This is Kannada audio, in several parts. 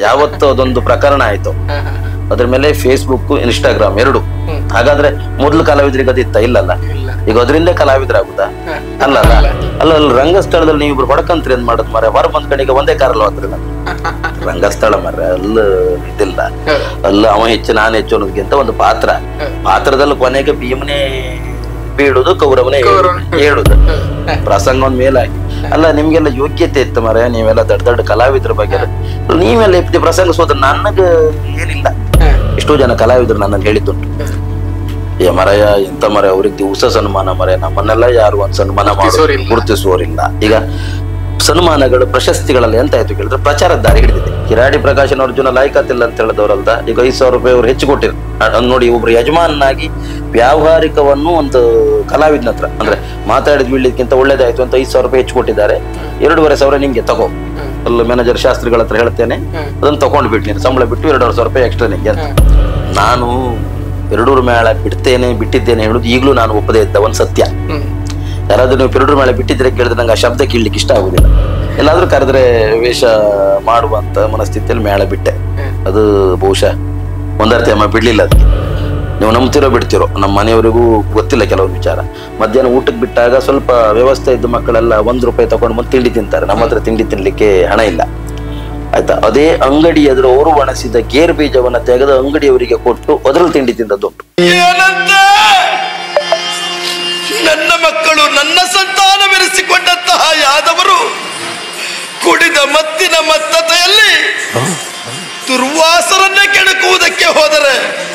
ಯಾವತ್ತು ಅದೊಂದು ಪ್ರಕರಣ ಆಯ್ತು ಹಾ, ಹಾ, ಹಾ. ಅದ್ರ ಮೇಲೆ ಫೇಸ್ಬುಕ್ ಇನ್ಸ್ಟಾಗ್ರಾಮ್ ಎರಡು ಹ್ಮ್. ಹಾಗಾದ್ರೆ ಮೊದ್ಲು ಕಲಾವಿದರಿಗೆ ಅದಿತ್ತ ಇಲ್ಲಲ್ಲ ಇಲ್ಲ ಈಗ ಅದರಿಂದ ಕಲಾವಿದರಾಗುದಾ ಹಾ. ಅಲ್ಲ ಅಲ್ಲ ಅಲ್ಲ ಅಲ್ಲಿ ರಂಗಸ್ಥಳದಲ್ಲಿ ನೀವು ಇಬ್ರು ಹೊಡ್ಕಂತ್ರಿ ಏನ್ ಮಾಡೋದ್ ಮಾರ ಹೊರ ಬಂದ್ ಕಡೆಗೆ ಒಂದೇ ಕಾರಲ್ಲ ಹೋದ್ರಿ ನಾನು ರಂಗಸ್ಥಳ ಮರ ಅಲ್ಲ ಇದಿಲ್ಲ ಹೌದು. ಅಲ್ಲ ಅವ ಹೆಚ್ಚು ನಾನು ಹೆಚ್ಚು ಅನ್ನೋದಕ್ಕಿಂತ ಒಂದು ಪಾತ್ರ ಹೌದು. ಪಾತ್ರದಲ್ಲಿ ಕೊನೆಗೆ ಭೀಮನೇ ಬೀಳುದು ಕೌರವನೇ ಕೌರವನೇ. ಹೇಳುದು ಹೌದು. ಪ್ರಸಂಗ ಒಂದ್ ಮೇಲಾಗಿ ಅಲ್ಲ ನಿಮ್ಗೆಲ್ಲ ಯೋಗ್ಯತೆ ಇತ್ತು ಮರ ನೀವೆಲ್ಲ ದೊಡ್ಡ ದೊಡ್ಡ ಕಲಾವಿದ್ರ ಬಗ್ಗೆ ಎಲ್ಲ. ನೀವೆಲ್ಲ ಇಪ್ತಿ ಪ್ರಸಂಗ ಸೋದ ನನಗ ಏನಿಲ್ಲ ಹಾ. ಎಷ್ಟೋ ಜನ ಕಲಾವಿದರು ನನ್ನಲ್ಲಿ ಹೇಳಿದ್ದುಂಟು ಏ ಮರಯ ಎಂತ ಮರ ಅವ್ರಿಗೆ ದಿವಸ ಸನ್ಮಾನ ಮರ ನಮ್ಮನ್ನೆಲ್ಲ ಯಾರು ಒಂದ್ ಸನ್ಮಾನ ಮಾಡಿ ಗುರುತಿಸೋರಿಲ್ಲ. ಗುರುತಿಸುವವರಿಲ್ಲ ಈಗ ಸನ್ಮಾನಗಳು ಪ್ರಶಸ್ತಿಗಳಲ್ಲಿ ಎಂತ ಆಯ್ತು ಕೇಳಿದ್ರೆ ಪ್ರಚಾರದ ದಾರಿ ಹಿಡಿದಿದೆ ಕಿರಾಡಿ ಪ್ರಕಾಶನ್ ಅರ್ಜುನ ಲಾಯ್ಕಾತಿಲ್ಲ ಅಂತ ಹೇಳಿದವರಲ್ದ ಈಗ ಐದ್ ಸಾವಿರ ರೂಪಾಯಿ ಅವ್ರು ಹೆಚ್ಚು ಕೊಟ್ಟಿರು ಅದ್ ನೋಡಿ ಒಬ್ರು ಯಜಮಾನನಾಗಿ ವ್ಯಾವಹಾರಿಕವನ್ನು ಒಂದು ಕಲಾವಿದನ ಹತ್ರ ಅಂದ್ರೆ ಮಾತಾಡಿದ್ ಬೀಳ್ಲಿಕ್ಕಿಂತ ಒಳ್ಳೇದಾಯ್ತು ಅಂತ ಐದ್ ಸಾವಿರ ರೂಪಾಯಿ ಹೆಚ್ಚು ಕೊಟ್ಟಿದ್ದಾರೆ ಎರಡೂವರೆ ಸಾವಿರ ನಿಂಗೆ ತಗೋ ಅಲ್ಲ ಮ್ಯಾನೇಜರ್ ಶಾಸ್ತ್ರಿಗಳ ಹತ್ರ ಹೇಳ್ತೇನೆ ಹ್ಮ್. ಅದನ್ನ ತಗೊಂಡು ಬಿಟ್ಟು ನೀನು ಸಂಬಳ ಬಿಟ್ಟು ಎರಡೂವರೆ ಸಾವಿರ ರೂಪಾಯಿ ಎಕ್ಸ್ಟ್ರಾ ನಿಂಗೆ ಅಂತ ನಾನು ಪೆರಡೂರು ಮೇಳ ಬಿಡ್ತೇನೆ ಬಿಟ್ಟಿದ್ದೇನೆ ಹೇಳುದು ಈಗಲೂ ನಾನು ಒಪ್ಪದೇ ಇದ್ದ ಒಂದು ಸತ್ಯ ಹ್ಮ್. ಯಾರಾದ್ರೂ ನೀವು ಪೆರಡೂರು ಮೇಳ ಬಿಟ್ಟಿದ್ರೆ ಕೇಳಿದ್ರೆ ನಂಗೆ ಆ ಶಬ್ದ ಕೇಳಲಿಕ್ಕೆ ಇಷ್ಟ ಆಗುದಿಲ್ಲ ಎಲ್ಲಾದ್ರೂ ಕರೆದ್ರೆ ವೇಷ ಮಾಡುವಂತ ಮನಸ್ಥಿತಿಯಲ್ಲಿ ಮೇಳ ಬಿಟ್ಟೆ ಹ್ಮ್. ಅದು ಬಹುಶಃ ಒಂದರ್ಥಿ ಅಮ್ಮ ಬಿಡ್ಲಿಲ್ಲ ಅದಕ್ಕೆ ನೀವು ನಂಬ್ತಿರೋ ಬಿಡ್ತಿರೋ ನಮ್ಮ ಮನೆಯವರಿಗೂ ಗೊತ್ತಿಲ್ಲ ಕೆಲವೊಂದು ವಿಚಾರ ಮಧ್ಯಾಹ್ನ ಊಟಕ್ಕೆ ಬಿಟ್ಟಾಗ ಸ್ವಲ್ಪ ವ್ಯವಸ್ಥೆ ಇದ್ದ ಮಕ್ಕಳೆಲ್ಲ ಒಂದ್ ರೂಪಾಯಿ ತಗೊಂಡು ಬಂದು ತಿಂಡಿ ತಿಂತಾರೆ ನಮ್ಮ ಹತ್ರ ತಿಂಡಿ ತಿನ್ಲಿಕ್ಕೆ ಹಣ ಇಲ್ಲ ಆಯ್ತಾ ಅದೇ ಅಂಗಡಿ ಎದುರು ಅವರು ಒಣಸಿದ ಗೇರ್ ಬೀಜವನ್ನ ತೆಗೆದು ಅಂಗಡಿಯವರಿಗೆ ಕೊಟ್ಟು ಅದರಲ್ಲಿ ತಿಂಡಿ ತಿಂದದ್ದುಂಟು ಏನಂತ ನನ್ನ ಮಕ್ಕಳು ನನ್ನ ಸಂತಾನವೆನಿಸಿಕೊಂಡಂತಹ ಯಾದವರು ಕುಡಿದ ಮತ್ತಿನ ಮತ್ತತೆಯಲ್ಲಿ ದುರ್ವಾಸರನ್ನೇ ಕೆಣಕುವುದಕ್ಕೆ ಹೋದರೆ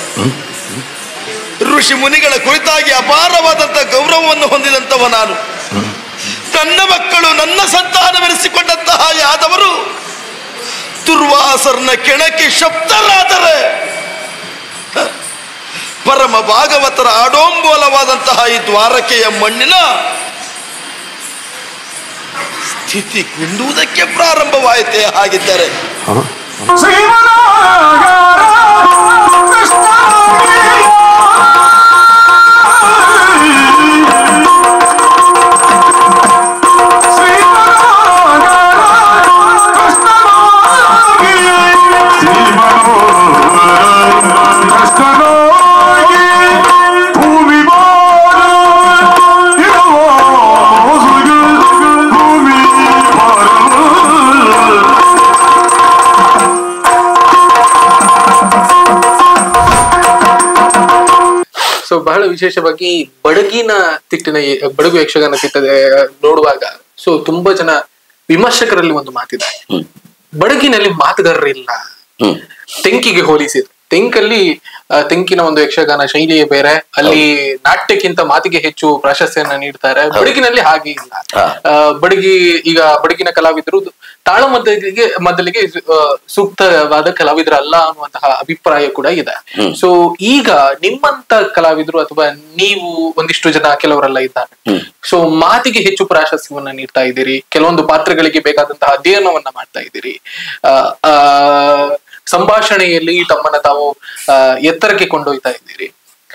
ಋಷಿ ಮುನಿಗಳ ಕುರಿತಾಗಿ ಅಪಾರವಾದಂತಹ ಗೌರವವನ್ನು ಹೊಂದಿದಂತವ ನಾನು ನನ್ನ ಮಕ್ಕಳು ನನ್ನ ಸಂತಾನವೆನಿಸಿಕೊಂಡಂತಹ ಯಾದವರು ದುರ್ವಾಸರನ್ನ ಕೆಣಕಿ ಶಬ್ದರಾದರೆ ಪರಮ ಭಾಗವತರ ಆಡೋಂಬೋಲವಾದಂತಹ ಈ ದ್ವಾರಕೆಯ ಮಣ್ಣಿನ ಸ್ಥಿತಿ ಕುಂದುವುದಕ್ಕೆ ಪ್ರಾರಂಭವಾಯಿತೆ ಹಾಗಿದ್ದರೆ ಸೊ ಬಹಳ ವಿಶೇಷವಾಗಿ ಬಡಗಿನ ತಿಟ್ಟಿನ ಬಡಗು ಯಕ್ಷಗಾನ ತಿಟ್ಟದ ನೋಡುವಾಗ ಸೊ ತುಂಬಾ ಜನ ವಿಮರ್ಶಕರಲ್ಲಿ ಒಂದು ಮಾತಿದೆ ಹ್ಮ್ ಬಡಗಿನಲ್ಲಿ ಮಾತುಗಾರರಿಲ್ಲ ಹ್ಮ್ ತೆಂಕಿಗೆ ಹೋಲಿಸಿದ್ರು ತೆಂಕಲ್ಲಿ ಆ, ತೆಂಕಿನ ಒಂದು ಯಕ್ಷಗಾನ ಶೈಲಿಯೇ ಬೇರೆ ಅಲ್ಲಿ ನಾಟ್ಯಕ್ಕಿಂತ ಮಾತಿಗೆ ಹೆಚ್ಚು ಪ್ರಾಶಸ್ತ್ಯನ ನೀಡ್ತಾರೆ ಬಡಗಿನಲ್ಲಿ ಹಾಗೆ ಇಲ್ಲ ಹಾ. ಆ, ಬಡಗಿ ಈಗ ಬಡಗಿನ ಕಲಾವಿದರು ತಾಳ ಮದ್ದಲಿಗೆ ಮೊದಲಿಗೆ ಆ, ಸೂಕ್ತವಾದ ಕಲಾವಿದರಲ್ಲ ಅನ್ನುವಂತಹ ಅಭಿಪ್ರಾಯ ಕೂಡ ಇದೆ ಹ್ಮ್. ಸೊ ಈಗ ನಿಮ್ಮಂತ ಕಲಾವಿದರು ಅಥವಾ ನೀವು ಒಂದಿಷ್ಟು ಜನ ಕೆಲವರೆಲ್ಲ ಇದ್ದಾರೆ ಹ್ಮ್. ಸೊ ಮಾತಿಗೆ ಹೆಚ್ಚು ಪ್ರಾಶಸ್ತ್ಯವನ್ನ ನೀಡ್ತಾ ಇದ್ದೀರಿ ಕೆಲವೊಂದು ಪಾತ್ರಗಳಿಗೆ ಬೇಕಾದಂತಹ ಅಧ್ಯಯನವನ್ನ ಮಾಡ್ತಾ ಇದ್ದೀರಿ ಆ, ಆ, ಸಂಭಾಷಣೆಯಲ್ಲಿ ತಮ್ಮನ್ನ ತಾವು ಆ, ಎತ್ತರಕ್ಕೆ ಕೊಂಡೊಯ್ತಾ ಇದ್ದೀರಿ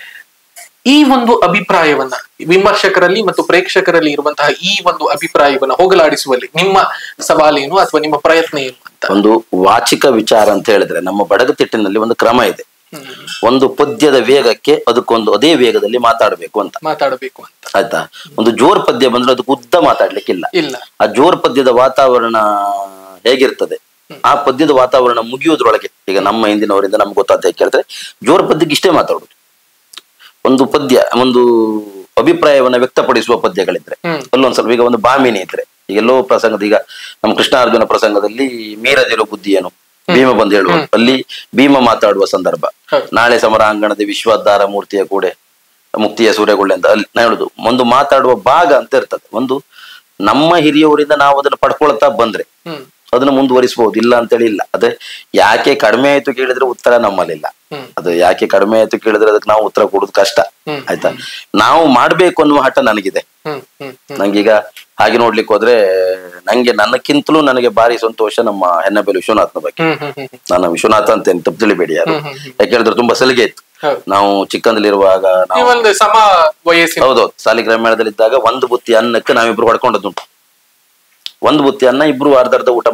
ಈ ಒಂದು ಅಭಿಪ್ರಾಯವನ್ನ ವಿಮರ್ಶಕರಲ್ಲಿ ಮತ್ತು ಪ್ರೇಕ್ಷಕರಲ್ಲಿ ಇರುವಂತಹ ಈ ಒಂದು ಅಭಿಪ್ರಾಯವನ್ನ ಹೋಗಲಾಡಿಸುವಲ್ಲಿ ನಿಮ್ಮ ಸವಾಲೇನು ಅಥವಾ ನಿಮ್ಮ ಪ್ರಯತ್ನ ಏನು ಅಂತ ಒಂದು ವಾಚಿಕ ವಿಚಾರ ಅಂತ ಹೇಳಿದ್ರೆ ನಮ್ಮ ಬಡಗತಿಟ್ಟಿನಲ್ಲಿ ಒಂದು ಕ್ರಮ ಇದೆ ಒಂದು ಪದ್ಯದ ವೇಗಕ್ಕೆ ಅದಕ್ಕೊಂದು ಅದೇ ವೇಗದಲ್ಲಿ ಮಾತಾಡಬೇಕು ಅಂತ ಮಾತಾಡಬೇಕು ಅಂತ ಆಯ್ತಾ ಒಂದು ಜೋರ್ ಪದ್ಯ ಬಂದ್ರೆ ಅದಕ್ಕೆ ಉದ್ದ ಮಾತಾಡ್ಲಿಕ್ಕಿಲ್ಲ ಇಲ್ಲ ಆ ಜೋರ್ ಪದ್ಯದ ವಾತಾವರಣ ಹೇಗಿರ್ತದೆ ಆ ಪದ್ಯದ ವಾತಾವರಣ ಮುಗಿಯೋದ್ರೊಳಗೆ ಈಗ ನಮ್ಮ ಹಿಂದಿನವರಿಂದ ನಮ್ಗೆ ಗೊತ್ತಾದ ಕೇಳಿದ್ರೆ ಜೋರ್ ಪದ್ಯಕ್ಕೆ ಇಷ್ಟೇ ಮಾತಾಡುದು ಒಂದು ಪದ್ಯ ಒಂದು ಅಭಿಪ್ರಾಯವನ್ನ ವ್ಯಕ್ತಪಡಿಸುವ ಪದ್ಯಗಳಿದ್ರೆ ಹ್ಮ್. ಅಲ್ಲೊಂದ್ ಸ್ವಲ್ಪ ಈಗ ಒಂದು ಬಾಮಿನಿ ಇದ್ರೆ ಈಗ ಎಲ್ಲೋ ಪ್ರಸಂಗದ ಈಗ ನಮ್ಮ ಕೃಷ್ಣಾರ್ಜುನ ಪ್ರಸಂಗದಲ್ಲಿ ಮೀರದಿರೋ ಬುದ್ಧಿ ಏನು ಭೀಮ ಬಂದು ಹೇಳುವ ಅಲ್ಲಿ ಭೀಮ ಮಾತಾಡುವ ಸಂದರ್ಭ ಹೌದು. ನಾಳೆ ಸಮರಾಂಗಣದ ವಿಶ್ವಾಧಾರ ಮೂರ್ತಿಯ ಕೂಡೆ ಮುಕ್ತಿಯ ಸೂರ್ಯಗೊಳ್ಳೆ ಅಂತ ಅಲ್ಲಿ ನಾ ಹೇಳುದು ಒಂದು ಮಾತಾಡುವ ಭಾಗ ಅಂತ ಇರ್ತದೆ ಒಂದು ನಮ್ಮ ಹಿರಿಯವರಿಂದ ನಾವು ಅದನ್ನ ಪಡ್ಕೊಳ್ತಾ ಬಂದ್ರೆ ಹ್ಮ್ ಅದನ್ನ ಮುಂದುವರಿಸಬಹುದು ಇಲ್ಲ ಅಂತೇಳಿ ಇಲ್ಲ ಅದೇ ಯಾಕೆ ಕಡಿಮೆ ಆಯ್ತು ಕೇಳಿದ್ರೆ ಉತ್ತರ ನಮ್ಮಲ್ಲಿಲ್ಲ ಹ್ಮ್. ಅದು ಯಾಕೆ ಕಡಿಮೆ ಆಯ್ತು ಕೇಳಿದ್ರೆ ಅದಕ್ಕೆ ನಾವು ಉತ್ತರ ಕೊಡೋದು ಕಷ್ಟ ಹ್ಮ್. ಆಯ್ತಾ ನಾವು ಮಾಡ್ಬೇಕು ಅನ್ನುವ ಹಠ ನನಗಿದೆ ಹ್ಮ್ ಹ್ಮ್ ಹ್ಮ್ ನಂಗೀಗ ಹಾಗೆ ನೋಡ್ಲಿಕ್ಕೆ ಹೋದ್ರೆ ನಂಗೆ ನನಕ್ಕಿಂತಲೂ ನನಗೆ ಭಾರಿ ಸಂತೋಷ ನಮ್ಮ ಹೆನ್ನಬೇಲು ವಿಶ್ವನಾಥನ ಬಗ್ಗೆ ಹ್ಮ್ ಹ್ಮ್ ಹ್ಮ್ ಹ್ಮ್ ನಾನು ವಿಶ್ವನಾಥ ಅಂತೇನು ತಪ್ಪು ತಿಳಿಬೇಡಿ ಯಾರು ಹ್ಮ್, ಹ್ಮ್, ಹ್ಮ್. ಯಾಕೆ ಹೇಳಿದ್ರೆ ತುಂಬಾ ಸಲಿಗೆ ಇತ್ತು ಹೌದು ನಾವು ಚಿಕ್ಕಂದಲ್ಲಿರುವಾಗ ನಾವು ನೀವೊಂದು ಸಮ ವಯಸ್ಸಿನ ಹೌದೌದು ಸಾಲಿಗ್ರಾಮ ಮೇಳದಲ್ಲಿದ್ದಾಗ ಒಂದು ಬುತ್ತಿ ಅನ್ನಕ್ಕೆ ನಾವಿಬ್ರು ಹೊಡ್ಕೊಂಡದ್ದುಂಟು ಒಂದು ಬುತ್ತಿ ಅನ್ನ ಇಬ್ರು ಅರ್ಧ ಅರ್ಧ ಊಟ ಮಾಡುದು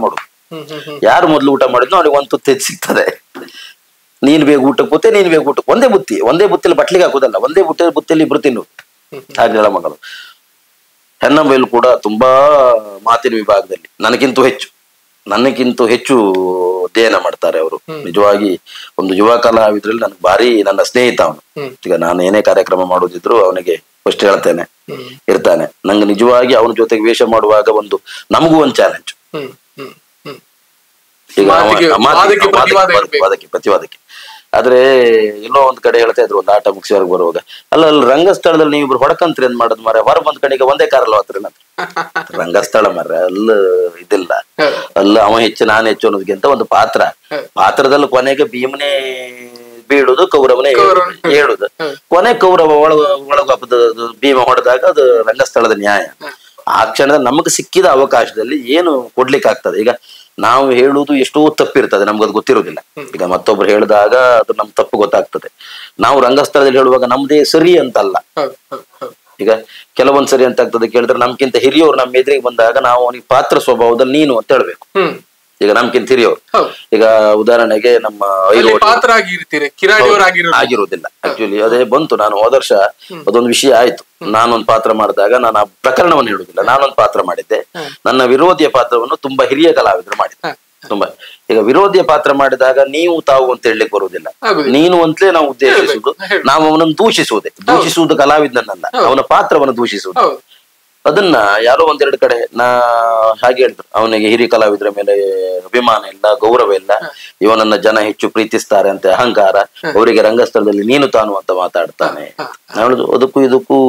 ಹ್ಮ್ ಹ್ಮ್ ಹ್ಮ್ ಯಾರು ಮೊದ್ಲು ಊಟ ಮಾಡಿದ್ನೋ ಅವ್ನಿಗೆ ಒಂದು ತುತ್ತು ಹೆಚ್ಚು ಸಿಗ್ತದೆ ನೀನ್ ಬೇಗ ಊಟಕ್ಕೆ ಬುತ್ತೆ ನೀನ್ ಬೇಗ ಊಟಕ್ಕೆ ಒಂದೇ ಬುತ್ತಿ ಒಂದೇ ಬುತ್ತಿಲಿ ಬಟ್ಲಿಗೆ ಹಾಕುದಲ್ಲ ಒಂದೇ ಬುತ್ತಿ ಬುತ್ತಿಲಿ ಇಬ್ರು ತಿನ್ನು ಹಾಗೆಲ್ಲ ಮಗಳು ಹೆಣ್ಣಂಬೈಲು ಕೂಡ ತುಂಬಾ ಮಾತಿನ ವಿಭಾಗದಲ್ಲಿ ನನಗಿಂತೂ ಹೆಚ್ಚು ನನಗಿಂತೂ ಹೆಚ್ಚು ಅಧ್ಯಯನ ಮಾಡ್ತಾರೆ ಅವರು ನಿಜವಾಗಿ ಒಂದು ಯುವ ಕಲಾವಿದ್ರಲ್ಲಿ ನನಗೆ ಭಾರಿ ನನ್ನ ಸ್ನೇಹಿತ ಅವನು ಹ್ಮ್. ಈಗ ನಾನು ಏನೇ ಕಾರ್ಯಕ್ರಮ ಮಾಡೋದಿದ್ರು ಅವನಿಗೆ ಫಸ್ಟ್ ಹೇಳ್ತೇನೆ ಹ್ಮ್ ಇರ್ತಾನೆ ನಂಗೆ ನಿಜವಾಗಿ ಅವನ ಜೊತೆಗೆ ವೇಷ ಮಾಡುವಾಗ ಒಂದು ನಮಗೂ ಒಂದು ಚಾಲೆಂಜ್ ಹ್ಮ್ ಹ್ಮ್ ಹ್ಮ್ ಈಗ ಅವ- ಮಾತಿಗೆ- ಮಾತಿಗೆ- ವಾದಕ್ಕೆ ಪ್ರತಿವಾದ ವಾದಕ್ಕೆ- ಇರ್ಬೇಕು. ವಾದಕ್ಕೆ ಪ್ರತಿವಾದಕ್ಕೆ ಆದ್ರೆ ಎಲ್ಲೋ ಒಂದ್ ಕಡೆ ಹೇಳ್ತಾ ಇದ್ರು ಒಂದು ಆಟ ಮುಗಿಸಿವರೆಗೆ ಬರುವಾಗ ಅಲ್ಲ ಅಲ್ಲಿ ರಂಗಸ್ಥಳದಲ್ಲಿ ನೀವು ಇಬ್ರು ಹೊಡಕಂತ್ರಿ ಅಂತ ಮಾಡೋದು ಮಾರ ಹೊರ ಬಂದ್ ಕಡೆಗೆ ಒಂದೇ ಕಾರಲ್ಲ ಹತ್ರ ರಂಗಸ್ಥಳ ಮರ ಅಲ್ಲ ಇದಿಲ್ಲ ಹ. ಅಲ್ಲ ಅವ ಹೆಚ್ಚು ನಾನು ಹೆಚ್ಚು ಅನ್ನೋದಕ್ಕಿಂತ ಒಂದು ಪಾತ್ರ ಹ. ಪಾತ್ರದಲ್ಲಿ ಕೊನೆಗೆ ಭೀಮನೇ ಬೀಳುದು ಕೌರವನೇ ಕೌರವ. ಏಳುದು- ಏಳುದು ಹ. ಕೊನೆ ಕೌರವ ಒಳಗ ಒಳಗ ಭೀಮ ಹೊಡೆದಾಗ ಅದು ರಂಗಸ್ಥಳದ ನ್ಯಾಯ ಆ ಕ್ಷಣದಲ್ಲಿ ನಮಗೆ ಸಿಕ್ಕಿದ ಅವಕಾಶದಲ್ಲಿ ಏನು ಕೊಡ್ಲಿಕ್ಕೆ ಆಗ್ತದೆ ಈಗ ನಾವು ಹೇಳುವುದು ಎಷ್ಟೋ ತಪ್ಪಿರ್ತದೆ ನಮ್ಗೆ ಅದು ಗೊತ್ತಿರೋದಿಲ್ಲ ಈಗ ಮತ್ತೊಬ್ರು ಹೇಳಿದಾಗ ಅದು ನಮ್ ತಪ್ಪು ಗೊತ್ತಾಗ್ತದೆ ನಾವು ರಂಗಸ್ಥಳದಲ್ಲಿ ಹೇಳುವಾಗ ನಮ್ದೇ ಸರಿ ಅಂತಲ್ಲ ಹೌದು ಹೌದು ಹೌದು ಈಗ ಕೆಲವೊಂದ್ ಸರಿ ಅಂತ ಆಗ್ತದೆ ಕೇಳಿದ್ರೆ ನಮ್ಗಿಂತ ಹಿರಿಯವರು ನಮ್ಮ ಎದುರಿಗೆ ಬಂದಾಗ ನಾವು ಅವನಿಗೆ ಪಾತ್ರ ಸ್ವಭಾವದಲ್ಲಿ ನೀನು ಅಂತ ಹೇಳ್ಬೇಕು ಹ್ಮ್ ಈಗ ನಮ್ಗಿಂತ ಹಿರಿಯವರು ಹೌದು ಈಗ ಉದಾಹರಣೆಗೆ ನಮ್ಮ ಅಲ್ಲಿ ಐರೋಡಿ ಪಾತ್ರ ಆಗಿರ್ತೀರಿ ಕಿರಾಡಿಯವರಾಗಿರೋ ಆಗಿರುವುದಿಲ್ಲ ಆಕ್ಚುಲಿ ಅದೇ ಬಂತು ನಾನು ಹೋದ ವರ್ಷ ಅದೊಂದು ವಿಷಯ ಆಯ್ತು ನಾನೊಂದು ಪಾತ್ರ ಮಾಡಿದಾಗ ನಾನು ಆ ಪ್ರಕರಣವನ್ನು ಹೇಳುದಿಲ್ಲ ನಾನೊಂದು ಪಾತ್ರ ಮಾಡಿದ್ದೆ ನನ್ನ ವಿರೋಧಿಯ ಪಾತ್ರವನ್ನು ತುಂಬಾ ಹಿರಿಯ ಕಲಾವಿದರು ಮಾಡಿದ್ದೆ ತುಂಬಾ ಈಗ ವಿರೋಧಿಯ ಪಾತ್ರ ಮಾಡಿದಾಗ ನೀವು ತಾವು ಅಂತ ಹೇಳಲಿಕ್ಕೆ ಬರುವುದಿಲ್ಲ ಆಗುದಿಲ್ಲ. ನೀನು ಅಂತಲೇ ನಾವು ಉದ್ದೇಶಿಸುವುದು ಹೇಳ್ಬೇಕು. ನಾವು ಅವನನ್ನು ದೂಷಿಸುವುದೇ ದೂಷಿಸುವುದು ಕಲಾವಿದನನ್ನಲ್ಲ ಅವನ ಪಾತ್ರವನ್ನು ದೂಷಿಸುವುದು ಹೌದು ಅದನ್ನ ಯಾರೋ ಒಂದೆರಡು ಕಡೆ ನಾ ಹಾಗೆ ಹೇಳಿದ್ರು ಅವನಿಗೆ ಹಿರಿಯ ಕಲಾವಿದರ ಮೇಲೆ ಅಭಿಮಾನ ಇಲ್ಲ ಗೌರವ ಇಲ್ಲ ಇವನನ್ನ ಜನ ಹೆಚ್ಚು ಪ್ರೀತಿಸ್ತಾರೆ ಅಂತ ಅಹಂಕಾರ ಅವರಿಗೆ ರಂಗಸ್ಥಳದಲ್ಲಿ ನೀನು ತಾನು ಅಂತ ಮಾತಾಡ್ತಾನೆ ನಾನು ಹೇಳುದು ಅದಕ್ಕೂ ಇದಕ್ಕೂ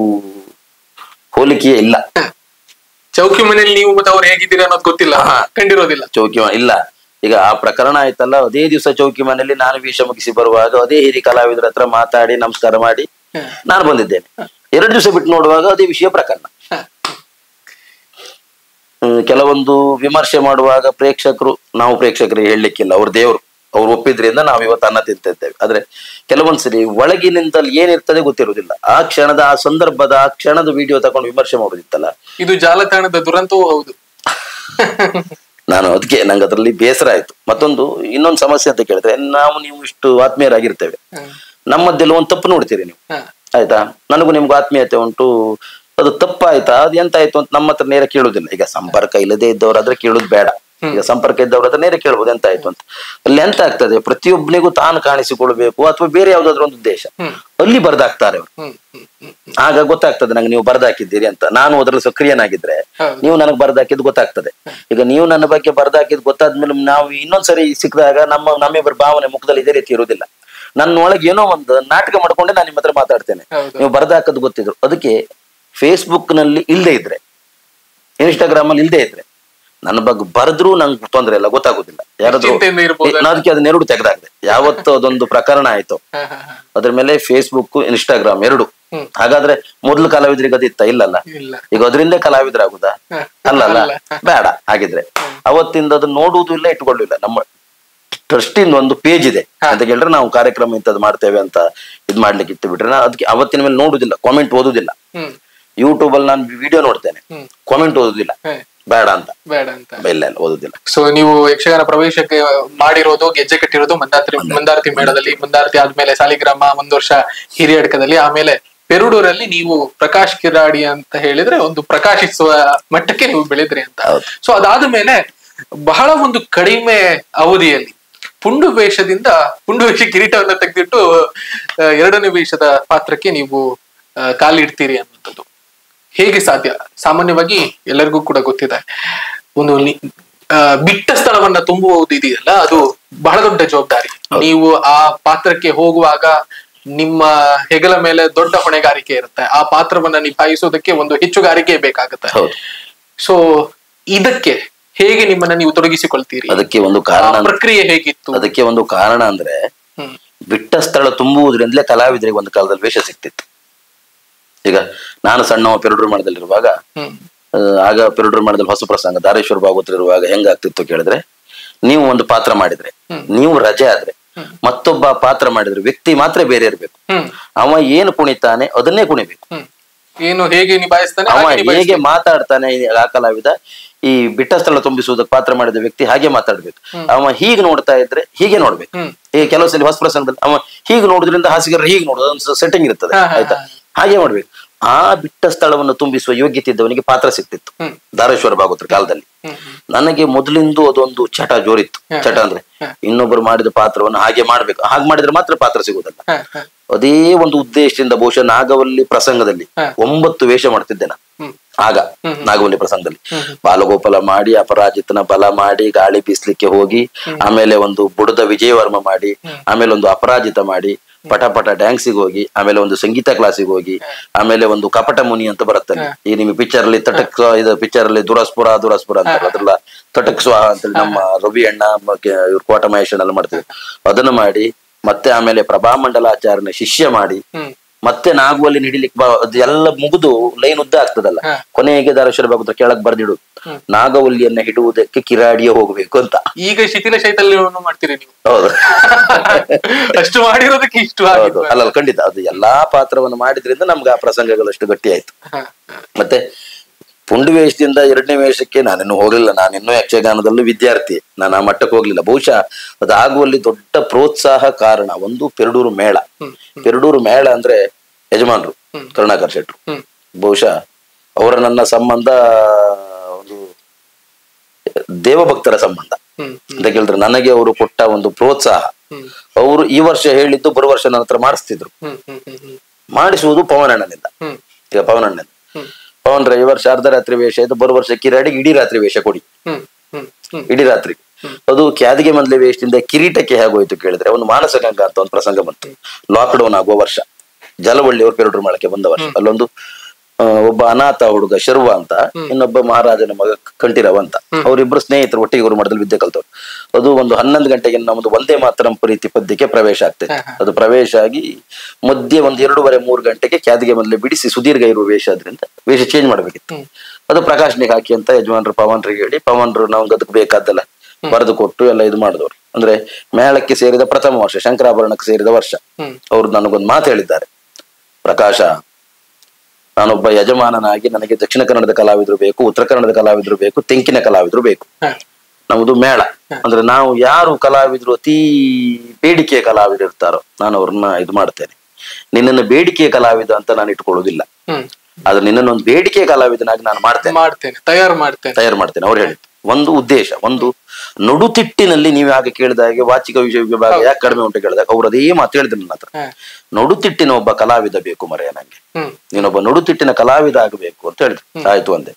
ಹೋಲಿಕೆಯೇ ಇಲ್ಲ ಚೌಕಿ ಮನೆಯಲ್ಲಿ ನೀವು ಮತ್ತೆ ಅವ್ರು ಹೇಗಿದ್ದೀರಾ ಅನ್ನೋದು ಗೊತ್ತಿಲ್ಲ ಹಾ. ಕಂಡಿರೋದಿಲ್ಲ ಚೌಕಿ ಮ- ಇಲ್ಲ ಈಗ ಆ ಪ್ರಕರಣ ಆಯ್ತಲ್ಲ ಅದೇ ದಿವಸ ಚೌಕಿ ಮನೆಯಲ್ಲಿ ನಾನು ವೇಷ ಮುಗಿಸಿ ಬರುವಾಗ ಅದೇ ಹಿರಿಯ ಕಲಾವಿದರ ಹತ್ರ ಮಾತಾಡಿ ನಮಸ್ಕಾರ ಮಾಡಿ ನಾನು ಬಂದಿದ್ದೇನೆ ಎರಡು ದಿವಸ ಬಿಟ್ಟು ನೋಡುವಾಗ ಅದೇ ವಿಷಯ ಪ್ರಕರಣ ಹ್ಮ್, ಕೆಲವೊಂದು ವಿಮರ್ಶೆ ಮಾಡುವಾಗ ಪ್ರೇಕ್ಷಕರು ನಾವು ಪ್ರೇಕ್ಷಕರಿಗೆ ಹೇಳಲಿಕ್ಕಿಲ್ಲ ಅವ್ರ ದೇವರು ಅವ್ರು ಒಪ್ಪಿದ್ರಿಂದ ನಾವು ಇವತ್ತು ಅನ್ನ ತಿಂತಿದ್ದೇವೆ ಆದ್ರೆ ಕೆಲವೊಂದ್ಸರಿ ಒಳಗಿನಿಂದಲ್ಲಿ ಏನಿರ್ತದೆ ಗೊತ್ತಿರುವುದಿಲ್ಲ ಆ ಕ್ಷಣದ ಆ ಸಂದರ್ಭದ ಆ ಕ್ಷಣದ ವಿಡಿಯೋ ತಗೊಂಡು ವಿಮರ್ಶೆ ಮಾಡೋದಿತ್ತಲ್ಲ ಇದು ಜಾಲತಾಣದ ದುರಂತವೂ ಹೌದು ನಾನು ಅದಕ್ಕೆ ನಂಗೆ ಅದರಲ್ಲಿ ಬೇಸರ ಆಯ್ತು ಮತ್ತೊಂದು ಇನ್ನೊಂದು ಸಮಸ್ಯೆ ಅಂತ ಕೇಳಿದ್ರೆ ನಾವು ನೀವು ಇಷ್ಟು ಆತ್ಮೀಯರಾಗಿರ್ತೇವೆ ನಮ್ಮದ್ದೆಲ್ಲ ಒಂದು ತಪ್ಪು ನೋಡ್ತೀರಿ ನೀವು ಹ. ಆಯ್ತಾ ನನಗೂ ನಿಮ್ಗೂ ಆತ್ಮೀಯತೆ ಉಂಟು ಅದು ತಪ್ಪಾಯ್ತಾ ಅದು ಎಂತಾಯ್ತು ಅಂತ ನಮ್ಮ ಹತ್ರ ನೇರ ಕೇಳುದಿಲ್ಲ ಈಗ ಸಂಪರ್ಕ ಇಲ್ಲದೆ ಇದ್ದವರಾದ್ರೆ ಕೇಳುದು ಬೇಡ ಈಗ ಸಂಪರ್ಕ ಇದ್ದವ್ರ ಹತ್ರ ನೇರ ಕೇಳ್ಬೋದು ಎಂತಾಯ್ತು ಅಂತ ಅಲ್ಲಿ ಎಂತ ಆಗ್ತದೆ ಪ್ರತಿಯೊಬ್ಬನಿಗೂ ತಾನು ಕಾಣಿಸಿಕೊಳ್ಬೇಕು ಅಥವಾ ಬೇರೆ ಯಾವ್ದಾದ್ರು ಒಂದು ಉದ್ದೇಶ ಅಲ್ಲಿ ಬರ್ದಾಕ್ತಾರೆ ಅವರು ಹ್ಮ್ ಹ್ಮ್ ಹ್ಮ್ ಆಗ ಗೊತ್ತಾಗ್ತದೆ ನಂಗೆ ನೀವು ಬರ್ದಾಕಿದ್ದೀರಿ ಅಂತ ನಾನು ಅದ್ರಲ್ಲಿ ಸಕ್ರಿಯನಾಗಿದ್ರೆ ಹೌದು. ನೀವು ನನಗೆ ಬರ್ದಾಕಿದ್ ಗೊತ್ತಾಗ್ತದೆ ಈಗ ನೀವು ನನ್ನ ಬಗ್ಗೆ ಬರ್ದಾಕಿದ್ ಗೊತ್ತಾದ್ಮೇಲೆ ನಾವು ಇನ್ನೊಂದ್ಸರಿ ಸಿಕ್ಕಿದಾಗ ನಮ್ಮ ನಮ್ಮಿಬ್ಬರ ಭಾವನೆ ಮುಖದಲ್ಲಿ ಇದೇ ರೀತಿ ಇರುವುದಿಲ್ಲ ನನ್ನ ಒಳಗೆ ಏನೋ ಒಂದು ನಾಟಕ ಮಾಡ್ಕೊಂಡೆ ನಾನು ನಿಮ್ಮ ಹತ್ರ ಮಾತಾಡ್ತೇನೆ ಹೌದು. ನೀವು ಬರ್ದಾಕದ್ ಗೊತ್ತಿದ್ರು ಅದಕ್ಕೆ ಫೇಸ್ಬುಕ್ ನಲ್ಲಿ ಇಲ್ಲದೆ ಇದ್ರೆ ಇನ್ಸ್ಟಾಗ್ರಾಮ್ ಅಲ್ಲಿ ಇಲ್ಲದೆ ಇದ್ರೆ ನನ್ನ ಬಗ್ಗೆ ಬರೆದ್ರು ನಂಗೆ ತೊಂದರೆ ಇಲ್ಲ ಗೊತ್ತಾಗುದಿಲ್ಲ ಯಾರಾದ್ರೂ ಚಿಂತೆಯಿಂದ ಇರ್ಬೋದಲ್ಲ? ನಾನು ಅದಕ್ಕೆ ಅದನ್ನ ಎರಡು ತೆಗೆದಾಕ್ದೆ ಯಾವತ್ತು ಅದೊಂದು ಪ್ರಕರಣ ಆಯ್ತು ಹ, ಹ, ಹ. ಅದ್ರ ಮೇಲೆ ಫೇಸ್ಬುಕ್ ಇನ್ಸ್ಟಾಗ್ರಾಮ್ ಎರಡು ಹ್ಮ್. ಹಾಗಾದ್ರೆ ಮೊದ್ಲು ಕಲಾವಿದರಿಗೆ ಅದಿತ್ತ ಇಲ್ಲಲ್ಲ ಇಲ್ಲ ಈಗ ಅದರಿಂದ ಕಲಾವಿದರಾಗುದಾ ಹ. ಅಲ್ಲಲ್ಲ ಅಲ್ಲ. ಬೇಡ ಹಾಗಿದ್ರೆ ಅವತ್ತಿಂದ ಅದನ್ನ ನೋಡುವುದು ಇಲ್ಲ ಇಟ್ಕೊಳ್ಳಿಲ್ಲ ನಮ್ಮ ಟ್ರಸ್ಟಿಂದ ಒಂದು ಪೇಜ್ ಇದೆ ಅಂತ ಕೇಳಿದ್ರೆ ನಾವು ಕಾರ್ಯಕ್ರಮ ಇಂಥದ್ದು ಮಾಡ್ತೇವೆ ಅಂತ ಇದ್ ಮಾಡ್ಲಿಕ್ಕೆ ಇಟ್ಟು ಬಿಟ್ರೆ ನಾನು ಅದಕ್ಕೆ ಅವತ್ತಿನ ಮೇಲೆ ನೋಡುದಿಲ್ಲ ಕಾಮೆಂಟ್ ಓದುದಿಲ್ಲ ಹ್ಮ್ ಯೂಟ್ಯೂಬ್ ಅಲ್ಲಿ ನಾನು ವಿಡಿಯೋ ನೋಡ್ತೇನೆ ಹ್ಮ್. ಕಾಮೆಂಟ್ ಓದುದಿಲ್ಲ ಹ. ಬೇಡ ಅಂತ ಬೇಡ ಅಂತ ಇಲ್ಲ ಇಲ್ಲ ಓದುದಿಲ್ಲ ಸೊ ನೀವು ಯಕ್ಷಗಾನ ಪ್ರವೇಶಕ್ಕೆ ಮಾಡಿರೋದು ಗೆಜ್ಜೆ ಕಟ್ಟಿರೋದು ಮಂದಾರ್ತಿ ಮಂದಾರ್ತಿ ಮೇಳದಲ್ಲಿ ಮಂದಾರ್ತಿ ಆದ್ಮೇಲೆ ಸಾಲಿಗ್ರಾಮ ಒಂದು ವರ್ಷ ಹಿರಿಯಡ್ಕದಲ್ಲಿ ಆಮೇಲೆ ಪೆರುಡೂರಲ್ಲಿ ನೀವು ಪ್ರಕಾಶ್ ಕಿರಾಡಿ ಅಂತ ಹೇಳಿದ್ರೆ ಒಂದು ಪ್ರಕಾಶಿಸುವ ಮಟ್ಟಕ್ಕೆ ನೀವು ಬೆಳೆದ್ರಿ ಅಂತ ಹೌದು. ಸೊ ಅದಾದ ಮೇಲೆ ಬಹಳ ಒಂದು ಕಡಿಮೆ ಅವಧಿಯಲ್ಲಿ ಪುಂಡು ವೇಷದಿಂದ ಪುಂಡು ವೇಷ ಕಿರೀಟವನ್ನ ತೆಗೆದಿಟ್ಟು ಆ, ಎರಡನೇ ವೇಷದ ಪಾತ್ರಕ್ಕೆ ನೀವು ಆ, ಕಾಲಿಡ್ತೀರಿ ಅನ್ನುವಂಥದ್ದು ಹೇಗೆ ಸಾಧ್ಯ ಸಾಮಾನ್ಯವಾಗಿ ಎಲ್ಲರಿಗೂ ಕೂಡ ಗೊತ್ತಿದೆ ಒಂದು ನಿ- ಆ, ಬಿಟ್ಟ ಸ್ಥಳವನ್ನ ತುಂಬುವುದು ಇದೆಯಲ್ಲ ಅದು ಬಹಳ ದೊಡ್ಡ ಜವಾಬ್ದಾರಿ ನೀವು ಆ ಪಾತ್ರಕ್ಕೆ ಹೋಗುವಾಗ ನಿಮ್ಮ ಹೆಗಲ ಮೇಲೆ ದೊಡ್ಡ ಹೊಣೆಗಾರಿಕೆ ಇರುತ್ತೆ ಆ ಪಾತ್ರವನ್ನ ನಿಭಾಯಿಸೋದಕ್ಕೆ ಒಂದು ಹೆಚ್ಚುಗಾರಿಕೆ ಬೇಕಾಗುತ್ತೆ ಹೌದು ಸೊ ಇದಕ್ಕೆ ಹೇಗೆ ನಿಮ್ಮನ್ನ ನೀವು ತೊಡಗಿಸಿಕೊಳ್ತೀರಿ ಅದಕ್ಕೆ ಒಂದು ಆ ಕಾರಣ ಅಂತ- ಪ್ರಕ್ರಿಯೆ ಹೇಗಿತ್ತು ಅದಕ್ಕೆ ಒಂದು ಕಾರಣ ಅಂದ್ರೆ ಹ್ಮ್ ಬಿಟ್ಟ ಸ್ಥಳ ತುಂಬುವುದರಿಂದಲೇ ಕಲಾವಿದರಿಗೆ ಒಂದು ಕಾಲದಲ್ಲಿ ವೇಷ ಸಿಕ್ತಿತ್ತು ಈಗ ನಾನು ಸಣ್ಣವ ಪೆರಡೂರು ಮಾಡದಲ್ಲಿರುವಾಗ ಹ್ಮ್ ಆ, ಆಗ ಪೆರಡೂರು ಮಾಡದಲ್ಲಿ ಹೊಸ ಪ್ರಸಂಗ ದಾರೇಶ್ವರ ಭಾಗವತರು ಇರುವಾಗ ಹೆಂಗಾಗ್ತಿತ್ತು ಕೇಳಿದ್ರೆ ನೀವು ಒಂದು ಪಾತ್ರ ಮಾಡಿದ್ರೆ ನೀವು ರಜೆ ಆದ್ರೆ ಮತ್ತೊಬ್ಬ ಪಾತ್ರ ಮಾಡಿದ್ರೆ ವ್ಯಕ್ತಿ ಮಾತ್ರ ಬೇರೆ ಇರ್ಬೇಕು ಹ್ಮ್ ಅವ ಏನು ಕುಣಿತಾನೆ ಅದನ್ನೇ ಕುಣಿಬೇಕು ಹ್ಮ್ ಏನು ಹೇಗೆ ನಿಭಾಯಿಸ್ತಾನೆ ಅವ ಹಾಗೆ ನಿಭಾಯಿಸ್ತಾನೆ. ಹೇಗೆ ಮಾತಾಡ್ತಾನೆ ಆ ಕಲಾವಿದ ಈ ಬಿಟ್ಟ ಸ್ಥಳ ತುಂಬಿಸುವುದಕ್ಕೆ ಪಾತ್ರ ಮಾಡಿದ ವ್ಯಕ್ತಿ ಹಾಗೆ ಮಾತಾಡ್ಬೇಕು ಅವ ಹೀಗೆ ನೋಡ್ತಾ ಇದ್ರೆ ಹೀಗೆ ನೋಡ್ಬೇಕು ಹ್ಮ್. ಈ ಕೆಲವು ಸಲ ಹೊಸ ಪ್ರಸಂಗದಲ್ಲಿ ಅವ ಹೀಗೆ ನೋಡುದ್ರಿಂದ ಹಾಸಿಗೆ ಹೀಗೆ ನೋಡೋದು ಒಂದು ಸೆಟ್ಟಿಂಗ್ ಇರ್ತದೆ ಹಾ, ಹಾ, ಆಯ್ತಾ ಹಾಗೆ ಮಾಡ್ಬೇಕು ಆ ಬಿಟ್ಟ ಸ್ಥಳವನ್ನು ತುಂಬಿಸುವ ಯೋಗ್ಯತೆ ಇದ್ದವನಿಗೆ ಪಾತ್ರ ಸಿಕ್ತಿತ್ತು ಹ್ಮ್. ಧಾರೇಶ್ವರ ಭಾಗವತರ ಕಾಲದಲ್ಲಿ ಹ್ಮ್ ನನಗೆ ಮೊದಲಿಂದು ಅದೊಂದು ಚಟ ಜೋರಿತ್ತು ಚಟ ಅಂದ್ರೆ ಇನ್ನೊಬ್ಬರು ಮಾಡಿದ ಪಾತ್ರವನ್ನು ಹಾಗೆ ಮಾಡ್ಬೇಕು ಹಾಗೆ ಮಾಡಿದ್ರೆ ಮಾತ್ರ ಪಾತ್ರ ಸಿಗುವುದಲ್ಲ ಹ, ಹ. ಅದೇ ಒಂದು ಉದ್ದೇಶದಿಂದ ಬಹುಶಃ ನಾಗವಲ್ಲಿ ಪ್ರಸಂಗದಲ್ಲಿ ಹ. ಒಂಬತ್ತು ವೇಷ ಮಾಡ್ತಿದ್ದೆ ನಾನು ಹ್ಮ್. ಆಗ ನಾಗವಲ್ಲಿ ಪ್ರಸಂಗದಲ್ಲಿ ಬಾಲಗೋಪಾಲ ಮಾಡಿ ಅಪರಾಜಿತನ ಬಲ ಮಾಡಿ ಗಾಳಿ ಬೀಸ್ಲಿಕ್ಕೆ ಹೋಗಿ ಆಮೇಲೆ ಒಂದು ಬುಡದ ವಿಜಯವರ್ಮ ಮಾಡಿ ಆಮೇಲೆ ಒಂದು ಅಪರಾಜಿತ ಮಾಡಿ ಪಟ ಪಟ ಡ್ಯಾನ್ಸಿಗೆ ಹೋಗಿ ಆಮೇಲೆ ಒಂದು ಸಂಗೀತ ಕ್ಲಾಸಿಗೆ ಹೋಗಿ ಆಮೇಲೆ ಒಂದು ಕಪಟ ಮುನಿ ಅಂತ ಬರುತ್ತಲ್ಲ ಈ ನಿಮಗೆ ಪಿಕ್ಚರ್ ಅಲ್ಲಿ ತಟಕ್ ಇದು ಪಿಕ್ಚರ್ ಅಲ್ಲಿ ದುರಸ್ಪುರ ದುರಸ್ಪುರ ಅಂತ ಅದ್ರಲ್ಲ ತಟಕ್ ಸ್ವಾಹ ಅಂತೇಳಿ ನಮ್ಮ ರವಿ ಅಣ್ಣ ಇವ್ರು ಕೋಟ ಮಹೇಶನ್ ಎಲ್ಲ ಮಾಡ್ತೀವಿ ಅದನ್ನ ಮಾಡಿ ಮತ್ತೆ ಆಮೇಲೆ ಪ್ರಭಾಮಂಡಲಾಚಾರ್ಯನ ಶಿಷ್ಯ ಮಾಡಿ ಹ್ಮ್ ಮತ್ತೆ ನಾಗುವಲ್ಲಿ ಹಿಡಿಲಿಕ್ಕೆ ಬ ಅದು ಎಲ್ಲ ಮುಗಿದು ಲೈನ್ ಉದ್ದ ಆಗ್ತದಲ್ಲ ಹ. ಕೊನೆಗೆ ದಾರೇಶ್ವರ ಭಾಗವತ ಕೆಳಗ್ ಬರ್ದಿಡು ನಾಗವಲ್ಲಿಯನ್ನ ಹಿಡುವುದಕ್ಕೆ ಕಿರಾಡಿಯ ಹೋಗ್ಬೇಕು ಅಂತ ಈಗ ಶಿಥಿಲ ಶೈಥಲ್ಯವನ್ನು ಮಾಡ್ತೀರಿ ನೀವು ಹೌದು ಅಷ್ಟು ಮಾಡಿರೋದಕ್ಕೆ ಇಷ್ಟು ಹೌದು ಆಗಿದ್ದು. ಅಲ್ಲ ಅಲ್ಲ, ಖಂಡಿತ ಅದು ಎಲ್ಲಾ ಪಾತ್ರವನ್ನು ಮಾಡಿದ್ರಿಂದ ನಮ್ಗೆ ಆ ಪ್ರಸಂಗಗಳಷ್ಟು ಗಟ್ಟಿ ಆಯ್ತು ಹ, ಹ. ಮತ್ತೆ ಪುಂಡು ವೇಷದಿಂದ ಎರಡನೇ ವೇಷಕ್ಕೆ ನಾನಿನ್ನು ಹೋಗ್ಲಿಲ್ಲ ನಾನಿನ್ನೂ ಯಕ್ಷಗಾನದಲ್ಲೂ ವಿದ್ಯಾರ್ಥಿ ನಾನು ಆ ಮಟ್ಟಕ್ಕೆ ಹೋಗ್ಲಿಲ್ಲ ಬಹುಶಃ ಅದಾಗುವಲ್ಲಿ ದೊಡ್ಡ ಪ್ರೋತ್ಸಾಹ ಕಾರಣ ಒಂದು ಪೆರಡೂರು ಮೇಳ ಪೆರಡೂರು ಮೇಳ ಅಂದ್ರೆ ಯಜಮಾನ್ರು ಕರುಣಾಕರ್ ಶೆಟ್ರು ಹ್ಮ್ ಬಹುಶಃ ಅವರ ನನ್ನ ಸಂಬಂಧ ಒಂದು ದೇವಭಕ್ತರ ಸಂಬಂಧ ಹ್ಮ್ ಅಂತ ಕೇಳಿದ್ರೆ ನನಗೆ ಅವರು ಕೊಟ್ಟ ಒಂದು ಪ್ರೋತ್ಸಾಹ ಹ್ಮ್ ಅವರು ಈ ವರ್ಷ ಹೇಳಿದ್ದು ಬರುವ ವರ್ಷ ನನ್ನ ಹತ್ರ ಮಾಡಿಸ್ತಿದ್ರು ಹ್ಮ್ ಹ್ಮ್ ಹ್ಮ್ ಹ್ಮ್ ಮಾಡಿಸುವುದು ಪವನಣ್ಣನಿಂದ ಹ್ಮ್ ಈಗ ಪವನಣ್ಣನ ಹ್ಮ್ ಪವನ್ರ ಈ ವರ್ಷ ಅರ್ಧ ರಾತ್ರಿ ವೇಷ ಇದು ಬರುವ ವರ್ಷ ಕಿರಾಡಿಗೆ ಇಡೀ ರಾತ್ರಿ ವೇಷ ಕೊಡಿ ಹ್ಮ್ ಹ್ಮ್ ಹ್ಮ್ ಇಡೀ ರಾತ್ರಿ ಅದು ಕ್ಯಾದಿಗೆ ಮೊದಲೇ ವೇಷದಿಂದ ಕಿರೀಟಕ್ಕೆ ಹೇಗೋಯ್ತು ಕೇಳಿದ್ರೆ ಒಂದು ಮಾನಸ ಗಂಗಾ ಅಂತ ಒಂದು ಪ್ರಸಂಗ ಬಂತು ಲಾಕ್ ಡೌನ್ ಆಗುವ ವರ್ಷ ಜಲವಳ್ಳಿಯವರು ಪೆರಡೂರು ಮೇಳಕ್ಕೆ ಬಂದ ವರ್ಷ ಅಲ್ಲೊಂದು ಆ, ಒಬ್ಬ ಅನಾಥ ಹುಡುಗ ಶರ್ವ ಅಂತ ಇನ್ನೊಬ್ಬ ಮಹಾರಾಜನ ಮಗ ಕಂಠೀರವ ಅಂತ ಅವರಿಬ್ಬರು ಸ್ನೇಹಿತರು ಒಟ್ಟಿಗೆ ಗುರು ಮಠದಲ್ಲಿ ವಿದ್ಯೆ ಕಲ್ತವ್ರು ಅದು ಒಂದು ಹನ್ನೊಂದು ಗಂಟೆಗೆ ನಮ್ಮದು ಒಂದೇ ಮಾತರಂ ಪ್ರೀತಿ ಪದ್ಯಕ್ಕೆ ಪ್ರವೇಶ ಆಗ್ತದೆ ಅದು ಪ್ರವೇಶ ಆಗಿ ಮಧ್ಯೆ ಒಂದು ಎರಡೂವರೆ ಮೂರು ಗಂಟೆಗೆ ಕ್ಯಾದಿಗೆ ಮೊದಲೇ ಬಿಡಿಸಿ ಸುದೀರ್ಘ ಇರುವ ವೇಷ ಆದ್ರಿಂದ ವೇಷ ಚೇಂಜ್ ಮಾಡ್ಬೇಕಿತ್ತು ಅದು ಪ್ರಕಾಶ್ನಿಗೆ ಹಾಕಿ ಅಂತ ಯಜಮಾನ್ರು ಪವನ್ರಿಗೆ ಹೇಳಿ ಪವನ್ರು ನಾವು ಅದಕ್ಕೆ ಬೇಕಾದ್ದಲ್ಲ ಬರೆದು ಕೊಟ್ಟು ಎಲ್ಲ ಇದು ಮಾಡಿದವರು ಅಂದ್ರೆ ಮೇಳಕ್ಕೆ ಸೇರಿದ ಪ್ರಥಮ ವರ್ಷ ಶಂಕರಾಭರಣಕ್ಕೆ ಸೇರಿದ ವರ್ಷ ಹ್ಮ್. ಅವ್ರು ನನಗೊಂದು ಮಾತು ಹೇಳಿದ್ದಾರೆ ಪ್ರಕಾಶ ನಾನೊಬ್ಬ ಯಜಮಾನನಾಗಿ ನನಗೆ ದಕ್ಷಿಣ ಕನ್ನಡದ ಕಲಾವಿದರು ಬೇಕು ಉತ್ತರ ಕನ್ನಡದ ಕಲಾವಿದರು ಬೇಕು ತೆಂಕಿನ ಕಲಾವಿದರು ಬೇಕು ಹ. ನಮ್ಮದು ಮೇಳ ಅಂದ್ರೆ ನಾವು ಯಾರು ಕಲಾವಿದರು ಅತಿ ಬೇಡಿಕೆಯ ಕಲಾವಿದರು ಇರ್ತಾರೋ ನಾನು ಅವ್ರನ್ನ ಇದು ಮಾಡ್ತೇನೆ ನಿನ್ನನ್ನು ಬೇಡಿಕೆಯ ಕಲಾವಿದ ಅಂತ ನಾನು ಇಟ್ಕೊಳ್ಳೋದಿಲ್ಲ ಹ್ಮ್ ಆದ್ರೆ ನಿನ್ನನ್ನು ಒಂದು ಬೇಡಿಕೆಯ ಕಲಾವಿದನಾಗಿ ನಾನು ಮಾಡ್ತೇನೆ ಮಾಡ್ತೇನೆ ತಯಾರು ಮಾಡ್ತೇನೆ ತಯಾರು ಮಾಡ್ತೇನೆ ಅವ್ರು ಹೇಳಿದ್ದು ಒಂದು ಉದ್ದೇಶ ಒಂದು ನಡುತಿಟ್ಟಿನಲ್ಲಿ ನೀವು ಹಾಗೆ ಕೇಳಿದ ಹಾಗೆ ವಾಚಿಕ ವಿಷಯ ವಿಭಾಗ ಯಾಕೆ ಕಡಿಮೆ ಉಂಟು ಕೇಳಿದಾಗ ಅವ್ರು ಅದೇ ಮಾತು ಹೇಳಿದ್ರು ನನ್ನ ಹತ್ರ ಹ. ನಡುತಿಟ್ಟಿನ ಒಬ್ಬ ಕಲಾವಿದ ಬೇಕು ಮರೆಯ ನಂಗೆ ಹ್ಮ್ ನೀನೊಬ್ಬ ನಡುತಿಟ್ಟಿನ ಕಲಾವಿದ ಆಗಬೇಕು ಅಂತ ಹೇಳಿದ್ರು ಆಯ್ತು ಅಂದೆ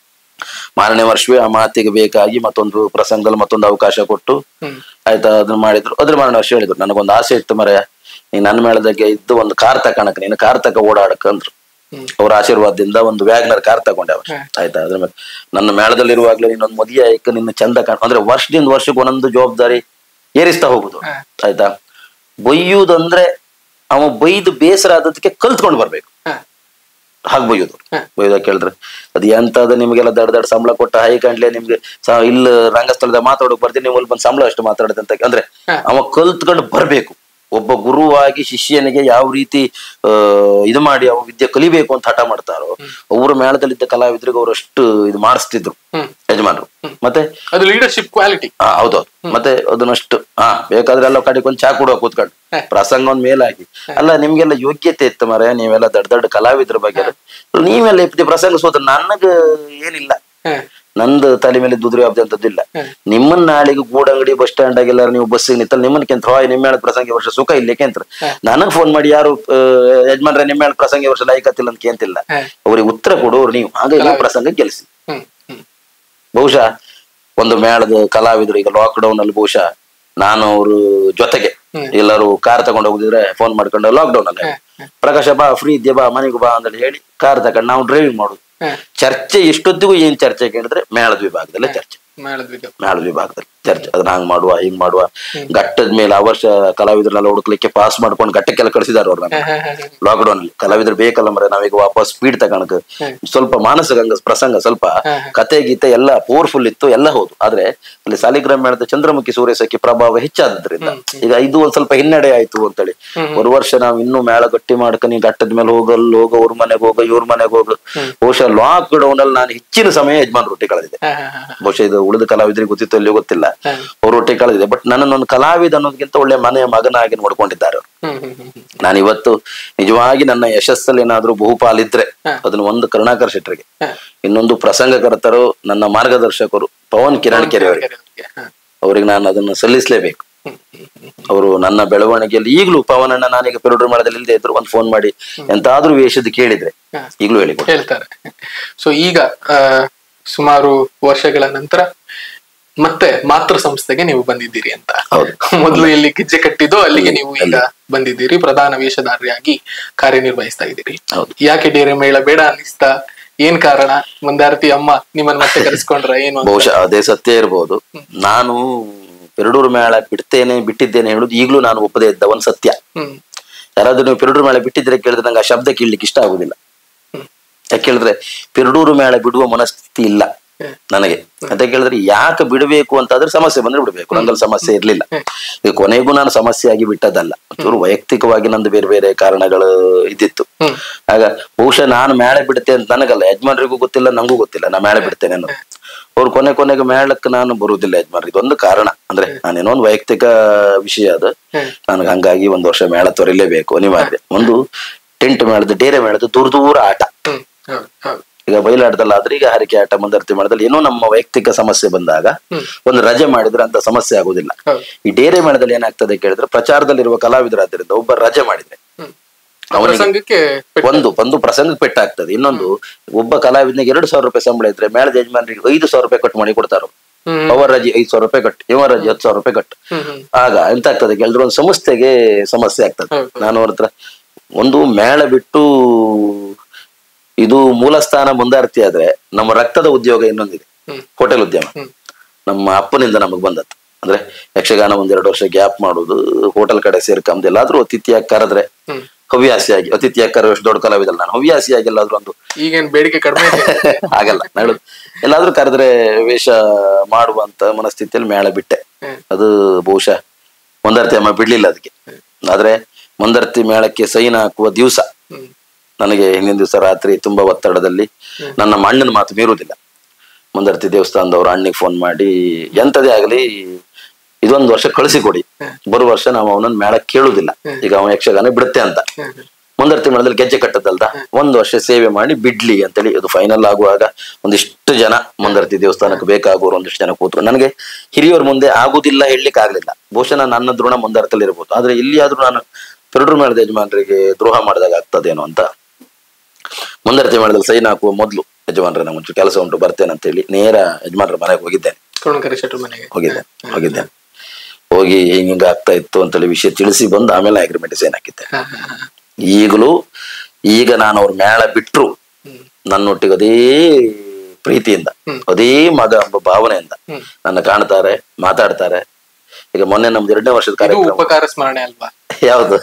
ಮಾರನೇ ವರ್ಷವೇ ಆ ಮಾತಿಗೆ ಬೇಕಾಗಿ ಮತ್ತೊಂದು ಪ್ರಸಂಗದಲ್ಲಿ ಮತ್ತೊಂದು ಅವಕಾಶ ಕೊಟ್ಟು ಹ್ಮ್ ಆಯ್ತಾ ಅದನ್ನ ಮಾಡಿದ್ರು ಅದ್ರ ಮಾರನೇ ವರ್ಷ ಹೇಳಿದ್ರು ನನಗೊಂದು ಆಸೆ ಇತ್ತು ಮರೆಯ ನೀನ್ ನನ್ನ ಮೇಳದಾಗೆ ಇದ್ದು ಒಂದು ಕಾರ್ ತಕಣಕ್ ನೀನು ಕಾರ್ ತಕ ಓಡಾಡಕ್ ಅಂದ್ರು ಹ್ಮ್. ಅವ್ರ ಆಶೀರ್ವಾದದಿಂದ ಒಂದು ವ್ಯಾಗ್ನರ್ ಕಾರ್ ತಗೊಂಡೆ ಅವ್ರು ಆಯ್ತಾ ಅದ್ರ ಮೇಲೆ ನನ್ನ ಮೇಳದಲ್ಲಿರುವಾಗ್ಲೇ ನೀನೊಂದು ಮದುವೆ ಆಯ್ಕೆ ನಿನ್ನ ಚಂದ ಕಾಣ ಅಂದ್ರೆ ವರ್ಷದಿಂದ ವರ್ಷಕ್ಕೆ ಒಂದೊಂದು ಜವಾಬ್ದಾರಿ ಏರಿಸ್ತಾ ಹೋಗುದು ಹ. ಆಯ್ತಾ ಬೈಯುವುದಂದ್ರೆ ಅವ ಬೈದು ಬೇಸರ ಆದದಕ್ಕೆ ಕಲ್ತ್ಕೊಂಡು ಬರ್ಬೇಕು ಹ. ಹಾಗೆ ಬೈಯೋದು ಹ. ಬೈದ ಕೇಳಿದ್ರೆ ಅದು ಎಂತದ ನಿಮಗೆಲ್ಲ ದಡ ದಡ ಸಂಬಳ ಕೊಟ್ಟ ಹೈಕಂಡ್ಲೆ ನಿಮ್ಗೆ ಸ- ಇಲ್ಲ ರಂಗಸ್ಥಳದ ಮಾತಾಡೋಕ್ ಬರ್ತೀನಿ ನೀವು ಅಲ್ಲಿ ಬಂದು ಸಂಬಳ ಅಷ್ಟು ಮಾತಾಡದಂತ ಅಂದ್ರೆ ಹ. ಅವ ಕಲ್ತ್ಕೊಂಡು ಬರ್ಬೇಕು ಒಬ್ಬ ಗುರುವಾಗಿ ಶಿಷ್ಯನಿಗೆ ಯಾವ ರೀತಿ ಆ ಇದು ಮಾಡಿ ಅವ ವಿದ್ಯೆ ಕಲಿಬೇಕು ಅಂತ ಹಠ ಮಾಡ್ತಾರೋ ಅವರು ಮೇಳದಲ್ಲಿದ್ದ ಕಲಾವಿದರಿಗೆ ಅವ್ರು ಅಷ್ಟು ಇದು ಮಾಡಿಸ್ತಿದ್ರು ಹ್ಮ್ ಯಜಮಾನರು ಮತ್ತೆ ಅದು ಲೀಡರ್ಶಿಪ್ ಕ್ವಾಲಿಟಿ ಹಾ ಹೌದೌದು ಮತ್ತೆ ಅದನ್ನಷ್ಟು ಹಾ ಬೇಕಾದ್ರೆ ಎಲ್ಲ ಕಡೆಗೆ ಒಂದ್ ಚಾ ಕೊಡುವ ಕೂತ್ಕೊಂಡು ಹ. ಪ್ರಸಂಗ ಒಂದ್ ಮೇಲಾಗಿ ಅಲ್ಲ ನಿಮ್ಗೆಲ್ಲ ಯೋಗ್ಯತೆ ಇತ್ತು ಮರ ನೀವೆಲ್ಲ ದೊಡ್ಡ ದೊಡ್ಡ ಕಲಾವಿದ್ರ ಬಗ್ಗೆ ಎಲ್ಲ. ನೀವೆಲ್ಲ ಇಪ್ತಿ ಪ್ರಸಂಗ ಸೋತ ನನಗ ಏನಿಲ್ಲ ನಂದು ತಲೆ ಮೇಲೆ ದುದ್ರಿ ಅಂತದ್ದಿಲ್ಲ ನಿಮ್ಮನ್ನ ನಾಳೆಗೆ ಗೂಡಂಗಡಿ ಬಸ್ ಸ್ಟ್ಯಾಂಡ್ ಆಗಿಲ್ಲ ನೀವು ಬಸ್ಸಿಗೆ ನಿಂತಲ್ಲ ನಿಮ್ಮನ್ನ ಕೆಂತ ಹಾಯ್ ನಿಮ್ಮ ಹೇಳದ್ ಪ್ರಸಂಗ ಈ ವರ್ಷ ಸುಖ ಇಲ್ಲ ಕೆಂತ್ರ ನನಗ್ ಫೋನ್ ಮಾಡಿ ಯಾರು ಆ, ಯಜಮಾನ್ರೆ ನಿಮ್ಮ ಹೇಳದ್ ಪ್ರಸಂಗ ಈ ವರ್ಷ ಲೈಕತ್ತಿಲ್ಲ ಅಂತ ಕೇಂತಿಲ್ಲ ಹ. ಅವ್ರಿಗೆ ಉತ್ತರ ಕೊಡೋರು ನೀವು ಹಾಗಾಗಿ ನೀವು ಪ್ರಸಂಗ ಗೆಲ್ಸಿ ಹ್ಮ್ ಹ್ಮ್ ಬಹುಶಃ ಒಂದು ಮೇಳದ ಕಲಾವಿದರು ಈಗ ಲಾಕ್ ಡೌನ್ ಅಲ್ಲಿ ಬಹುಶಃ ನಾನು ಅವರು ಜೊತೆಗೆ ಎಲ್ಲರೂ ಕಾರ್ ತಗೊಂಡು ಹೋಗುದಿದ್ರೆ ಫೋನ್ ಮಾಡ್ಕೊಂಡು ಲಾಕ್ ಡೌನ್ ಅಲ್ಲಿ ಪ್ರಕಾಶ ಬಾ ಫ್ರೀ ಇದ್ಯಾ ಬಾ ಮನೆಗೆ ಬಾ ಅಂತ ಹೇಳಿ ಕಾರ್ ತಗೊಂಡು ನಾವು ಡ್ರೈವಿಂಗ್ ಮಾಡುದು ಹ. ಚರ್ಚೆ ಎಷ್ಟೊತ್ತಿಗೂ ಏನ್ ಚರ್ಚೆ ಕೇಳಿದ್ರೆ ಮೇಳದ ವಿಭಾಗದಲ್ಲೇ ಚರ್ಚೆ ಮೇಳದ ವಿಧ ಮೇಳದ ವಿಭಾಗದಲ್ಲಿ ಚರ್ಚ್ ಅದನ್ನ ಹಂಗ್ ಮಾಡುವ ಹಿಂಗ್ ಮಾಡುವ ಘಟ್ಟದ ಮೇಲೆ ಆ ವರ್ಷ ಕಲಾವಿದ್ರನ್ನೆಲ್ಲ ಹುಡುಕ್ಲಿಕ್ಕೆ ಪಾಸ್ ಮಾಡ್ಕೊಂಡು ಘಟ್ಟಕ್ಕೆಲ್ಲ ಕಳಿಸಿದಾರೆ ಅವ್ರು ಲಾಕ್ ಡೌನ್ ಅಲ್ಲಿ ಕಲಾವಿದ್ರು ಬೇಕಲ್ಲ ಮರೆ ನಾವೀಗ ವಾಪಸ್ ಸ್ಪೀಡ್ ತಗೊಳಕ್ ಸ್ವಲ್ಪ ಮಾನಸಿಕ ಅಂಗ ಪ್ರಸಂಗ ಸ್ವಲ್ಪ ಕತೆ ಗೀತೆ ಎಲ್ಲ ಪವರ್ಫುಲ್ ಇತ್ತು ಎಲ್ಲ ಹೌದು ಆದ್ರೆ ಅಲ್ಲಿ ಸಾಲಿಗ್ರಾಮ ಮೇಳದ ಚಂದ್ರಮುಖಿ ಸೂರ್ಯಸಖಿ ಪ್ರಭಾವ ಹೆಚ್ಚಾದ್ರಿಂದ ಈಗ ಇದು ಒಂದ್ ಸ್ವಲ್ಪ ಹಿನ್ನಡೆ ಆಯ್ತು ಅಂತೇಳಿ ಒಂದು ವರ್ಷ ನಾವು ಇನ್ನೂ ಮೇಳ ಗಟ್ಟಿ ಮಾಡ್ಕೊಂಡು ಈ ಘಟ್ಟದ ಮೇಲೆ ಹೋಗಲ್ ಹೋಗೋ ಅವ್ರ ಮನೆಗೆ ಹೋಗ ಇವ್ರ ಮನೆಗೆ ಹೋಗ ಬಹುಶಃ ಲಾಕ್ ಡೌನ್ ಅಲ್ಲಿ ನಾನು ಹೆಚ್ಚಿನ ಸಮಯ ಯಜಮಾನ್ ರೊಟ್ಟಿ ಕಳೆದಿದೆ ಬಹುಶಃ ಇದು ಉಳಿದ ಕಲಾವಿದರಿಗೆ ಗೊತ್ತಿತ್ತು ಇಲ್ಲಿ ಗೊತ್ತಿಲ್ಲ ಅವ್ರ ಒಟ್ಟಿಗೆ ಕಳೆದಿದೆ ಬಟ್ ನನ್ನನ್ನೊಂದು ಕಲಾವಿದ ಅನ್ನೋದಕ್ಕಿಂತ ಒಳ್ಳೆ ಮನೆಯ ಮಗನಾಗಿ ನೋಡ್ಕೊಂಡಿದ್ದಾರೆ ಅವ್ರು ಹ್ಮ್ ಹ್ಮ್ ಹ್ಮ್ ಹ್ಮ್ ನಾನು ಇವತ್ತು ನಿಜವಾಗಿ ನನ್ನ ಯಶಸ್ಸಲ್ಲಿ ಏನಾದ್ರೂ ಬಹುಪಾಲಿದ್ರೆ ಅದನ್ನ ಒಂದು ಕರುಣಾಕರ್ ಶೆಟ್ಟರಿಗೆ ಇನ್ನೊಂದು ಪ್ರಸಂಗಕರ್ತರು ನನ್ನ ಮಾರ್ಗದರ್ಶಕರು ಪವನ್ ಕಿರಣ್ ಕೆರೆ ಅವರಿಗೆ ಅವ್ರಿಗೆ. ಹ. ಅವ್ರಿಗೆ ನಾನು ಅದನ್ನು ಸಲ್ಲಿಸಲೇಬೇಕು ಅವರು ನನ್ನ ಬೆಳವಣಿಗೆಯಲ್ಲಿ ಈಗಲೂ ಪವನನ್ನ ನಾನೀಗ ಪೆರುಡ್ರು ಮಾಡದಲ್ಲಿ ಇಲ್ಲದೆ ಇದ್ರು ಒಂದು ಫೋನ್ ಮಾಡಿ ಎಂತಾದ್ರೂ ವೇಷದ ಕೇಳಿದ್ರೆ ಹ. ಈಗಲೂ ಹೇಳಿ ಹೇಳ್ತಾರೆ ಸೊ ಈಗ ಆ, ಸುಮಾರು ವರ್ಷಗಳ ನಂತರ ಮತ್ತೆ ಮಾತೃ ಸಂಸ್ಥೆಗೆ ನೀವು ಬಂದಿದ್ದೀರಿ ಅಂತ ಹೌದು ಮೊದಲು ಎಲ್ಲಿ ಗೆಜ್ಜೆ ಕಟ್ಟಿದ್ದು ಅಲ್ಲಿಗೆ ನೀವು ಈಗ ಬಂದಿದ್ದೀರಿ ಪ್ರಧಾನ ವೇಷಧಾರಿಯಾಗಿ ಕಾರ್ಯನಿರ್ವಹಿಸ್ತಾ ಇದ್ದೀರಿ ಹೌದು. ಯಾಕೆ ಡೇರೆ ಮೇಳ ಬೇಡ ಅನ್ನಿಸ್ತಾ ಏನ್ ಕಾರಣ ಮುಂದಾರ್ತಿ ಅಮ್ಮ ನಿಮ್ಮನ್ನ ಮತ್ತೆ ಕರೆಸ್ಕೊಂಡ್ರ ಏನು ಅಂತ? ಬಹುಶಃ ಅದೇ ಸತ್ಯ ಇರಬಹುದು ನಾನು ಪೆರಡೂರು ಮೇಳ ಬಿಡ್ತೇನೆ ಬಿಟ್ಟಿದ್ದೇನೆ ಹೇಳುದು ಈಗಲೂ ನಾನು ಒಪ್ಪದೇ ಇದ್ದ ಒಂದು ಸತ್ಯ ಹ್ಮ್ ಯಾರಾದ್ರೂ ನೀವು ಪೆರಡೂರು ಮೇಳ ಬಿಟ್ಟಿದ್ರೆ ಕೇಳಿದ್ರೆ ನಂಗೆ ಆ ಶಬ್ದ ಕೇಳಲಿಕ್ಕೆ ಇಷ್ಟ ಆಗುದಿಲ್ಲ ಯಾಕೆ ಹೇಳಿದ್ರೆ ಪೆರಡೂರು ಮೇಳ ಬಿಡುವ ಮನಸ್ಥಿತಿ ಇಲ್ಲ ನನಗೆ ಅಂತ ಕೇಳಿದ್ರೆ ಯಾಕೆ ಬಿಡಬೇಕು ಅಂತಾದ್ರೆ ಸಮಸ್ಯೆ ಬಂದ್ರೆ ಬಿಡಬೇಕು ನಂಗಲ್ಲಿ ಸಮಸ್ಯೆ ಇರ್ಲಿಲ್ಲ ಈಗ ಕೊನೆಗೂ ನಾನು ಸಮಸ್ಯೆ ಆಗಿ ಬಿಟ್ಟದಲ್ಲ ಒಂಚೂರು ವೈಯಕ್ತಿಕವಾಗಿ ನಂದು ಬೇರೆ ಬೇರೆ ಕಾರಣಗಳು ಇದ್ದಿತ್ತು ಹ್ಮ್. ಆಗ ಬಹುಶಃ ನಾನು ಮೇಳೆ ಬಿಡ್ತೇನೆ ಅಂತ ನನಗಲ್ಲ ಯಜಮಾನ್ರಿಗೂ ಗೊತ್ತಿಲ್ಲ ನಂಗೂ ಗೊತ್ತಿಲ್ಲ ನಾ ಮೇಳೆ ಬಿಡ್ತೇನೆ ಅನ್ನೋದು ಅವ್ರು ಕೊನೆ ಕೊನೆಗೆ ಮೇಳಕ್ಕೆ ನಾನು ಬರುವುದಿಲ್ಲ ಯಜಮಾನ್ರಿ ಇದೊಂದು ಕಾರಣ ಅಂದ್ರೆ ನಾನೇನೋ ಒಂದು ವೈಯಕ್ತಿಕ ವಿಷಯ ಅದು ನನಗೆ ಹಂಗಾಗಿ ಒಂದು ವರ್ಷ ಮೇಳ ತೊರಿಲೇಬೇಕು ಅನಿವಾರ್ಯ ಒಂದು ಟೆಂಟ್ ಮೇಳದ ಡೇರೆ ಮೇಳದ ದೂರ ದೂರ ಆಟ ಹ್ಮ್ ಹೌದು ಹೌದು ಈಗ ಬಯಲಾಟದಲ್ಲಿ ಆದ್ರೆ ಈಗ ಹರಿಕೆ ಆಟ ಮುಂದರ್ತಿ ಮೇಳದಲ್ಲಿ ಏನೋ ನಮ್ಮ ವೈಯಕ್ತಿಕ ಸಮಸ್ಯೆ ಬಂದಾಗ ಒಂದು ರಜೆ ಮಾಡಿದ್ರೆ ಅಂತ ಸಮಸ್ಯೆ ಆಗುದಿಲ್ಲ ಹೌದು. ಈ ಡೇರೆ ಮೇಳದಲ್ಲಿ ಏನಾಗ್ತದೆ ಕೇಳಿದ್ರೆ ಪ್ರಚಾರದಲ್ಲಿರುವ ಕಲಾವಿದರಾದ್ರಿಂದ ಒಬ್ಬ ರಜೆ ಮಾಡಿದ್ರೆ ಹ್ಮ್. ಅವನಿಗೆ ಪ್ರಸಂಗಕ್ಕೆ ಪೆಟ್ಟು. ಒಂದು ಒಂದು ಪ್ರಸಂಗ ಪೆಟ್ಟಾಗ್ತದೆ ಇನ್ನೊಂದು ಒಬ್ಬ ಕಲಾವಿದನಿಗೆ ಎರಡು ಸಾವಿರ ರೂಪಾಯಿ ಸಂಬಳ ಇದ್ರೆ ಮೇಳದ ಯಜಮಾನರಿಗೆ ಐದು ಸಾವಿರ ರೂಪಾಯಿ ಕಟ್ ಮಾಡಿ ಕೊಡ್ತಾರ ಹ್ಮ್. ಅವರ ರಜೆ ಐದು ಸಾವಿರ ರೂಪಾಯಿ ಕಟ್ಟು ಇವ ರಜೆ ಹತ್ತು ಸಾವಿರ ರೂಪಾಯಿ ಕಟ್ಟು ಹ್ಮ್ ಹ್ಮ್ ಆಗ ಎಂತ ಆಗ್ತದೆ ಕೇಳಿದ್ರೆ ಒಂದು ಸಂಸ್ಥೆಗೆ ಸಮಸ್ಯೆ ಆಗ್ತದೆ ಹೌದು. ನಾನು ಅವ್ರ ಹತ್ರ ಒಂದು ಮೇಳ ಬಿಟ್ಟು ಇದು ಮೂಲ ಸ್ಥಾನ ಮುಂದಾರ್ತಿ ಆದ್ರೆ ನಮ್ಮ ರಕ್ತದ ಉದ್ಯೋಗ ಇನ್ನೊಂದಿದೆ ಹ್ಮ್. ಹೋಟೆಲ್ ಉದ್ಯಮ ಹ್ಮ್. ನಮ್ಮ ಅಪ್ಪನಿಂದ ನಮಗ್ ಬಂದದ್ದು ಅಂದ್ರೆ ಯಕ್ಷಗಾನ ಒಂದೆರಡು ವರ್ಷ ಗ್ಯಾಪ್ ಮಾಡುದು ಹೋಟೆಲ್ ಕಡೆ ಸೇರ್ಕೊಂಡ್ ಎಲ್ಲಾದ್ರೂ ಅತಿಥಿಯಾಗಿ ಕರೆದ್ರೆ ಹ್ಮ್. ಹವ್ಯಾಸಿಯಾಗಿ ಅತಿಥಿಯಾಗಿ ಕರೆಯುವಷ್ಟು ದೊಡ್ಡ ಕಲಾವಿದಲ್ಲ ನಾನು ಹವ್ಯಾಸಿಯಾಗಿ ಎಲ್ಲಾದ್ರೂ ಒಂದು ಈಗೇನ್ ಬೇಡಿಕೆ ಕಡಿಮೆ ಇದೆ ಆಗಲ್ಲ ನಾನು ಹೇಳುದು ಎಲ್ಲಾದ್ರೂ ಕರೆದ್ರೆ ವೇಷ ಮಾಡುವಂತ ಮನಸ್ಥಿತಿಯಲ್ಲಿ ಮೇಳ ಬಿಟ್ಟೆ ಹ್ಮ್. ಅದು ಬಹುಶಃ ಮುಂದರ್ತಿ ಅಮ್ಮ ಬಿಡ್ಲಿಲ್ಲ ಅದಕ್ಕೆ ಆದ್ರೆ ಮುಂದರ್ತಿ ಮೇಳಕ್ಕೆ ಸೈನ್ ಹಾಕುವ ದಿವಸ ಹ್ಮ್. ನನಗೆ ಹಿಂದಿನ ದಿವಸ ರಾತ್ರಿ ತುಂಬಾ ಒತ್ತಡದಲ್ಲಿ ನನ್ನ ಅಣ್ಣನ ಮಾತು ಮೀರುವುದಿಲ್ಲ ಮುಂದರ್ತಿ ದೇವಸ್ಥಾನದವ್ರು ಅಣ್ಣಿಗೆ ಫೋನ್ ಮಾಡಿ ಎಂತದೇ ಆಗಲಿ ಇದೊಂದು ವರ್ಷ ಕಳಿಸಿಕೊಡಿ ಬರುವ ವರ್ಷ ನಾವು ಅವನನ್ನ ಮೇಳ ಕೇಳುದಿಲ್ಲ ಈಗ ಅವನ ಯಕ್ಷಗಾನ ಬಿಡುತ್ತೆ ಅಂತ ಹ್ಮ್. ಮುಂದರ್ತಿ ಮೇಳದಲ್ಲಿ ಗೆಜ್ಜೆ ಕಟ್ಟದಲ್ದ ಒಂದು ವರ್ಷ ಸೇವೆ ಮಾಡಿ ಬಿಡ್ಲಿ ಅಂತೇಳಿ ಅದು ಫೈನಲ್ ಆಗುವಾಗ ಒಂದಿಷ್ಟು ಜನ ಮುಂದರ್ತಿ ದೇವಸ್ಥಾನಕ್ಕೆ ಬೇಕಾಗೋರು ಒಂದಿಷ್ಟು ಜನ ಕೂತ್ರು ನನಗೆ ಹಿರಿಯವ್ರ ಮುಂದೆ ಆಗುದಿಲ್ಲ ಹೇಳಲಿಕ್ಕೆ ಆಗ್ಲಿಲ್ಲ ಬಹುಶಃ ನಾನು ನನ್ನ ದೃಢ ಮುಂದರ್ತಲ್ಲಿ ಇರ್ಬೋದು ಆದ್ರೆ ಇಲ್ಲಿ ಆದ್ರೂ ನಾನು ಪೆರಡೂರು ಮೇಳದ ಯಜಮಾನರಿಗೆ ದ್ರೋಹ ಮಾಡಿದಾಗ ಆಗ್ತದೇನೋ ಅಂತ ಮುಂದರ್ತಿ ಮೇಳದಲ್ಲಿ ಸೈನ್ ಹಾಕುವ ಮೊದಲು ಯಜಮಾನ್ರೆ ನಂಗೆ ಒಂಚೂರು ಕೆಲಸ ಉಂಟು ಬರ್ತೇನೆ ಅಂತ ಹೇಳಿ ನೇರ ಯಜಮಾನ್ರ ಮನೆಗೆ ಹೋಗಿದ್ದೇನೆ ಕರುಣಕರಿ ಶೆಟ್ರು ಮನೆಗೆ ಹೋಗಿದ್ದೆ ಹೋಗಿದ್ದೇನೆ ಹೋಗಿ ಹಿಂಗ ಆಗ್ತಾ ಇತ್ತು ಅಂತೇಳಿ ವಿಷಯ ತಿಳಿಸಿ ಬಂದು ಆಮೇಲೆ ಅಗ್ರಿಮೆಂಟ್ ಸೈನ್ ಹಾಕಿದ್ದೆ ಹಾ, ಹಾ, ಹಾ. ಈಗಲೂ ಈಗ ನಾನು ಅವ್ರ ಮೇಳ ಬಿಟ್ರು ನನ್ನೊಟ್ಟಿಗೆ ಅದೇ ಪ್ರೀತಿಯಿಂದ ಅದೇ ಮಗ ಎಂಬ ಭಾವನೆಯಿಂದ ಹ್ಮ್. ನನ್ನ ಕಾಣ್ತಾರೆ ಮಾತಾಡ್ತಾರೆ ಈಗ ಮೊನ್ನೆ ನಮ್ದು ಎರಡನೇ ವರ್ಷದ ಇದು ಕಾರ್ಯಕ್ರಮ ಉಪಕಾರ ಸ್ಮರಣೆ ಅಲ್ವಾ ಯಾವ್ದು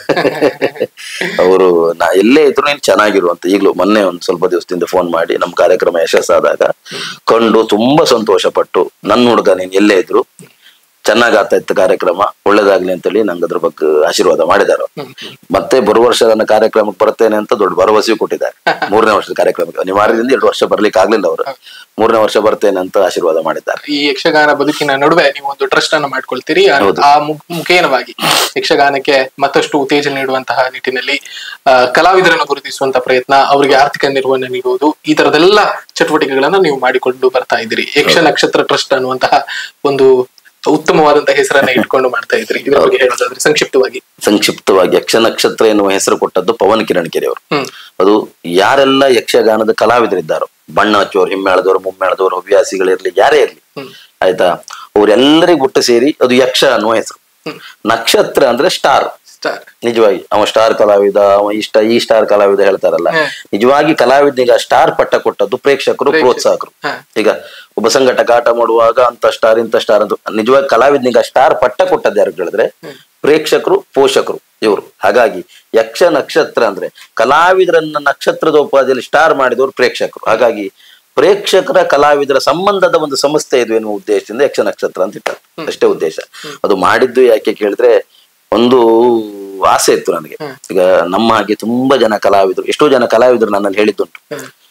ಅವರು ನಾ ಎಲ್ಲೇ ಇದ್ರು ನೀನ್ ಚೆನ್ನಾಗಿರುವಂತ ಈಗಲೂ ಮೊನ್ನೆ ಒಂದ್ ಸ್ವಲ್ಪ ದಿವಸದಿಂದ ಫೋನ್ ಮಾಡಿ ನಮ್ ಕಾರ್ಯಕ್ರಮ ಯಶಸ್ಸಾದಾಗ ಕಂಡು ತುಂಬಾ ಸಂತೋಷ ಪಟ್ಟು ನನ್ನ ಹುಡುಗ ನೀನ್ ಎಲ್ಲೇ ಇದ್ರು ಚೆನ್ನಾಗ್ ಆಗ್ತಾ ಇತ್ತು ಕಾರ್ಯಕ್ರಮ ಒಳ್ಳೇದಾಗ್ಲಿ ಅಂತೇಳಿ ನಂಗೆ ಅದ್ರ ಬಗ್ಗೆ ಆಶೀರ್ವಾದ ಮಾಡಿದಾರೆ ಅವ್ರು. ಮತ್ತೆ ಬರುವ ವರ್ಷ ನನ್ನ ಕಾರ್ಯಕ್ರಮಕ್ಕೆ ಬರ್ತೇನೆ ಅಂತ ದೊಡ್ಡ ಭರವಸೆಯೂ ಕೊಟ್ಟಿದ್ದಾರೆ ಮೂರನೇ ವರ್ಷದ ಕಾರ್ಯಕ್ರಮಕ್ಕೆ ಅನಿವಾರ್ಯದಿಂದ ಎರಡು ವರ್ಷ ಬರ್ಲಿಕ್ಕೆ ಆಗ್ಲಿಲ್ಲ ಅವರು ಮೂರನೇ ವರ್ಷ ಬರ್ತೇನೆ ಅಂತ ಆಶೀರ್ವಾದ ಮಾಡಿದ್ದಾರೆ ಈ ಯಕ್ಷಗಾನ ಬದುಕಿನ ನಡುವೆ ನೀವು ಒಂದು ಟ್ರಸ್ಟ್ ಅನ್ನ ಮಾಡ್ಕೊಳ್ತೀರಿ ಆ- ಹೌದು. ಆ ಮು- ಮುಖೇನವಾಗಿ ಯಕ್ಷಗಾನಕ್ಕೆ ಮತ್ತಷ್ಟು ಉತ್ತೇಜನ ನೀಡುವಂತಹ ನಿಟ್ಟಿನಲ್ಲಿ ಆ, ಕಲಾವಿದರನ್ನು ಗುರುತಿಸುವಂತ ಪ್ರಯತ್ನ ಅವರಿಗೆ ಆರ್ಥಿಕ ನಿರ್ವಹಣೆ ನೀಡುವುದು ಈ ತರದೆಲ್ಲ ಚಟುವಟಿಕೆಗಳನ್ನ ನೀವು ಮಾಡಿಕೊಂಡು ಬರ್ತಾ ಇದ್ದೀರಿ ಯಕ್ಷ ನಕ್ಷತ್ರ ಟ್ರಸ್ಟ್ ಅನ್ನುವಂತಹ ಒಂದು ಉತ್ತಮವಾದಂತಹ ಹೆಸರನ್ನ ಇಟ್ಕೊಂಡು ಮಾಡ್ತಾ ಇದ್ರಿ ಇದ್ರ ಬಗ್ಗೆ ಹೇಳೋದಾದ್ರೆ ಸಂಕ್ಷಿಪ್ತವಾಗಿ ಸಂಕ್ಷಿಪ್ತವಾಗಿ ಯಕ್ಷ ನಕ್ಷತ್ರ ಎನ್ನುವ ಹೆಸರು ಕೊಟ್ಟದ್ದು ಪವನ್ ಕಿರಣ್ ಕೆರೆ ಅವರು ಹ್ಮ್ ಅದು ಯಾರೆಲ್ಲ ಯಕ್ಷಗಾನದ ಕಲಾವಿದರಿದ್ದಾರೋ ಬಣ್ಣ ಹಚ್ಚೋರು ಹಿಮ್ಮೇಳದವರು ಮುಮ್ಮೇಳದವರು ಹವ್ಯಾಸಿಗಳಿರ್ಲಿ ಯಾರೇ ಇರ್ಲಿ ಹ್ಮ್. ಆಯ್ತಾ ಅವರೆಲ್ಲರಿಗೂ ಒಟ್ಟು ಸೇರಿ ಅದು ಯಕ್ಷ ಅನ್ನುವ ಹೆಸರು ನಕ್ಷತ್ರ ಅಂದ್ರೆ ಸ್ಟಾರ್ ಸ್ಟಾರ್ ನಿಜವಾಗಿ ಅವ ಸ್ಟಾರ್ ಕಲಾವಿದ ಅವ ಇಷ್ಟ ಈ ಸ್ಟಾರ್ ಕಲಾವಿದ ಹೇಳ್ತಾರಲ್ಲ ಹ್ಮ್. ನಿಜವಾಗಿ ಕಲಾವಿದನಿಗೆ ಆ ಸ್ಟಾರ್ ಪಟ್ಟ ಕೊಟ್ಟದ್ದು ಪ್ರೇಕ್ಷಕರು ಪ್ರೇಕ್ಷಕರು. ಪ್ರೋತ್ಸಾಹಕರು ಹಾ. ಈಗ ಒಬ್ಬ ಸಂಘಟಕ ಆಟ ಮಾಡುವಾಗ ಅಂತ ಸ್ಟಾರ್ ಇಂತ ಸ್ಟಾರ್ ಅಂತ ನಿಜವಾಗಿ ಕಲಾವಿದನಿಗೆ ಆ ಸ್ಟಾರ್ ಪಟ್ಟ ಕೊಟ್ಟದ್ದು ಯಾರು ಹೇಳಿದ್ರೆ ಪ್ರೇಕ್ಷಕರು ಪೋಷಕರು ಇವರು ಹಾಗಾಗಿ ಯಕ್ಷ ನಕ್ಷತ್ರ ಅಂದ್ರೆ ಕಲಾವಿದರನ್ನ ನಕ್ಷತ್ರದ ಉಪಾಧಿಯಲ್ಲಿ ಸ್ಟಾರ್ ಮಾಡಿದವರು ಪ್ರೇಕ್ಷಕರು ಹಾಗಾಗಿ ಪ್ರೇಕ್ಷಕರ ಕಲಾವಿದರ ಸಂಬಂಧದ ಒಂದು ಸಂಸ್ಥೆ ಇದು ಎನ್ನುವ ಉದ್ದೇಶದಿಂದ ಯಕ್ಷ ನಕ್ಷತ್ರ ಅಂತ ಇಟ್ಟಾರೆ ಅಷ್ಟೇ ಉದ್ದೇಶ ಅದು ಮಾಡಿದ್ದು ಯಾಕೆ ಕೇಳಿದ್ರೆ ಒಂದು ಆಸೆ ಇತ್ತು ನನಗೆ ಈಗ ನಮ್ಮ ಹಾಗೆ ತುಂಬಾ ಜನ ಕಲಾವಿದರು ಎಷ್ಟೋ ಜನ ಕಲಾವಿದರು ನನ್ನಲ್ಲಿ ಹೇಳಿದ್ದುಂಟು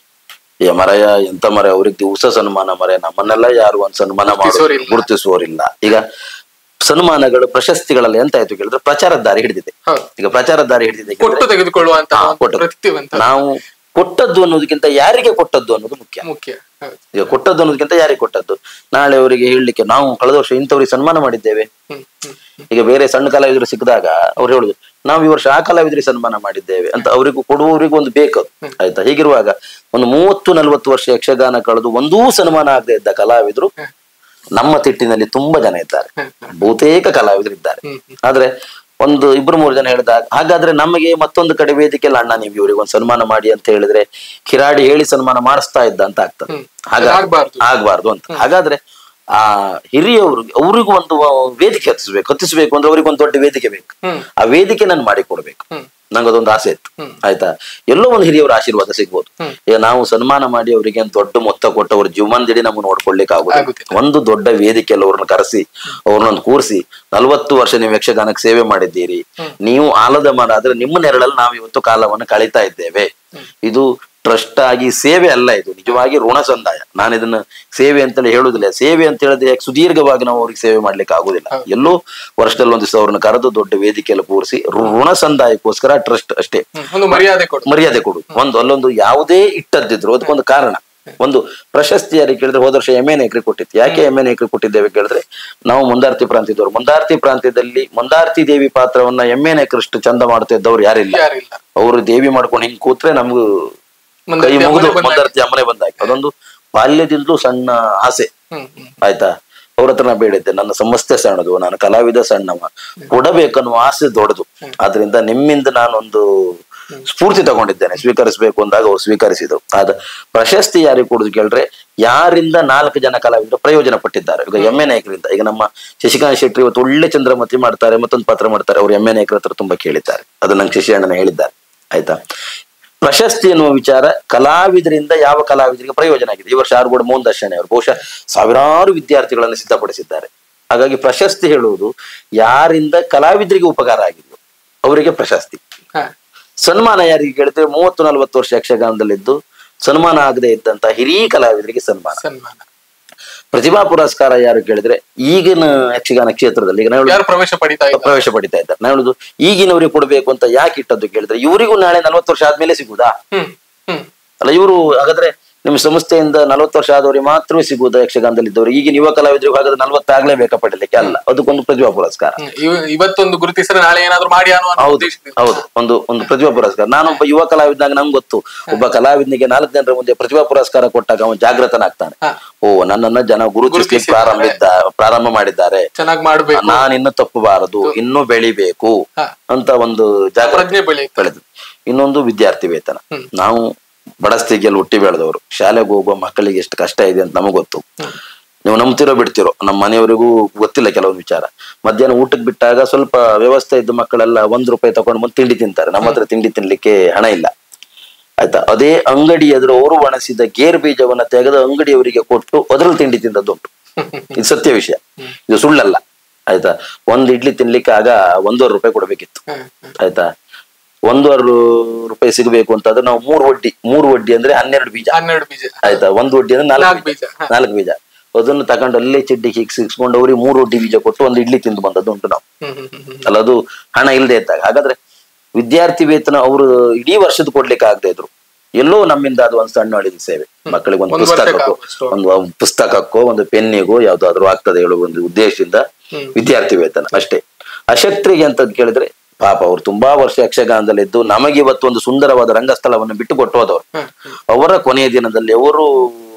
ಏ ಮರಯ ಎಂತ ಮರ ಅವ್ರಿಗೆ ದಿವಸ ಸನ್ಮಾನ ಮರ ನಮ್ಮನ್ನೆಲ್ಲ ಯಾರು ಒಂದ್ ಸನ್ಮಾನ ಮಾಡೋ ಗುರುತಿಸೋರಿಲ್ಲ. ಗುರುತಿಸುವವರಿಲ್ಲ ಈಗ ಸನ್ಮಾನಗಳು ಪ್ರಶಸ್ತಿಗಳಲ್ಲಿ ಎಂತ ಆಯ್ತು ಕೇಳಿದ್ರೆ ಪ್ರಚಾರದ ದಾರಿ ಹಿಡಿದಿದೆ ಹೌದು ಈಗ ಪ್ರಚಾರದ ದಾರಿ ಹಿಡಿದಿದೆ ಕೊಟ್ಟು ತೆಗೆದುಕೊಳ್ಳುವಂತ ಹಾ, ಒಂದು ಕೊಟ್ಟದ್ದು. ಪ್ರತಿವಂತ ನಾವು ಕೊಟ್ಟದ್ದು ಅನ್ನೋದಕ್ಕಿಂತ ಯಾರಿಗೆ ಕೊಟ್ಟದ್ದು ಅನ್ನೋದು ಮುಖ್ಯ ಮುಖ್ಯ ಹೌದು ಈಗ ಕೊಟ್ಟದ್ದು ಅನ್ನೋದಕ್ಕಿಂತ ಯಾರಿಗೆ ಕೊಟ್ಟದ್ದು ನಾಳೆ ಅವರಿಗೆ ಹೇಳಲಿಕ್ಕೆ ನಾವು ಕಳೆದ ವರ್ಷ ಇಂಥವ್ರಿಗೆ ಸನ್ಮಾನ ಮಾಡಿದ್ದೇವೆ ಹ್ಮ್ ಹ್ಮ್ ಈಗ ಬೇರೆ ಸಣ್ಣ ಕಲಾವಿದರು ಸಿಕ್ಕಿದಾಗ ಅವ್ರು ಹೇಳುದು ನಾವು ಈ ವರ್ಷ ಆ ಕಲಾವಿದರಿಗೆ ಸನ್ಮಾನ ಮಾಡಿದ್ದೇವೆ ಅಂತ ಅವರಿಗೂ ಕೊಡುವವರಿಗೂ ಒಂದು ಬೇಕು ಅದು. ಆಯ್ತಾ ಹೀಗಿರುವಾಗ ಒಂದು ಮೂವತ್ತು ನಲವತ್ತು ವರ್ಷ ಯಕ್ಷಗಾನ ಕಳೆದು ಒಂದೂ ಸನ್ಮಾನ ಆಗದೆ ಇದ್ದ ಕಲಾವಿದರು ನಮ್ಮ ತಿಟ್ಟಿನಲ್ಲಿ ತುಂಬಾ ಜನ ಇದ್ದಾರೆ ಬಹುತೇಕ ಕಲಾವಿದರು ಇದ್ದಾರೆ ಹ್ಮ್, ಆದ್ರೆ ಒಂದು ಇಬ್ರು ಮೂರು ಜನ ಹೇಳಿದಾಗ ಹಾಗಾದ್ರೆ ನಮಗೆ ಮತ್ತೊಂದು ಕಡೆ ವೇದಿಕೆಲ್ಲ ಅಣ್ಣ ನೀವು ಇವ್ರಿಗೆ ಒಂದು ಸನ್ಮಾನ ಮಾಡಿ ಅಂತ ಹೇಳಿದ್ರೆ ಕಿರಾಡಿ ಹೇಳಿ ಸನ್ಮಾನ ಮಾಡಿಸ್ತಾ ಇದ್ದ ಅಂತ ಆಗ್ತದೆ ಹ್ಮ್. ಹಾಗ ಆಗ್ಬಾರ್ದು. ಆಗ್ಬಾರ್ದು ಅಂತ ಹಾಗಾದ್ರೆ ಆ ಹಿರಿಯವರು ಅವರಿಗೂ ಒಂದು ವೇದಿಕೆ ಹತ್ತಿಸ್ಬೇಕು ಹತ್ತಿಸ್ಬೇಕು ಅಂದ್ರೆ ಅವ್ರಿಗೆ ಒಂದು ದೊಡ್ಡ ವೇದಿಕೆ ಬೇಕು ಹ್ಮ್ ಆ ವೇದಿಕೆ ನಾನು ಮಾಡಿಕೊಡ್ಬೇಕು ಹ್ಮ್ ನಂಗದೊಂದು ಆಸೆ ಇತ್ತು ಹ್ಮ್. ಆಯ್ತಾ ಎಲ್ಲೋ ಒಂದು ಹಿರಿಯವರ ಆಶೀರ್ವಾದ ಸಿಗ್ಬೋದು ಹ್ಮ್. ಈಗ ನಾವು ಸನ್ಮಾನ ಮಾಡಿ ಅವರಿಗೆ ಒಂದು ದೊಡ್ಡ ಮೊತ್ತ ಕೊಟ್ಟು ಅವ್ರ ಜೀವಮಾನದಿಡಿ ನಮ್ಗೆ ನೋಡ್ಕೊಳ್ಳಿಕ್ಕೆ ಆಗುದಿಲ್ಲ ಆಗುದಿಲ್ಲ. ಒಂದು ದೊಡ್ಡ ವೇದಿಕೆಯಲ್ಲಿ ಅವ್ರನ್ನ ಕರೆಸಿ ಅವ್ರನ್ನೊಂದು ಕೂರಿಸಿ ನಲವತ್ತು ವರ್ಷ ನೀವು ಯಕ್ಷಗಾನಕ್ಕೆ ಸೇವೆ ಮಾಡಿದ್ದೀರಿ ನೀವು ಆಲದ ಮರ ಆದ್ರೆ ನಿಮ್ಮ ನೆರಳಲ್ಲಿ ನಾವು ಇವತ್ತು ಕಾಲವನ್ನು ಕಳೀತಾ ಇದ್ದೇವೆ ಇದು ಟ್ರಸ್ಟ್ ಆಗಿ ಸೇವೆ ಅಲ್ಲ ಇದು ನಿಜವಾಗಿ ಋಣ ಸಂದಾಯ ನಾನು ಇದನ್ನ ಸೇವೆ ಅಂತೇಳಿ ಹೇಳುದಿಲ್ಲ ಸೇವೆ ಅಂತ ಹೇಳಿದ್ರೆ ಯಾಕೆ ಸುದೀರ್ಘವಾಗಿ ನಾವು ಅವ್ರಿಗೆ ಸೇವೆ ಮಾಡ್ಲಿಕ್ಕೆ ಆಗುದಿಲ್ಲ ಎಲ್ಲೋ ವರ್ಷದಲ್ಲಿ ಒಂದು ದಿವಸ ಅವ್ರನ್ನ ಕರೆದು ದೊಡ್ಡ ವೇದಿಕೆಯಲ್ಲಿ ಕೂರಿಸಿ ಋಣ ಸಂದಾಯಕ್ಕೋಸ್ಕರ ಟ್ರಸ್ಟ್ ಅಷ್ಟೇ ಹ್ಮ್. ಒಂದು ಮರ್ಯಾದೆ ಕೊಡು ಮರ್ಯಾದೆ ಕೊಡು ಒಂದು ಅಲ್ಲೊಂದು ಯಾವುದೇ ಇಟ್ಟದ್ದಿದ್ರು ಅದಕ್ಕೊಂದು ಕಾರಣ ಒಂದು ಪ್ರಶಸ್ತಿ ಯಾರಿಗೆ ಕೇಳಿದ್ರೆ ಹೋದ ವರ್ಷ ಎಮ್ ಎನ್ ಏಕ್ರಿ ಕೊಟ್ಟಿತ್ತು ಯಾಕೆ ಎಮ್ ಎನ್ ಏಕ್ರಿ ಕೊಟ್ಟಿದ್ದೇವೆ ಕೇಳಿದ್ರೆ ನಾವು ಮುಂದಾರ್ತಿ ಪ್ರಾಂತ್ಯದವರು ಮುಂದಾರ್ತಿ ಪ್ರಾಂತ್ಯದಲ್ಲಿ ಮುಂದಾರ್ತಿ ದೇವಿ ಪಾತ್ರವನ್ನ ಎಮ್ ಎನ್ ಏಕ್ರಷ್ಟು ಚಂದ ಮಾಡ್ತಾ ಇದ್ದವ್ರು ಯಾರಿಲ್ಲ ಯಾರಿಲ್ಲ ಅವರು ದೇವಿ ಮಾಡ್ಕೊಂಡು ಹಿಂಗ್ ಕೂತ್ರೆ ನಮ್ಗೂ ಮುಂದೆ ಕೈ ಅಮ್ಮನೆ ಮುಗಿದು ಬಂದಾಗ- ಮುಂದಾರ್ತಿ ಅಮ್ಮನೆ ಬಂದಾಗ ಅದೊಂದು ಬಾಲ್ಯದಿಂದಲೂ ಸಣ್ಣ ಆಸೆ ಹ್ಮ್ ಹ್ಮ್ ಆಯ್ತಾ ಅವ್ರ ಹತ್ರ ನಾ ಬೇಡಿದ್ದೆ ನನ್ನ ಸಮಸ್ಯೆ ಸಣ್ಣದು ನಾನು ಕಲಾವಿದ ಸಣ್ಣವ ಕೊಡಬೇಕನ್ನುವ ಆಸೆ ದೊಡ್ಡದು ಆದ್ರಿಂದ ನಿಮ್ಮಿಂದ ನಾನೊಂದು ಸ್ಫೂರ್ತಿ ತಗೊಂಡಿದ್ದೇನೆ ಸ್ವೀಕರಿಸಬೇಕು ಅಂದಾಗ ಅವ್ರು ಸ್ವೀಕರಿಸಿದ್ರು ಆದ ಪ್ರಶಸ್ತಿ ಯಾರಿಗೆ ಕೊಡುದು ಕೇಳಿದ್ರೆ ಯಾರಿಂದ ನಾಲ್ಕು ಜನ ಕಲಾವಿದರು ಪ್ರಯೋಜನ ಪಟ್ಟಿದ್ದಾರೆ ಈಗ ಎಂ ಎ ನಾಯಕರಿಂದ ಈಗ ನಮ್ಮ ಶಶಿಕಾಂತ್ ಶೆಟ್ಟಿ ಇವತ್ತು ಒಳ್ಳೆ ಚಂದ್ರಮತಿ ಮಾಡ್ತಾರೆ ಮತ್ತೊಂದು ಪತ್ರ ಮಾಡ್ತಾರೆ ಅವ್ರು ಎಂ ಎ ನಾಯಕರ ಹತ್ರ ತುಂಬಾ ಕೇಳಿದ್ದಾರೆ ಅದು ನಂಗೆ ಶಶಿ ಅಣ್ಣನ ಹೇಳಿದ್ದಾರೆ ಆಯ್ತಾ ಪ್ರಶಸ್ತಿ ಎನ್ನುವ ವಿಚಾರ ಕಲಾವಿದರಿಂದ ಯಾವ ಕಲಾವಿದರಿಗೆ ಪ್ರಯೋಜನ ಆಗಿದೆ ಈ ವರ್ಷ ಆರುಗೋಡು ಮೋಹನ್ ದರ್ಶನ ಅವರು ಬಹುಶಃ ಸಾವಿರಾರು ವಿದ್ಯಾರ್ಥಿಗಳನ್ನು ಸಿದ್ಧಪಡಿಸಿದ್ದಾರೆ ಹಾಗಾಗಿ ಪ್ರಶಸ್ತಿ ಹೇಳುವುದು ಯಾರಿಂದ ಕಲಾವಿದರಿಗೆ ಉಪಕಾರ ಆಗಿದ್ದು ಅವರಿಗೆ ಪ್ರಶಸ್ತಿ ಹಾ ಸನ್ಮಾನ ಯಾರಿಗೆ ಕೇಳಿದ್ರೆ ಮೂವತ್ತು ನಲವತ್ತು ವರ್ಷ ಯಕ್ಷಗಾನದಲ್ಲಿದ್ದು ಸನ್ಮಾನ ಆಗದೆ ಇದ್ದಂತ ಹಿರಿಯ ಕಲಾವಿದರಿಗೆ ಸನ್ಮಾನ ಸನ್ಮಾನ ಪ್ರತಿಭಾ ಪುರಸ್ಕಾರ ಯಾರು ಕೇಳಿದ್ರೆ ಈಗಿನ ಯಕ್ಷಗಾನ ಕ್ಷೇತ್ರದಲ್ಲಿ ಈಗ ನಾವು ಯಾರು ಪ್ರವೇಶ ಪಡಿತಾ ಇದ್ದಾರೆ ಪ್ರವೇಶ ಪಡಿತಾ ಇದ್ದಾರೆ ನಾನು ಹೇಳುದು ಈಗಿನವರಿಗೆ ಕೊಡ್ಬೇಕು ಅಂತ ಯಾಕೆ ಇಟ್ಟದ್ದು ಕೇಳಿದ್ರೆ ಇವರಿಗೂ ನಾಳೆ ನಲವತ್ತು ವರ್ಷ ಆದ್ಮೇಲೆ ಸಿಗುದಾ ಹ್ಮ್ ಹ್ಮ್ ಅಲ್ಲ ಇವರು ಹಾಗಾದ್ರೆ ನಿಮ್ಮ ಸಂಸ್ಥೆಯಿಂದ ನಲವತ್ತು ವರ್ಷ ಆದವರಿಗೆ ಮಾತ್ರವೇ ಸಿಗುವುದಾ ಯಕ್ಷಗಾನದಲ್ಲಿ ಇದ್ದವರು ಈಗಿನ ಯುವ ಕಲಾವಿದರಿಗೆ ಹಾಗಾದ್ರೆ ನಲವತ್ತಾಗ್ಲೇಬೇಕಾ ಪಡಲಿಕ್ಕೆ ಅಲ್ಲ ಅದಕ್ಕೊಂದು ಪ್ರತಿಭಾ ಪುರಸ್ಕಾರ ಹ್ಮ್. ಇವ- ಇವತ್ತೊಂದು ಗುರುತಿಸಿದ್ರೆ ನಾಳೆ ಏನಾದ್ರು ಮಾಡಿ ಅನ್ನೋ ಅನ್ನೋ ಹೌದು ಉದ್ದೇಶದಿಂದ ಹೌದು ಒಂದು ಒಂದು ಪ್ರತಿಭಾ ಪುರಸ್ಕಾರ ನಾನೊಬ್ಬ ಯುವ ಕಲಾವಿದನಾಗ ನಂಗೆ ಗೊತ್ತು ಒಬ್ಬ ಕಲಾವಿದನಿಗೆ ನಾಲ್ಕು ಜನರ ಮುಂದೆ ಪ್ರತಿಭಾ ಪುರಸ್ಕಾರ ಕೊಟ್ಟಾಗ ಅವನು ಜಾಗೃತನಾಗ್ತಾನೆ ಹಾ. ಓ ನನ್ನನ್ನ ಜನ ಗುರುತಿಸ್ಲಿಕ್ಕೆ ಗುರುತಿಸಿದ್ದಾರೆ. ಪ್ರಾರಂಭಿದ್ದ ಪ್ರಾರಂಭ ಮಾಡಿದ್ದಾರೆ ಚೆನ್ನಾಗಿ ಮಾಡ್ಬೇಕು ನಾನು ಇನ್ನು ತಪ್ಪಬಾರದು ಇನ್ನೂ ಬೆಳಿಬೇಕು ಹಾ. ಅಂತ ಒಂದು ಜಾಗೃತಿ ಪ್ರಜ್ಞೆ ಬೆಳೆಯುತ್ತೆ ಬೆಳೆದು ಇನ್ನೊಂದು ವಿದ್ಯಾರ್ಥಿ ವೇತನ ಹ್ಮ್. ನಾವು ಬಡಸ್ತಿಗೆಯಲ್ಲಿ ಹುಟ್ಟಿ ಬೆಳೆದವರು ಶಾಲೆಗೆ ಹೋಗುವ ಮಕ್ಕಳಿಗೆ ಎಷ್ಟು ಕಷ್ಟ ಇದೆ ಅಂತ ನಮಗೆ ಗೊತ್ತು ನೀವು ನಂಬ್ತಿರೋ ಬಿಡ್ತಿರೋ ನಮ್ಮ ಮನೆಯವರಿಗೂ ಗೊತ್ತಿಲ್ಲ ಕೆಲವೊಂದು ವಿಚಾರ ಮಧ್ಯಾಹ್ನ ಊಟಕ್ಕೆ ಬಿಟ್ಟಾಗ ಸ್ವಲ್ಪ ವ್ಯವಸ್ಥೆ ಇದ್ದ ಮಕ್ಕಳೆಲ್ಲ ಒಂದ್ ರೂಪಾಯಿ ತಗೊಂಡು ಬಂದು ತಿಂಡಿ ತಿಂತಾರೆ ನಮ್ಮ ಹತ್ರ ತಿಂಡಿ ತಿನ್ಲಿಕ್ಕೆ ಹಣ ಇಲ್ಲ ಆಯ್ತಾ ಅದೇ ಅಂಗಡಿ ಎದುರು ಅವರು ಒಣಸಿದ ಗೇರ್ ಬೀಜವನ್ನ ತೆಗೆದು ಅಂಗಡಿಯವರಿಗೆ ಕೊಟ್ಟು ಅದ್ರಲ್ಲಿ ತಿಂಡಿ ತಿಂದದ್ದುಂಟು ಇದು ಸತ್ಯ ವಿಷಯ ಇದು ಸುಳ್ಳಲ್ಲ ಆಯ್ತಾ ಒಂದ್ ಇಡ್ಲಿ ತಿನ್ಲಿಕ್ಕೆ ಆಗ ಒಂದೂವರೆ ರೂಪಾಯಿ ಕೊಡ್ಬೇಕಿತ್ತು ಹ್ಮ್, ಹ್ಮ್. ಆಯ್ತಾ ಒಂದೂವರೆ ರೂಪಾಯಿ ಸಿಗಬೇಕು ಅಂತಂದ್ರೆ ನಾವು ಮೂರು ವಡ್ಡಿ ಮೂರು ವಡ್ಡಿ ಅಂದ್ರೆ ಹನ್ನೆರಡು ಬೀಜ ಹನ್ನೆರಡು ಬೀಜ ಆಯ್ತಾ ಒಂದು ವಡ್ಡಿ ಅಂದ್ರೆ ನಾಲ್ಕು ನಾಲ್ಕು ಬೀಜ ಹಾ. ನಾಲ್ಕು ಬೀಜ ಅದನ್ನು ತಗೊಂಡು ಅಲ್ಲೇ ಚಿಡ್ಡಿ ಹೀಗೆ ಸಿಕ್ಸ್ಕೊಂಡು ಅವ್ರಿಗೆ ಮೂರು ವಡ್ಡಿ ಬೀಜ ಕೊಟ್ಟು ಒಂದು ಇಡ್ಲಿ ತಿಂದು ಬಂದದ್ದು ಉಂಟು ನಾವು ಹ್ಮ್ ಹ್ಮ್ ಹ್ಮ್ ಹ್ಮ್. ಅಲ್ಲ ಅದು ಹಣ ಇಲ್ಲದೆ ಇದ್ದಾಗ ಹಾಗಾದ್ರೆ ವಿದ್ಯಾರ್ಥಿ ವೇತನ ಅವರು ಇಡೀ ವರ್ಷದ ಕೊಡ್ಲಿಕ್ಕೆ ಆಗದೆ ಇದ್ರು ಎಲ್ಲೋ ನಮ್ಮಿಂದ ಅದು ಒಂದು ಸಣ್ಣ ಅಳಿದ ಸೇವೆ ಮಕ್ಕಳಿಗೆ ಒಂದು ಒಂದು ವರ್ಷಕ್ಕೆ ಪುಸ್ತಕಕ್ಕೋ ಆಗುವಷ್ಟು. ಒಂದು ಪುಸ್ತಕಕ್ಕೋ ಒಂದು ಪೆನ್ನಿಗೋ ಯಾವ್ದಾದ್ರು ಆಗ್ತದೆ ಹೇಳುವ ಒಂದು ಉದ್ದೇಶದಿಂದ ಹ್ಮ್. ವಿದ್ಯಾರ್ಥಿ ವೇತನ ಅಷ್ಟೇ ಅಶಕ್ತರಿಗೆ ಅಂತ ಕೇಳಿದ್ರೆ ಪಾಪ ಅವ್ರು ತುಂಬಾ ವರ್ಷ ಯಕ್ಷಗಾನದಲ್ಲಿದ್ದು ನಮಗೆ ಇವತ್ತು ಒಂದು ಸುಂದರವಾದ ರಂಗಸ್ಥಳವನ್ನು ಬಿಟ್ಟು ಕೊಟ್ಟು ಹೋದವರು ಹ್ಮ್, ಹ್ಮ್. ಅವರ ಕೊನೆಯ ದಿನದಲ್ಲಿ ಅವರು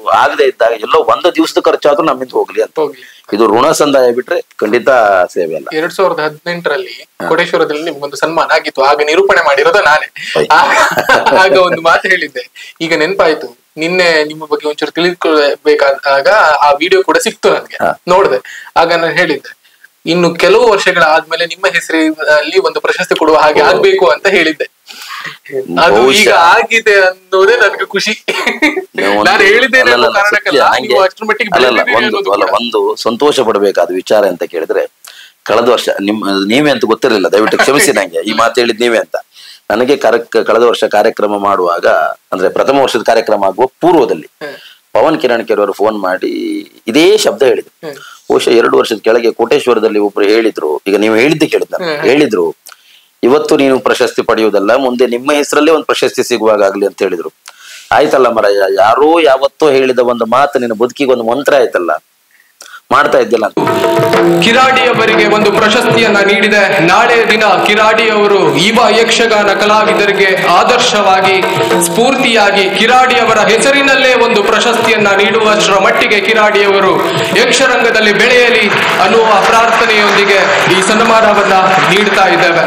ಆಗದೆ ಇದ್ದಾಗ ಎಲ್ಲೋ ಒಂದು ದಿವಸದ ಖರ್ಚಾದ್ರೂ ನಮ್ಮಿಂದ ಹೋಗ್ಲಿ ಅಂತ ಹೋಗ್ಲಿ ಇದು ಋಣ ಸಂದಾಯ ಬಿಟ್ರೆ ಖಂಡಿತ ಸೇವೆ ಅಲ್ಲ ಎರಡ್ ಸಾವಿರದ ಹದಿನೆಂಟರಲ್ಲಿ ಕೋಟೇಶ್ವರದಲ್ಲಿ ನಿಮ್ಗೊಂದು ಸನ್ಮಾನ ಆಗಿತ್ತು ಆಗ ನಿರೂಪಣೆ ಮಾಡಿರೋದು ನಾನೇ ಹೌದು. ಆಗ- ಆಗ ಒಂದು ಮಾತು ಹೇಳಿದ್ದೆ ಈಗ ನೆನಪಾಯ್ತು ನಿನ್ನೆ ನಿಮ್ಮ ಬಗ್ಗೆ ಒಂಚೂರು ತಿಳಿದುಕೊಳ್ಬೇಕಾದಾಗ ಆ ವಿಡಿಯೋ ಕೂಡ ಸಿಕ್ತು ನನಗೆ ಹಾ. ನೋಡ್ದೆ ಆಗ ನಾನು ಹೇಳಿದ್ದೆ ಇನ್ನು ಕೆಲವು ವರ್ಷಗಳ ಆದ್ಮೇಲೆ ನಿಮ್ಮ ಹೆಸರಿನಲ್ಲಿ ಒಂದು ಪ್ರಶಸ್ತಿ ಕೊಡುವ ಹಾಗೆ ಆಗ್ಬೇಕು ಅಂತ ಹೇಳಿದ್ದೆ ಅದು ಈಗ ಬಹುಶಃ. ಆಗಿದೆ ಅನ್ನೋದೇ ನನಗೆ ಖುಷಿ ಒಂದು- ನಾನು ಹೇಳಿದ್ದೇನೆ ಅನ್ನೋ ಅಲ್ಲಲ್ಲ, ಕಾರಣಕ್ಕಲ್ಲ ಸತ್ಯ, ನಂಗೆ- ನೀವು ಅಷ್ಟರ ಮಟ್ಟಿಗೆ ಅಲ್ಲಲ್ಲ, ಬೆಳೆದಿದ್ದೀರಿ ಒಂದು ಅನ್ನೋದು ಅಲ್ಲ ಕೂಡ. ಒಂದು ಸಂತೋಷ ಪಡಬೇಕಾದ ವಿಚಾರ ಅಂತ ಕೇಳಿದ್ರೆ ಕಳೆದ ವರ್ಷ ನಿಮ್ ನೀವೇ ಅಂತ ಗೊತ್ತಿರಲಿಲ್ಲ ದಯವಿಟ್ಟು ಕ್ಷಮಿಸಿ ನಂಗೆ ಈ ಮಾತು ಹೇಳಿದ್ ನೀವೇ ಅಂತ ನನಗೆ ಕರೆಕ್ ಕಳೆದ ವರ್ಷ ಕಾರ್ಯಕ್ರಮ ಮಾಡುವಾಗ ಅಂದ್ರೆ ಪ್ರಥಮ ವರ್ಷದ ಕಾರ್ಯಕ್ರಮ ಆಗುವ ಪೂರ್ವದಲ್ಲಿ ಹ್ಮ್. ಪವನ್ ಕಿರಣ್ ಅವರು ಫೋನ್ ಮಾಡಿ ಇದೇ ಶಬ್ದ ಹೇಳಿದ್ರು ಹ್ಮ್. ಬಹುಶಃ ಎರಡು ವರ್ಷದ ಕೆಳಗೆ ಕೋಟೇಶ್ವರದಲ್ಲಿ ಒಬ್ರು ಹೇಳಿದ್ರು ಈಗ ನೀವು ಹೇಳಿದ್ದೆ ಕೇಳಿದ್ ನಾನು ಹ್ಮ್. ಹೇಳಿದ್ರು ಇವತ್ತು ನೀನು ಪ್ರಶಸ್ತಿ ಪಡೆಯುವುದಲ್ಲ ಮುಂದೆ ನಿಮ್ಮ ಹೆಸರಲ್ಲೇ ಒಂದು ಪ್ರಶಸ್ತಿ ಸಿಗುವಾಗ ಆಗ್ಲಿ ಅಂತ ಹೇಳಿದ್ರು ಆಯ್ತಲ್ಲ ಮರಯ್ಯ ಯಾರೋ ಯಾವತ್ತೋ ಹೇಳಿದ ಒಂದು ಮಾತು ನಿನ್ನ ಬದುಕಿಗೆ ಒಂದು ಮಂತ್ರ ಆಯ್ತಲ್ಲ ಮಾಡ್ತಾ ಇದ್ದಿಲ್ಲ ಅಂತ ಕಿರಾಡಿಯವರಿಗೆ ಒಂದು ಪ್ರಶಸ್ತಿಯನ್ನ ನೀಡಿದೆ ನಾಳೆ ದಿನ ಕಿರಾಡಿಯವರು ಯುವ ಯಕ್ಷಗಾನ ಕಲಾವಿದರಿಗೆ ಆದರ್ಶವಾಗಿ ಸ್ಫೂರ್ತಿಯಾಗಿ ಕಿರಾಡಿಯವರ ಹೆಸರಿನಲ್ಲೇ ಒಂದು ಪ್ರಶಸ್ತಿಯನ್ನ ನೀಡುವಷ್ಟರ ಮಟ್ಟಿಗೆ ಕಿರಾಡಿಯವರು ಯಕ್ಷರಂಗದಲ್ಲಿ ಬೆಳೆಯಲಿ ಅನ್ನುವ ಪ್ರಾರ್ಥನೆಯೊಂದಿಗೆ ಈ ಸನ್ಮಾನವನ್ನ ನೀಡ್ತಾ ಇದ್ದೇವೆ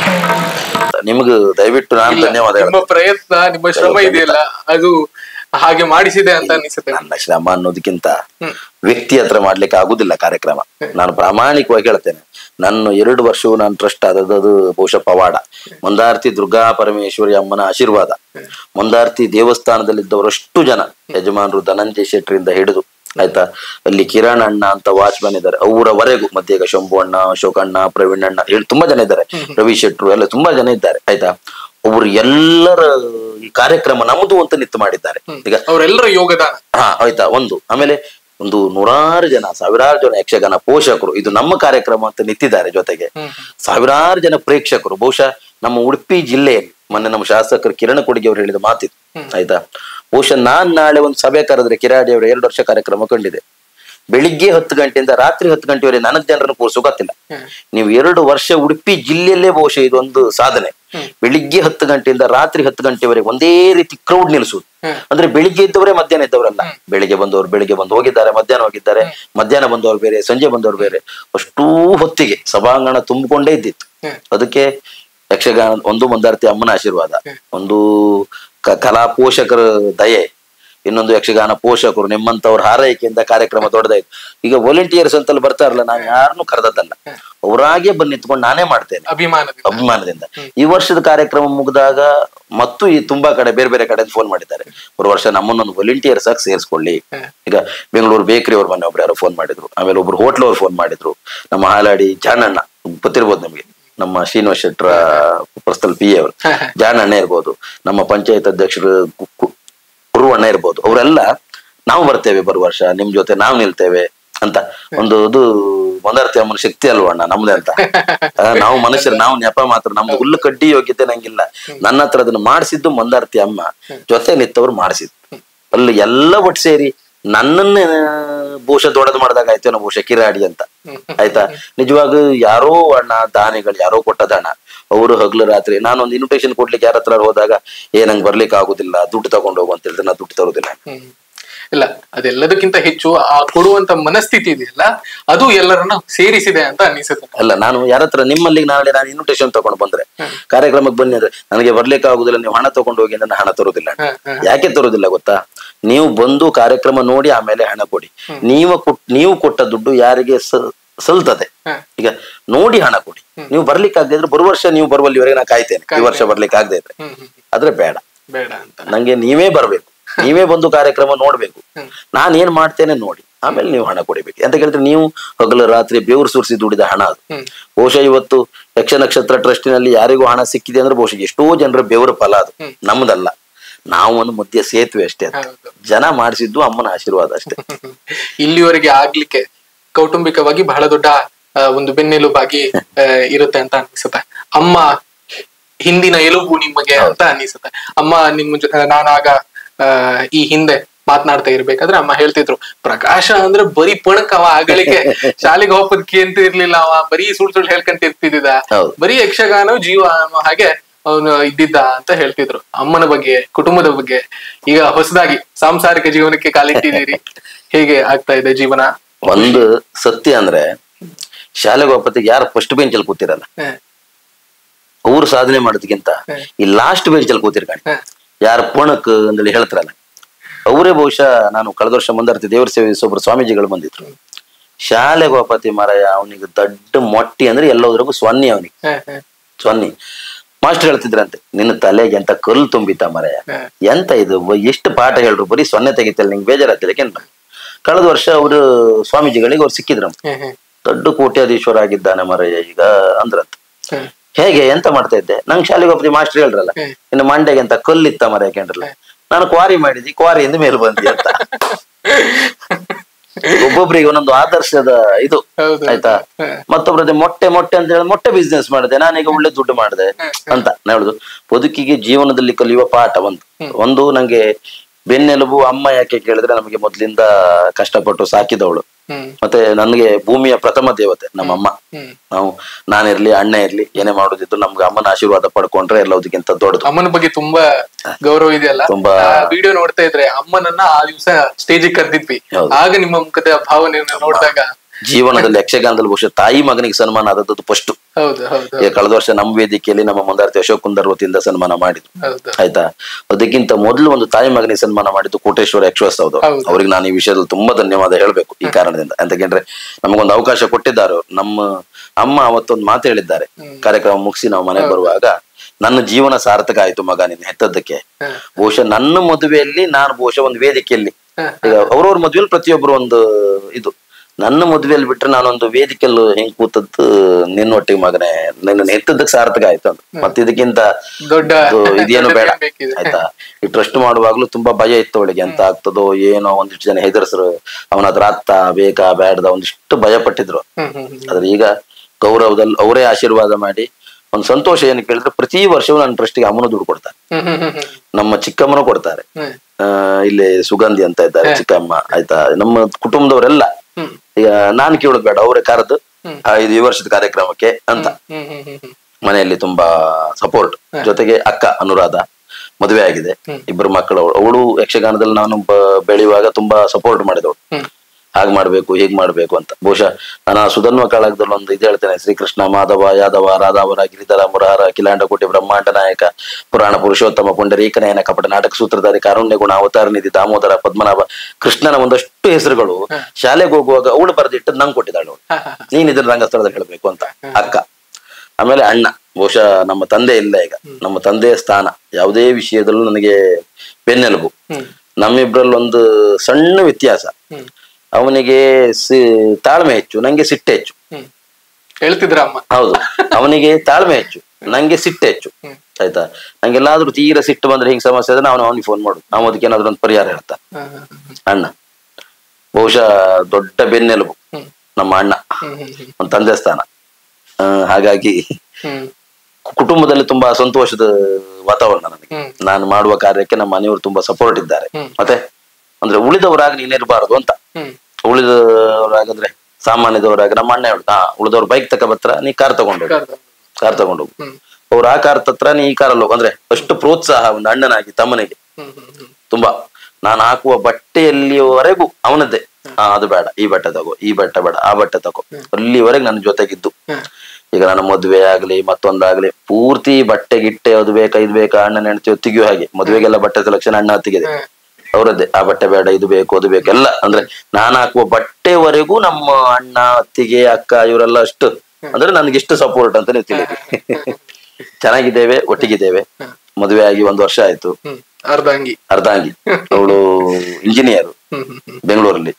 ನಿಮ್ಗೆ ದಯವಿಟ್ಟು ನಾನು ಇಲ್ಲ, ಧನ್ಯವಾದ ನಿಮ್ಮ ಹೇಳ್ತೇನೆ. ಪ್ರಯತ್ನ ನಿಮ್ಮ ಶ್ರಮ ಇದೆಯಲ್ಲ ಅದು ಹಾಗೆ ಮಾಡಿಸಿದೆ ಅಂತ ಅನಿಸುತ್ತೆ ನನ್ನ ಶ್ರಮ ಅನ್ನೋದಕ್ಕಿಂತ ವ್ಯಕ್ತಿ ಹತ್ರ ಮಾಡ್ಲಿಕ್ಕೆ ಆಗುದಿಲ್ಲ ಕಾರ್ಯಕ್ರಮ ನಾನು ಪ್ರಾಮಾಣಿಕವಾಗಿ ಹೇಳ್ತೇನೆ ನನ್ನ ಎರಡು ವರ್ಷವೂ ನಾನು ಟ್ರಸ್ಟ್ ಆದದ್ದು ಅದು ಬಹುಶಃ ಪವಾಡ ಮಂದಾರ್ತಿ ದುರ್ಗಾ ಪರಮೇಶ್ವರಿ ಅಮ್ಮನ ಆಶೀರ್ವಾದ ಮಂದಾರ್ತಿ ದೇವಸ್ಥಾನದಲ್ಲಿದ್ದವರಷ್ಟು ಜನ ಯಜಮಾನರು ಧನಂಜಯ ಶೆಟ್ಟರಿಂದ ಹಿಡಿದು ಆಯ್ತಾ ಅಲ್ಲಿ ಕಿರಣ್ ಅಣ್ಣ ಅಂತ ವಾಚ್ಮನ್ ಇದ್ದಾರೆ ಅವರವರೆಗೂ ಮಧ್ಯೆ ಈಗ ಶಂಭು ಅಣ್ಣ ಅಶೋಕ್ ಅಣ್ಣ ಪ್ರವೀಣ್ ಅಣ್ಣ ಹೇಳಿ ತುಂಬಾ ಜನ ಇದ್ದಾರೆ ರವಿ ಶೆಟ್ರು ಎಲ್ಲ ತುಂಬಾ ಜನ ಇದ್ದಾರೆ ಆಯ್ತಾ ಅವರು ಎಲ್ಲರ ಈ ಕಾರ್ಯಕ್ರಮ ನಮ್ದು ಅಂತ ನಿಂತು ಮಾಡಿದ್ದಾರೆ ಈಗ ಅವರೆಲ್ಲರ ಯೋಗದಾನ ಹಾ ಆಯ್ತಾ ಒಂದು ಆಮೇಲೆ ಒಂದು ನೂರಾರು ಜನ ಸಾವಿರಾರು ಜನ ಯಕ್ಷಗಾನ ಪೋಷಕರು ಇದು ನಮ್ಮ ಕಾರ್ಯಕ್ರಮ ಅಂತ ನಿಂತಿದ್ದಾರೆ ಜೊತೆಗೆ ಸಾವಿರಾರು ಜನ ಪ್ರೇಕ್ಷಕರು ಬಹುಶಃ ನಮ್ಮ ಉಡುಪಿ ಜಿಲ್ಲೆಯಲ್ಲಿ ಮೊನ್ನೆ ನಮ್ಮ ಶಾಸಕರು ಕಿರಣ ಕೊಡುಗೆ ಅವರು ಹೇಳಿದ ಮಾತಿತ್ತು ಆಯ್ತಾ ಬಹುಶಃ ನಾನ್ ನಾಳೆ ಒಂದು ಸಭೆ ಕರೆದ್ರೆ ಕಿರಾಡಿ ಅವರ ಎರಡು ವರ್ಷ ಕಾರ್ಯಕ್ರಮ ಕಂಡಿದೆ ಬೆಳಿಗ್ಗೆ ಹತ್ತು ಗಂಟೆಯಿಂದ ರಾತ್ರಿ ಹತ್ತು ಗಂಟೆವರೆಗೆ ನನಗ್ ಜನರನ್ನು ಕೂರಿಸೋ ಗೊತ್ತಿಲ್ಲ ನೀವು ಎರಡು ವರ್ಷ ಉಡುಪಿ ಜಿಲ್ಲೆಯಲ್ಲೇ ಬಹುಶಃ ಇದೊಂದು ಸಾಧನೆ ಬೆಳಿಗ್ಗೆ ಹತ್ತು ಗಂಟೆಯಿಂದ ರಾತ್ರಿ ಹತ್ತು ಗಂಟೆವರೆಗೆ ಒಂದೇ ರೀತಿ ಕ್ರೌಡ್ ನಿಲ್ಲಿಸುವುದು ಅಂದ್ರೆ ಬೆಳಿಗ್ಗೆ ಇದ್ದವರೇ ಮಧ್ಯಾಹ್ನ ಇದ್ದವರಲ್ಲ ಬೆಳಿಗ್ಗೆ ಬಂದವರು ಬೆಳಿಗ್ಗೆ ಬಂದು ಹೋಗಿದ್ದಾರೆ ಮಧ್ಯಾಹ್ನ ಹೋಗಿದ್ದಾರೆ ಮಧ್ಯಾಹ್ನ ಬಂದವರು ಬೇರೆ ಸಂಜೆ ಬಂದವರು ಬೇರೆ ಅಷ್ಟೂ ಹೊತ್ತಿಗೆ ಸಭಾಂಗಣ ತುಂಬಿಕೊಂಡೇ ಇದ್ದಿತ್ತು ಅದಕ್ಕೆ ಯಕ್ಷಗಾನ ಒಂದು ಮಂದಾರ್ತಿ ಅಮ್ಮನ ಆಶೀರ್ವಾದ ಒಂದು ಕ- ಕಲಾ ಪೋಷಕರ ದಯೆ ಇನ್ನೊಂದು ಯಕ್ಷಗಾನ ಪೋಷಕರು ನಿಮ್ಮಂತವ್ರ ಹಾರೈಕೆಯಿಂದ ಕಾರ್ಯಕ್ರಮ ದೊಡ್ಡದಾಯ್ತು ಈಗ ವಾಲಂಟಿಯರ್ಸ್ ಅಂತಲ್ಲಿ ಬರ್ತಾರಲ್ಲ ನಾನು ಯಾರನ್ನೂ ಕರೆದದ್ದಲ್ಲ ಅವರಾಗೆ ಬಂದು ನಿಂತ್ಕೊಂಡು ನಾನೇ ಮಾಡ್ತೇನೆ ಅಭಿಮಾನದಿಂದ ಅಭಿಮಾನದಿಂದ ಈ ವರ್ಷದ ಕಾರ್ಯಕ್ರಮ ಮುಗಿದಾಗ ಮತ್ತು ಈ ತುಂಬಾ ಕಡೆ ಬೇರೆ ಬೇರೆ ಕಡೆ ಫೋನ್ ಮಾಡಿದ್ದಾರೆ ஒரு ವರ್ಷ ನಮ್ಮನ್ನೊಂದು ವಾಲಂಟಿಯರ್ಸ್ ಆಗಿ ಸೇರಿಸ್ಕೊಳ್ಳಿ ಈಗ ಬೆಂಗಳೂರು ಬೇಕರಿ ಅವ್ರ ಮನೆ ಒಬ್ರು ಯಾರೋ ಫೋನ್ ಮಾಡಿದ್ರು ಆಮೇಲೆ ಒಬ್ರು ಹೋಟ್ಲ್ ಅವ್ರು ಫೋನ್ ಮಾಡಿದ್ರು ನಮ್ಮ ಹಾಲಾಡಿ ಜಾಣಣ್ಣ ಗೊತ್ತಿರ್ಬೋದು ನಮ್ಗೆ ನಮ್ಮ ಶ್ರೀನಿವಾಸ್ ಶೆಟ್ರ ಪ್ರಸ್ತಲ್ ಪಿ ಎ ಅವರು ಜಾಣಣ್ಣ ಇರ್ಬೋದು ನಮ್ಮ ಪಂಚಾಯತ್ ಅಧ್ಯಕ್ಷರು ಕು- ಕು- ಕುರುವಣ್ಣ ಇರ್ಬೋದು ಅವರೆಲ್ಲ ನಾವು ಬರ್ತೇವೆ ಬರುವ ವರ್ಷ ನಿಮ್ ಜೊತೆ ನಾವು ನಿಲ್ತೇವೆ ಅಂತ ಒಂದು ಇದು ಮಂದಾರ್ತಿ ಅಮ್ಮನ ಶಕ್ತಿ ಅಲ್ವಾ ಅಣ್ಣ ನಮ್ದೆ ಅಂತ ಆ, ನಾವು ಮನುಷ್ಯರು ನಾವು ನೆಪ ಮಾತ್ರ ನಮ್ದು ಹುಲ್ಲು ಕಡ್ಡಿ ಯೋಗ್ಯತೆ ನಂಗಿಲ್ಲ ನನ್ನ ಹತ್ರ ಅದನ್ನ ಮಾಡಿಸಿದ್ದು ಮಂದಾರ್ತಿ ಅಮ್ಮ ಜೊತೆ ನಿತ್ತವ್ರು ಮಾಡಿಸಿದ್ದು ಅಲ್ಲಿ ಎಲ್ಲ ಒಟ್ಟು ಸೇರಿ ನನ್ನನ್ನೇ ಬಹುಶಃ ದೊಡ್ಡದು ಮಾಡಿದಾಗ ಆಯ್ತು ಬಹುಶಃ ಕಿರಾಡಿ ಅಂತ ಆಯ್ತಾ ನಿಜವಾಗ ಯಾರೋ ಅಣ್ಣ ದಾನಿಗಳು ಯಾರೋ ಕೊಟ್ಟದ ಹಣ ಅವರು ಹಗ್ಲು ರಾತ್ರಿ ನಾನೊಂದು ಇನ್ವಿಟೇಷನ್ ಕೊಡ್ಲಿಕ್ಕೆ ಯಾರ ಹತ್ರ ಹೋದಾಗ ಏ ನಂಗೆ ಬರ್ಲಿಕ್ಕೆ ಆಗುದಿಲ್ಲ ದುಡ್ಡು ತಗೊಂಡು ಹೋಗು ಅಂತ ಹೇಳಿದ್ರೆ ನಾ ದುಡ್ಡು ತರುದಿಲ್ಲ ಹ್ಮ್. ಇಲ್ಲ ಅದೆಲ್ಲದಕ್ಕಿಂತ ಹೆಚ್ಚು ಆ ಕೊಡುವಂತ ಮನಸ್ಥಿತಿ ಇದೆಯಲ್ಲ ಅದು ಎಲ್ಲರನ್ನ ಸೇರಿಸಿದೆ ಅಂತ ಅನಿಸುತ್ತೆ ಅಲ್ಲ ನಾನು ಯಾರ ಹತ್ರ ನಿಮ್ಮಲ್ಲಿ ನಾಳೆ ನಾನು ಇನ್ವಿಟೇಷನ್ ತಗೊಂಡು ಬಂದ್ರೆ ಕಾರ್ಯಕ್ರಮಕ್ಕೆ ಬನ್ನಿ ಅಂದ್ರೆ ನನಗೆ ಬರ್ಲಿಕ್ಕೆ ಆಗುದಿಲ್ಲ ನೀವು ಹಣ ತಗೊಂಡು ಹೋಗಿ ಅಂದ್ರೆ ನಾನು ಹಣ ತರುದಿಲ್ಲ ಹ, ಹ. ಯಾಕೆ ತರುದಿಲ್ಲ ಗೊತ್ತಾ ನೀವು ಬಂದು ಕಾರ್ಯಕ್ರಮ ನೋಡಿ ಆಮೇಲೆ ಹಣ ಕೊಡಿ ನೀವು ಕೊಟ್ ನೀವು ಕೊಟ್ಟ ದುಡ್ಡು ಯಾರಿಗೆ ಸ- ಸಲ್ತದೆ ಹ. ಈಗ ನೋಡಿ ಹಣ ಕೊಡಿ ನೀವು ಬರ್ಲಿಕ್ಕೆ ಆಗದೆ ಇದ್ರೆ ಬರುವ ವರ್ಷ ನೀವು ಬರುವಲ್ಲಿವರೆಗೆ ನಾ ಕಾಯ್ತೇನೆ ಈ ವರ್ಷ ಬರ್ಲಿಕ್ಕೆ ಆಗದೆ ಇದ್ರೆ ಹ್ಮ್ ಹ್ಮ್. ಆದ್ರೆ ಬೇಡ ಬೇಡ ಅಂತ ನಂಗೆ ನೀವೇ ಬರ್ಬೇಕು ನೀವೇ ಬಂದು ಕಾರ್ಯಕ್ರಮ ನೋಡ್ಬೇಕು ನಾನ್ ಏನ್ ಮಾಡ್ತೇನೆ ನೋಡಿ ಆಮೇಲೆ ನೀವು ಹಣ ಕೊಡಿಬೇಕು ಅಂತ ಕೇಳಿದ್ರೆ ನೀವು ಹಗಲು ರಾತ್ರಿ ಬೇವ್ರು ಸುರಿಸಿ ದುಡಿದ ಹಣ ಅದು ಹ್ಮ್. ಬಹುಶಃ ಇವತ್ತು ಯಕ್ಷ ನಕ್ಷತ್ರ ಟ್ರಸ್ಟಿನಲ್ಲಿ ಯಾರಿಗೂ ಹಣ ಸಿಕ್ಕಿದೆ ಅಂದ್ರೆ ಬಹುಶಃ ಎಷ್ಟೋ ಜನರ ಬೆವರ ಫಲ ಅದು ನಮ್ದಲ್ಲ ನಾವು ಒಂದು ಮಧ್ಯ ಸೇತುವೆ ಅಷ್ಟೇ ಅಂತ ಹೌದು. ಜನ ಮಾಡಿಸಿದ್ದು ಅಮ್ಮನ ಆಶೀರ್ವಾದ ಅಷ್ಟೇ ಇಲ್ಲಿವರೆಗೆ ಆಗ್ಲಿಕ್ಕೆ ಕೌಟುಂಬಿಕವಾಗಿ ಬಹಳ ದೊಡ್ಡ ಆ, ಒಂದು ಬೆನ್ನೆಲುಬಾಗಿ ಆ, ಇರುತ್ತೆ ಅಂತ ಅನಿಸುತ್ತೆ ಅಮ್ಮ ಹಿಂದಿನ ಎಲುಬು ನಿಮಗೆ ಅಂತ ಅನಿಸುತ್ತೆ ಅಮ್ಮ ನಿಮ್ಮ ಜೊ- ನಾನಾಗ ಆ, ಈ ಹಿಂದೆ ಮಾತನಾಡ್ತಾ ಇರ್ಬೇಕಾದ್ರೆ ಅಮ್ಮ ಹೇಳ್ತಿದ್ರು ಪ್ರಕಾಶ ಅಂದ್ರೆ ಬರೀ ಪಣಕ್ ಅವ ಆಗಳಿಕೆ ಶಾಲೆಗೆ ಹೋಗೋದಕ್ಕೆ ಅಂತ ಇರ್ಲಿಲ್ಲ ಅವ ಬರೀ ಸುಳ್ ಸುಳ್ಳು ಹೇಳ್ಕೊಂತ ಇರ್ತಿದ್ದ ಹೌದು. ಬರೀ ಯಕ್ಷಗಾನ ಜೀವ ಅನ್ನೋ ಹಾಗೆ ಅವನು ಇದ್ದಿದ್ದ ಅಂತ ಹೇಳ್ತಿದ್ರು ಅಮ್ಮನ ಬಗ್ಗೆ ಕುಟುಂಬದ ಬಗ್ಗೆ ಈಗ ಹೊಸದಾಗಿ ಸಾಂಸಾರಿಕ ಜೀವನಕ್ಕೆ ಕಾಲಿಟ್ಟಿದ್ದೀರಿ ಹೇಗೆ ಆಗ್ತಾ ಇದೆ ಜೀವನ ಒಂದು ಸತ್ಯ ಅಂದ್ರೆ ಶಾಲೆಗೆ ಹೋಗ್ಪತ್ತಿಗೆ ಯಾರು ಫಸ್ಟ್ ಬೆಂಚ್ ಅಲ್ಲಿ ಕೂತಿರಲ್ಲ ಹ, ಅವ್ರು ಸಾಧನೆ ಮಾಡೋದಕ್ಕಿಂತ ಈ ಲಾಸ್ಟ್ ಬೆಂಚ್ ಅಲ್ಲಿ ಕೂತಿರ್ಕಾಣಿ ಹ, ಯಾರು ಪೋಣಕ್ ಅಂತೇಳಿ ಹೇಳ್ತಾರಲ್ಲ ಅವರೇ ಬಹುಶಃ ನಾನು ಕಳೆದ ವರ್ಷ ಮುಂದರ್ತಿ ದೇವ್ರ ಸೇವೆ ಒಬ್ರು ಸ್ವಾಮೀಜಿಗಳು ಬಂದಿದ್ರು ಶಾಲೆಗೆ ಹೋಗಪತಿ ಮಾರಾಯ ಅವನಿಗೆ ದೊಡ್ಡ ಮೊಟ್ಟಿ ಅಂದ್ರೆ ಎಲ್ಲೋದ್ರಿಗೂ ಸೊನ್ನೆ ಅವನಿಗೆ ಹ, ಹ, ಸೊನ್ನೆ ಮಾಸ್ಟರ್ ಹೇಳ್ತಿದ್ರಂತೆ ನಿನ್ನ ತಲೆಗೆ ಎಂತ ಕಲ್ಲು ತುಂಬಿತ ಮರಯ ಹ. ಎಂತ ಇದು ಬ- ಎಷ್ಟು ಪಾಠ ಹೇಳ್ರು ಬರೀ ಸೊನ್ನೆ ತೆಗಿತಲ್ಲ ನಿಂಗೆ ಬೇಜಾರಾಗ್ತಿಲ್ಲ ಕೆಂತ ಕಳೆದ ವರ್ಷ ಅವರು ಸ್ವಾಮೀಜಿಗಳಿಗೆ ಅವ್ರು ಸಿಕ್ಕಿದ್ರು ಹ, ಹ, ದೊಡ್ಡ ಕೋಟ್ಯಾಧೀಶ್ವರ ಆಗಿದ್ದಾನೆ ಮರಯ್ಯ ಈಗ ಅಂದ್ರಂತ ಹ. ಹೇಗೆ ಎಂತ ಮಾಡ್ತಾ ಇದ್ದೆ ನಂಗೆ ಶಾಲೆಗೆ ಒಬ್ಬ ಮಾಸ್ಟರ್ ಹೇಳ್ರಲ್ಲ ಹ್ಮ್. ಇನ್ನು ಮಂಡೆಗೆ ಅಂತ ಕಲ್ಲಿತ್ತ ಮರ ಯಾಕೆಂಡ್ರಲ್ಲ ನಾನು ಕ್ವಾರಿ ಮಾಡಿದಿ ಕ್ವಾರಿಯಿಂದ ಮೇಲೆ ಬಂದಿ ಅಂತ ಒಬ್ಬೊಬ್ರಿಗೆ ಒಂದೊಂದು ಆದರ್ಶದ ಇದು ಹೌದು. ಆಯ್ತಾ ಹ. ಮತ್ತೊಬ್ರದ್ದು ಮೊಟ್ಟೆ ಮೊಟ್ಟೆ ಅಂತ ಹೇಳಿ ಮೊಟ್ಟೆ ಬಿಸ್ನೆಸ್ ಮಾಡಿದೆ ನಾನೀಗ ಒಳ್ಳೆ ದುಡ್ಡು ಮಾಡಿದೆ ಅಂತ ನಾ ಹೇಳುದು ಬದುಕಿಗೆ ಜೀವನದಲ್ಲಿ ಕಲಿಯುವ ಪಾಠ ಒಂದು ಒಂದು ನಂಗೆ ಬೆನ್ನೆಲುಬು ಅಮ್ಮ ಯಾಕೆ ಕೇಳಿದ್ರೆ ನಮಗೆ ಮೊದ್ಲಿಂದ ಕಷ್ಟಪಟ್ಟು ಸಾಕಿದವಳು ಹ್ಮ್ ಮತ್ತೆ ನನಗೆ ಭೂಮಿಯ ಪ್ರಥಮ ದೇವತೆ ನಮ್ಮಮ್ಮ ಹ್ಮ್ ನಾವು ನಾನಿರ್ಲಿ ಅಣ್ಣ ಇರ್ಲಿ ಏನೇ ಮಾಡೋದಿದ್ರು ನಮ್ಗೆ ಅಮ್ಮನ ಆಶೀರ್ವಾದ ಪಡ್ಕೊಂಡ್ರೆ ಎಲ್ಲದಕ್ಕಿಂತ ದೊಡ್ಡದು ಅಮ್ಮನ ಬಗ್ಗೆ ತುಂಬಾ ಗೌರವ ಇದೆಯಲ್ಲ ತುಂಬಾ- ವಿಡಿಯೋ ನೋಡ್ತಾ ಇದ್ರೆ ಅಮ್ಮನನ್ನ ಆ ದಿವಸ ಸ್ಟೇಜಿಗೆ ಕರೆದಿದ್ವಿ ಹೌದು. ಆಗ ನಿಮ್ಮ ಮುಖದ ಭಾವನೆಯನ್ನ ನೋಡಿದಾಗ ಜೀವನದಲ್ಲಿ ಯಕ್ಷಗಾನದಲ್ಲಿ ಬಹುಶಃ ತಾಯಿ ಮಗನಿಗೆ ಸನ್ಮಾನ ಆದದ್ದು ಫಸ್ಟ್ ಹೌದು ಹೌದು ಈಗ ಕಳೆದ ವರ್ಷ ನಮ್ಮ ವೇದಿಕೆಯಲ್ಲಿ ನಮ್ಮ ಮುಂದಾರ್ತಿ ಅಶೋಕ್ ಕುಂದರ್ ವತಿಯಿಂದ ಸನ್ಮಾನ ಮಾಡಿದ್ರು ಹೌದು ಆಯ್ತಾ ಅದಕ್ಕಿಂತ ಮೊದಲು ಒಂದು ತಾಯಿ ಮಗನಿಗೆ ಸನ್ಮಾನ ಮಾಡಿದ್ದು ಕೋಟೇಶ್ವರ ಯಕ್ಷೋತ್ಸವದ ಹೌದು. ಅವ್ರಿಗೆ ನಾನು ಈ ವಿಷಯದಲ್ಲಿ ತುಂಬಾ ಧನ್ಯವಾದ ಹೇಳ್ಬೇಕು ಈ ಕಾರಣದಿಂದ ಅಂತಂದ್ರೆ ನಮಗೊಂದು ಅವಕಾಶ ಕೊಟ್ಟಿದ್ದಾರೆ ಅವ್ರು. ನಮ್ಮ ಅಮ್ಮ ಅವತ್ತೊಂದು ಮಾತು ಹೇಳಿದ್ದಾರೆ ಕಾರ್ಯಕ್ರಮ ಮುಗಿಸಿ ನಾವು ಮನೆಗೆ ಬರುವಾಗ ನನ್ನ ಜೀವನ ಸಾರ್ಥಕ ಆಯ್ತು ಮಗ ನಿನ್ನ ಹೆತ್ತದ್ದಕ್ಕೆ ಹ. ಬಹುಶಃ ನನ್ನ ಮದುವೆಯಲ್ಲಿ ನಾನು ಬಹುಶಃ ಒಂದು ವೇದಿಕೆಯಲ್ಲಿ ಹ. ಈಗ ಅವ್ರವ್ರ ಮದುವೆಯಲ್ಲಿ ಪ್ರತಿಯೊಬ್ಬರು ಒಂದು ಇದು ನನ್ನ ಮದುವೆಯಲ್ಲಿ ಬಿಟ್ರೆ ನಾನೊಂದು ವೇದಿಕೆಯಲ್ಲಿ ಹೆಂಗ್ ಕೂತದ್ದು ನಿನ್ನೊಟ್ಟಿಗೆ ಮಗನೇ ನಿನ್ನ ಹೆತ್ತದಕ್ಕೆ ಸಾರ್ಥಕ ಆಯ್ತು ಅಂತ ಮತ್ತೆ ಇದಕ್ಕಿಂತ ದೊಡ್ಡ ಇದು ಇದೇನು ಬೇಡ ಏನ್ ಬೇಕಿದೆ? ಆಯ್ತಾ ಈ ಟ್ರಸ್ಟ್ ಮಾಡುವಾಗ್ಲೂ ತುಂಬಾ ಭಯ ಇತ್ತು ಅವಳಿಗೆ ಎಂತ ಆಗ್ತದೋ ಏನೋ ಒಂದಿಷ್ಟು ಜನ ಹೆದರ್ಸರು ಅವನ ಹತ್ರ ಅತ್ತ ಬೇಕಾ ಬೇಡದ ಒಂದಿಷ್ಟು ಭಯ ಪಟ್ಟಿದ್ರು ಹ್ಮ್ ಹ್ಮ್ ಹ್ಮ್. ಆದ್ರೆ ಈಗ ಗೌರವದಲ್ಲಿ ಅವರೇ ಆಶೀರ್ವಾದ ಮಾಡಿ ಒಂದು ಸಂತೋಷ ಏನು ಕೇಳಿದ್ರೆ ಪ್ರತಿ ವರ್ಷವೂ ನನ್ನ ಟ್ರಸ್ಟಿಗೆ ಅಮ್ಮನ ದುಡ್ಡು ಕೊಡ್ತಾರೆ ಹ್ಮ್ ಹ್ಮ್ ಹ್ಮ್ ಹ್ಮ್. ನಮ್ಮ ಚಿಕ್ಕಮ್ಮನೂ ಕೊಡ್ತಾರೆ ಹ್ಮ್. ಆ, ಇಲ್ಲಿ ಸುಗಂಧಿ ಅಂತ ಇದ್ದಾರೆ ಚಿಕ್ಕಮ್ಮ ಆಯ್ತಾ ನಮ್ಮ ಕುಟುಂಬದವರೆಲ್ಲ ಹ್ಮ್. ಈಗ ನಾನು ಕೇಳೋದು ಬೇಡ ಅವರೇ ಕರೆದು ಹ್ಮ್. ಆ, ಇದು ಈ ವರ್ಷದ ಕಾರ್ಯಕ್ರಮಕ್ಕೆ ಅಂತ ಹ್ಮ್ ಹ್ಮ್ ಹ್ಮ್ ಹ್ಮ್. ಮನೆಯಲ್ಲಿ ತುಂಬಾ ಸಪೋರ್ಟ್ ಜೊತೆಗೆ ಅಕ್ಕ ಅನುರಾಧ ಮದುವೆ ಆಗಿದೆ ಇಬ್ಬರು ಮಕ್ಕಳು ಅವಳು ಅವಳು ಯಕ್ಷಗಾನದಲ್ಲಿ ನಾನು ಬ- ಬೆಳೆಯುವಾಗ ತುಂಬಾ ಸಪೋರ್ಟ್ ಮಾಡಿದವಳು ಹ್ಮ್. ಹಾಗ್ ಮಾಡ್ಬೇಕು ಹೀಗ್ ಮಾಡ್ಬೇಕು ಅಂತ ಬಹುಶಃ ನಾನು ಆ ಸುಧನ್ವ ಕಾಳಗದಲ್ಲಿ ಒಂದು ಇದು ಹೇಳ್ತೇನೆ ಶ್ರೀಕೃಷ್ಣ ಮಾಧವ ಯಾದವ ರಾಧಾವರ ಗಿರಿಧರ ಮುರಹರ ಅಖಿಲಾಂಡ ಕೋಟಿ ಬ್ರಹ್ಮಾಂಡ ನಾಯಕ ಪುರಾಣ ಪುರುಷೋತ್ತಮ ಪುಂಡರೀಕನಯನ ಕಪಟ ನಾಟಕ ಸೂತ್ರಧಾರಿ ಕಾರುಣ್ಯ ಗುಣ ಅವತಾರ ನಿಧಿ ದಾಮೋದರ ಪದ್ಮನಾಭ ಕೃಷ್ಣನ ಒಂದಷ್ಟು ಹೆಸರುಗಳು ಶಾಲೆಗೆ ಹೋಗುವಾಗ ಅವಳು ಬರೆದಿಟ್ಟು ನಂಗೆ ಕೊಟ್ಟಿದ್ದಾಳು ಅವಳು ಹ, ಹ, ಹ. ನೀನ್ ಇದ್ರ ರಂಗಸ್ಥಳದಲ್ಲಿ ಹೇಳ್ಬೇಕು ಅಂತ ಅಕ್ಕ ಆಮೇಲೆ ಅಣ್ಣ ಬಹುಶಃ ನಮ್ಮ ತಂದೆ ಇಲ್ಲ ಈಗ ನಮ್ಮ ತಂದೆಯ ಸ್ಥಾನ ಯಾವುದೇ ವಿಷಯದಲ್ಲೂ ನನಗೆ ಬೆನ್ನೆಲುಬು ಹ್ಮ್. ನಮ್ಮಿಬ್ರಲ್ಲಿ ಒಂದು ಸಣ್ಣ ವ್ಯತ್ಯಾಸ ಹ್ಮ್. ಅವನಿಗೆ ಸಿ ತಾಳ್ಮೆ ಹೆಚ್ಚು ನಂಗೆ ಸಿಟ್ಟೆ ಹೆಚ್ಚು ಹ್ಮ್. ಹೇಳ್ತಿದ್ರ ಅಮ್ಮ ಹೌದು ಅವನಿಗೆ ತಾಳ್ಮೆ ಹೆಚ್ಚು ನಂಗೆ ಸಿಟ್ಟೆ ಹೆಚ್ಚು ಹ್ಮ್. ಆಯ್ತಾ ನಂಗೆಲ್ಲಾದ್ರೂ ತೀರಾ ಸಿಟ್ಟು ಬಂದ್ರೆ ಹಿಂಗ್ ಸಮಸ್ಯೆ ಆದ್ರೆ ನಾನು ಅವನಿಗೆ ಫೋನ್ ಮಾಡು ನಾವು ಅದಕ್ಕೆ ಏನಾದ್ರು ಒಂದು ಪರಿಹಾರ ಹೇಳ್ತಾ ಹ, ಹ, ಹ. ಅಣ್ಣ ಬಹುಶಃ ದೊಡ್ಡ ಬೆನ್ನೆಲುಬು ಹ್ಮ್. ನಮ್ಮ ಅಣ್ಣ ಹ್ಮ್ ಹ್ಮ್ ಹ್ಮ್. ಒಂದು ತಂದೆ ಸ್ಥಾನ ಆ, ಹಾಗಾಗಿ ಹ್ಮ್ ಕುಟುಂಬದಲ್ಲಿ ತುಂಬಾ ಸಂತೋಷದ ವಾತಾವರಣ ನನಗೆ ಹ್ಮ್. ನಾನು ಮಾಡುವ ಕಾರ್ಯಕ್ಕೆ ನಮ್ಮ ಮನೆಯವರು ತುಂಬಾ ಸಪೋರ್ಟ್ ಇದ್ದಾರೆ ಹ್ಮ್. ಮತ್ತೆ ಅಂದ್ರೆ ಉಳಿದವರಾಗಿ ನೀನಿರಬಾರದು ಅಂತ ಹ್ಮ್ ಉಳಿದವರಾಗಂದ್ರೆ ಸಾಮಾನ್ಯದವರಾಗ ನಮ್ಮ ಅಣ್ಣ ಹೇಳುದು ಹಾ ಉಳಿದವ್ರು ಬೈಕ್ ತಕ ಬತ್ರ ನೀ ಕಾರ್ ತಗೊಂಡು ಕರ್ದ. ಕಾರ್ ತಗೊಂಡು ಹೋಗು ಹ್ಮ್ ಅವ್ರು ಆ ಕಾರ್ ತತ್ರ ನೀ ಈ ಕಾರಲ್ಲಿ ಹೋಗು ಅಂದ್ರೆ ಅಷ್ಟು ಪ್ರೋತ್ಸಾಹ ಒಂದು ಅಣ್ಣನಾಗಿ ತಮ್ಮನಿಗೆ ಹ್ಮ್ ಹ್ಮ್ ಹ್ಮ್ ತುಂಬಾ ನಾನು ಹಾಕುವ ಬಟ್ಟೆಯಲ್ಲಿವರೆಗೂ ಅವನದ್ದೇ ಹಾ ಅದು ಬೇಡ ಈ ಬಟ್ಟೆ ತಗೋ ಈ ಬಟ್ಟೆ ಬೇಡ ಆ ಬಟ್ಟೆ ತಗೋ ಅಲ್ಲಿವರೆಗೆ ನನ್ನ ಜೊತೆಗಿದ್ದು ಹ್ಮ್. ಈಗ ನನ್ನ ಮದುವೆ ಆಗ್ಲಿ ಮತ್ತೊಂದಾಗ್ಲಿ ಪೂರ್ತಿ ಬಟ್ಟೆ ಗಿಟ್ಟೆ ಅದು ಬೇಕಾ ಇದು ಬೇಕಾ ಅಣ್ಣನ ಹೆಂಡತಿ ಹೊತ್ತಿಗೆಯೂ ಹಾಗೆ ಮದುವೆಗೆಲ್ಲ ಬಟ್ಟೆ ಸೆಲೆಕ್ಷನ್ ಅಣ್ಣ ಹೊತ್ತಿಗಿದೆ ಹ್ಮ್. ಅವರದ್ದೇ ಆ ಬಟ್ಟೆ ಬೇಡ ಇದು ಬೇಕು ಅದು ಬೇಕು ಎಲ್ಲ ಅಂದ್ರೆ ನಾನು ಹಾಕುವ ಬಟ್ಟೆವರೆಗೂ ನಮ್ಮ ಅಣ್ಣ ಅತ್ತಿಗೆ ಅಕ್ಕ ಇವರೆಲ್ಲ ಅಷ್ಟು ಅಂದ್ರೆ ನನ್ಗೆ ಎಷ್ಟು ಸಪೋರ್ಟ್ ಅಂತ ನೀವು ತಿಳಿದಿ ಚೆನ್ನಾಗಿದ್ದೇವೆ ಒಟ್ಟಿಗಿದ್ದೇವೆ ಮದುವೆ ಆಗಿ ಒಂದು ವರ್ಷ ಆಯ್ತು ಹ್ಮ್ ಅರ್ಧಾಂಗಿ ಅರ್ಧಾಂಗಿ ಅವಳು ಇಂಜಿನಿಯರ್ ಹ್ಮ್ ಹ್ಮ್ ಹ್ಮ್ ಬೆಂಗಳೂರಲ್ಲಿ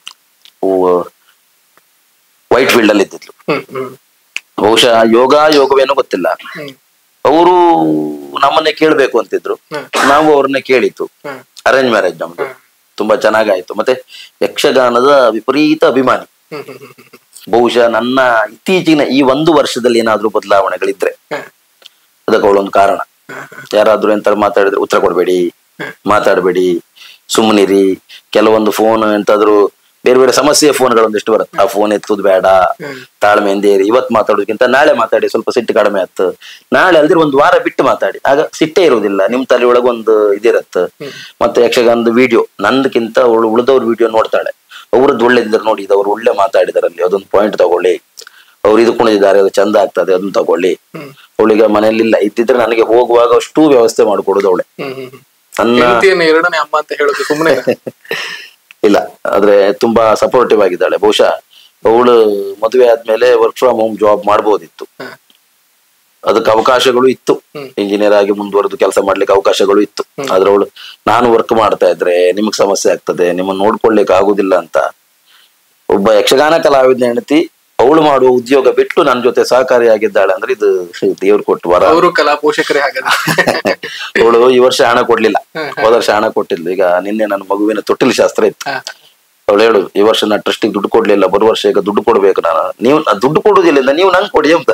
ವೈಟ್ ಫೀಲ್ಡ್ ಅಲ್ಲಿ ಇದ್ದಿದ್ಲು ಹ್ಮ್ ಹ್ಮ್ ಬಹುಶಃ ಯೋಗ ಯೋಗವೇನೋ ಗೊತ್ತಿಲ್ಲ ಹ್ಮ್ ಅವರು ನಮ್ಮನ್ನೇ ಕೇಳ್ಬೇಕು ಅಂತಿದ್ರು ಹ್ಮ್. ನಾವು ಅವ್ರನ್ನೇ ಕೇಳಿತ್ತು ಹ್ಮ್ ಅರೇಂಜ್ ಮ್ಯಾರೇಜ್ ನಮ್ದು ತುಂಬಾ ಚೆನ್ನಾಗಾಯ್ತು ಮತ್ತೆ ಯಕ್ಷಗಾನದ ವಿಪರೀತ ಅಭಿಮಾನಿ ಹ್ಮ್ ಹ್ಮ್ ಹ್ಮ್ ಹ್ಮ್ ಬಹುಶಃ ನನ್ನ ಇತ್ತೀಚಿನ ಈ ಒಂದು ವರ್ಷದಲ್ಲಿ ಏನಾದ್ರೂ ಬದಲಾವಣೆಗಳಿದ್ರೆ ಹ್ಮ್. ಅದಕ್ಕೆ ಅವಳೊಂದು ಕಾರಣ ಯಾರಾದ್ರೂ ಎಂತ ಮಾತಾಡಿದ್ರೆ ಉತ್ತರ ಕೊಡ್ಬೇಡಿ ಮಾತಾಡಬೇಡಿ ಸುಮ್ಮನಿರಿ ಕೆಲವೊಂದು ಫೋನ್ ಎಂತಾದ್ರೂ ಬೇರೆ ಬೇರೆ ಸಮಸ್ಯೆ ಫೋನ್ಗಳು ಒಂದಿಷ್ಟು ಬರುತ್ತೆ ಆ ಫೋನ್ ಎತ್ತುದು ಬೇಡ ತಾಳ್ಮೆಯಿಂದ ಇರಿ ಇವತ್ತು ಮಾತಾಡೋದಕ್ಕಿಂತ ನಾಳೆ ಮಾತಾಡಿ ಸ್ವಲ್ಪ ಸಿಟ್ಟು ಕಡಿಮೆ ಆಯ್ತು ನಾಳೆ ಅಲ್ದಿರ ಒಂದು ವಾರ ಬಿಟ್ಟು ಮಾತಾಡಿ ಆಗ ಸಿಟ್ಟೇ ಇರುವುದಿಲ್ಲ ನಿಮ್ ತಲೆ ಒಳಗೆ ಒಂದು ಇದಿರತ್ತೆ ಮತ್ತೆ ಯಕ್ಷಗಾನದ ವಿಡಿಯೋ ನಂದಕ್ಕಿಂತ ಅವಳು ಉಳಿದವ್ರ ವಿಡಿಯೋ ನೋಡ್ತಾಳೆ ಅವ್ರದ್ದು ಒಳ್ಳೇದಿದ್ರೆ ನೋಡಿ ಇದು ಅವ್ರು ಒಳ್ಳೆ ಮಾತಾಡಿದಾರಲ್ಲಿ ಅದೊಂದು ಪಾಯಿಂಟ್ ತಗೊಳ್ಳಿ ಅವ್ರು ಇದು ಕುಣಿದಿದ್ದಾರೆ ಅದು ಚಂದ ಆಗ್ತದೆ ಅದನ್ನ ತಗೊಳ್ಳಿ ಅವಳಿಗೆ ಮನೆಯಲ್ಲಿ ಇಲ್ಲ ಇದ್ದಿದ್ರೆ ನನಗೆ ಹೋಗುವಾಗ ಅಷ್ಟು ವ್ಯವಸ್ಥೆ ಮಾಡಿಕೊಡುದು ಅವಳೆ ಹ್ಮ್ ಹ್ಮ್ ಹ್ಮ್. ನನ್ನ ಹೆಂಡತಿಯನ್ನು ಎರಡನೇ ಅಮ್ಮ ಅಂತ ಹೇಳೋದು ಸುಮ್ಮನೆ ಇಲ್ಲ ಆದ್ರೆ ತುಂಬಾ ಸಪೋರ್ಟಿವ್ ಆಗಿದ್ದಾಳೆ ಬಹುಶಃ ಅವಳು ಮದುವೆ ಆದ್ಮೇಲೆ ವರ್ಕ್ ಫ್ರಮ್ ಹೋಮ್ ಜಾಬ್ ಮಾಡ್ಬೋದಿತ್ತು ಹ. ಅದಕ್ಕೆ ಅವಕಾಶಗಳು ಇತ್ತು ಇಂಜಿನಿಯರ್ ಆಗಿ ಮುಂದುವರೆದು ಕೆಲಸ ಮಾಡ್ಲಿಕ್ಕೆ ಅವಕಾಶಗಳು ಇತ್ತು ಆದ್ರೆ ಅವಳು ನಾನು ವರ್ಕ್ ಮಾಡ್ತಾ ಇದ್ರೆ ನಿಮಗ್ ಸಮಸ್ಯೆ ಆಗ್ತದೆ ನಿಮ್ಮನ್ನ ನೋಡ್ಕೊಳ್ಲಿಕ್ಕೆ ಆಗುದಿಲ್ಲ ಅಂತ ಒಬ್ಬ ಯಕ್ಷಗಾನ ಕಲಾವಿದ ಹೆಂಡತಿ ಅವಳು ಮಾಡುವ ಉದ್ಯೋಗ ಬಿಟ್ಟು ನನ್ನ ಜೊತೆ ಸಹಕಾರಿಯಾಗಿದ್ದಾಳೆ ಅಂದ್ರೆ ಇದು ದೇವ್ರು ಕೊಟ್ಟು ವರ ಅವರು ಕಲಾ ಪೋಷಕರೇ ಹಾಗಾದ್ರೆ ಅವಳು ಈ ವರ್ಷ ಹಣ ಕೊಡ್ಲಿಲ್ಲ ಹೋದ ವರ್ಷ ಹಣ ಕೊಟ್ಟಿಲ್ಲ ಈಗ ನಿನ್ನೆ ನನ್ನ ಮಗುವಿನ ತೊಟ್ಟಿಲ ಶಾಸ್ತ್ರ ಇತ್ತು ಹ. ಅವಳು ಹೇಳು ಈ ವರ್ಷ ನಾ ಟ್ರಸ್ಟಿಗೆ ದುಡ್ಡು ಕೊಡ್ಲಿಲ್ಲ ಬರುವ ವರ್ಷ ಈಗ ದುಡ್ಡು ಕೊಡ್ಬೇಕು ನಾನು ನೀವು ನಾ ದುಡ್ಡು ಕೊಡುದಿಲ್ಲ ನೀವು ನಂಗೆ ಕೊಡಿ ಅಂತ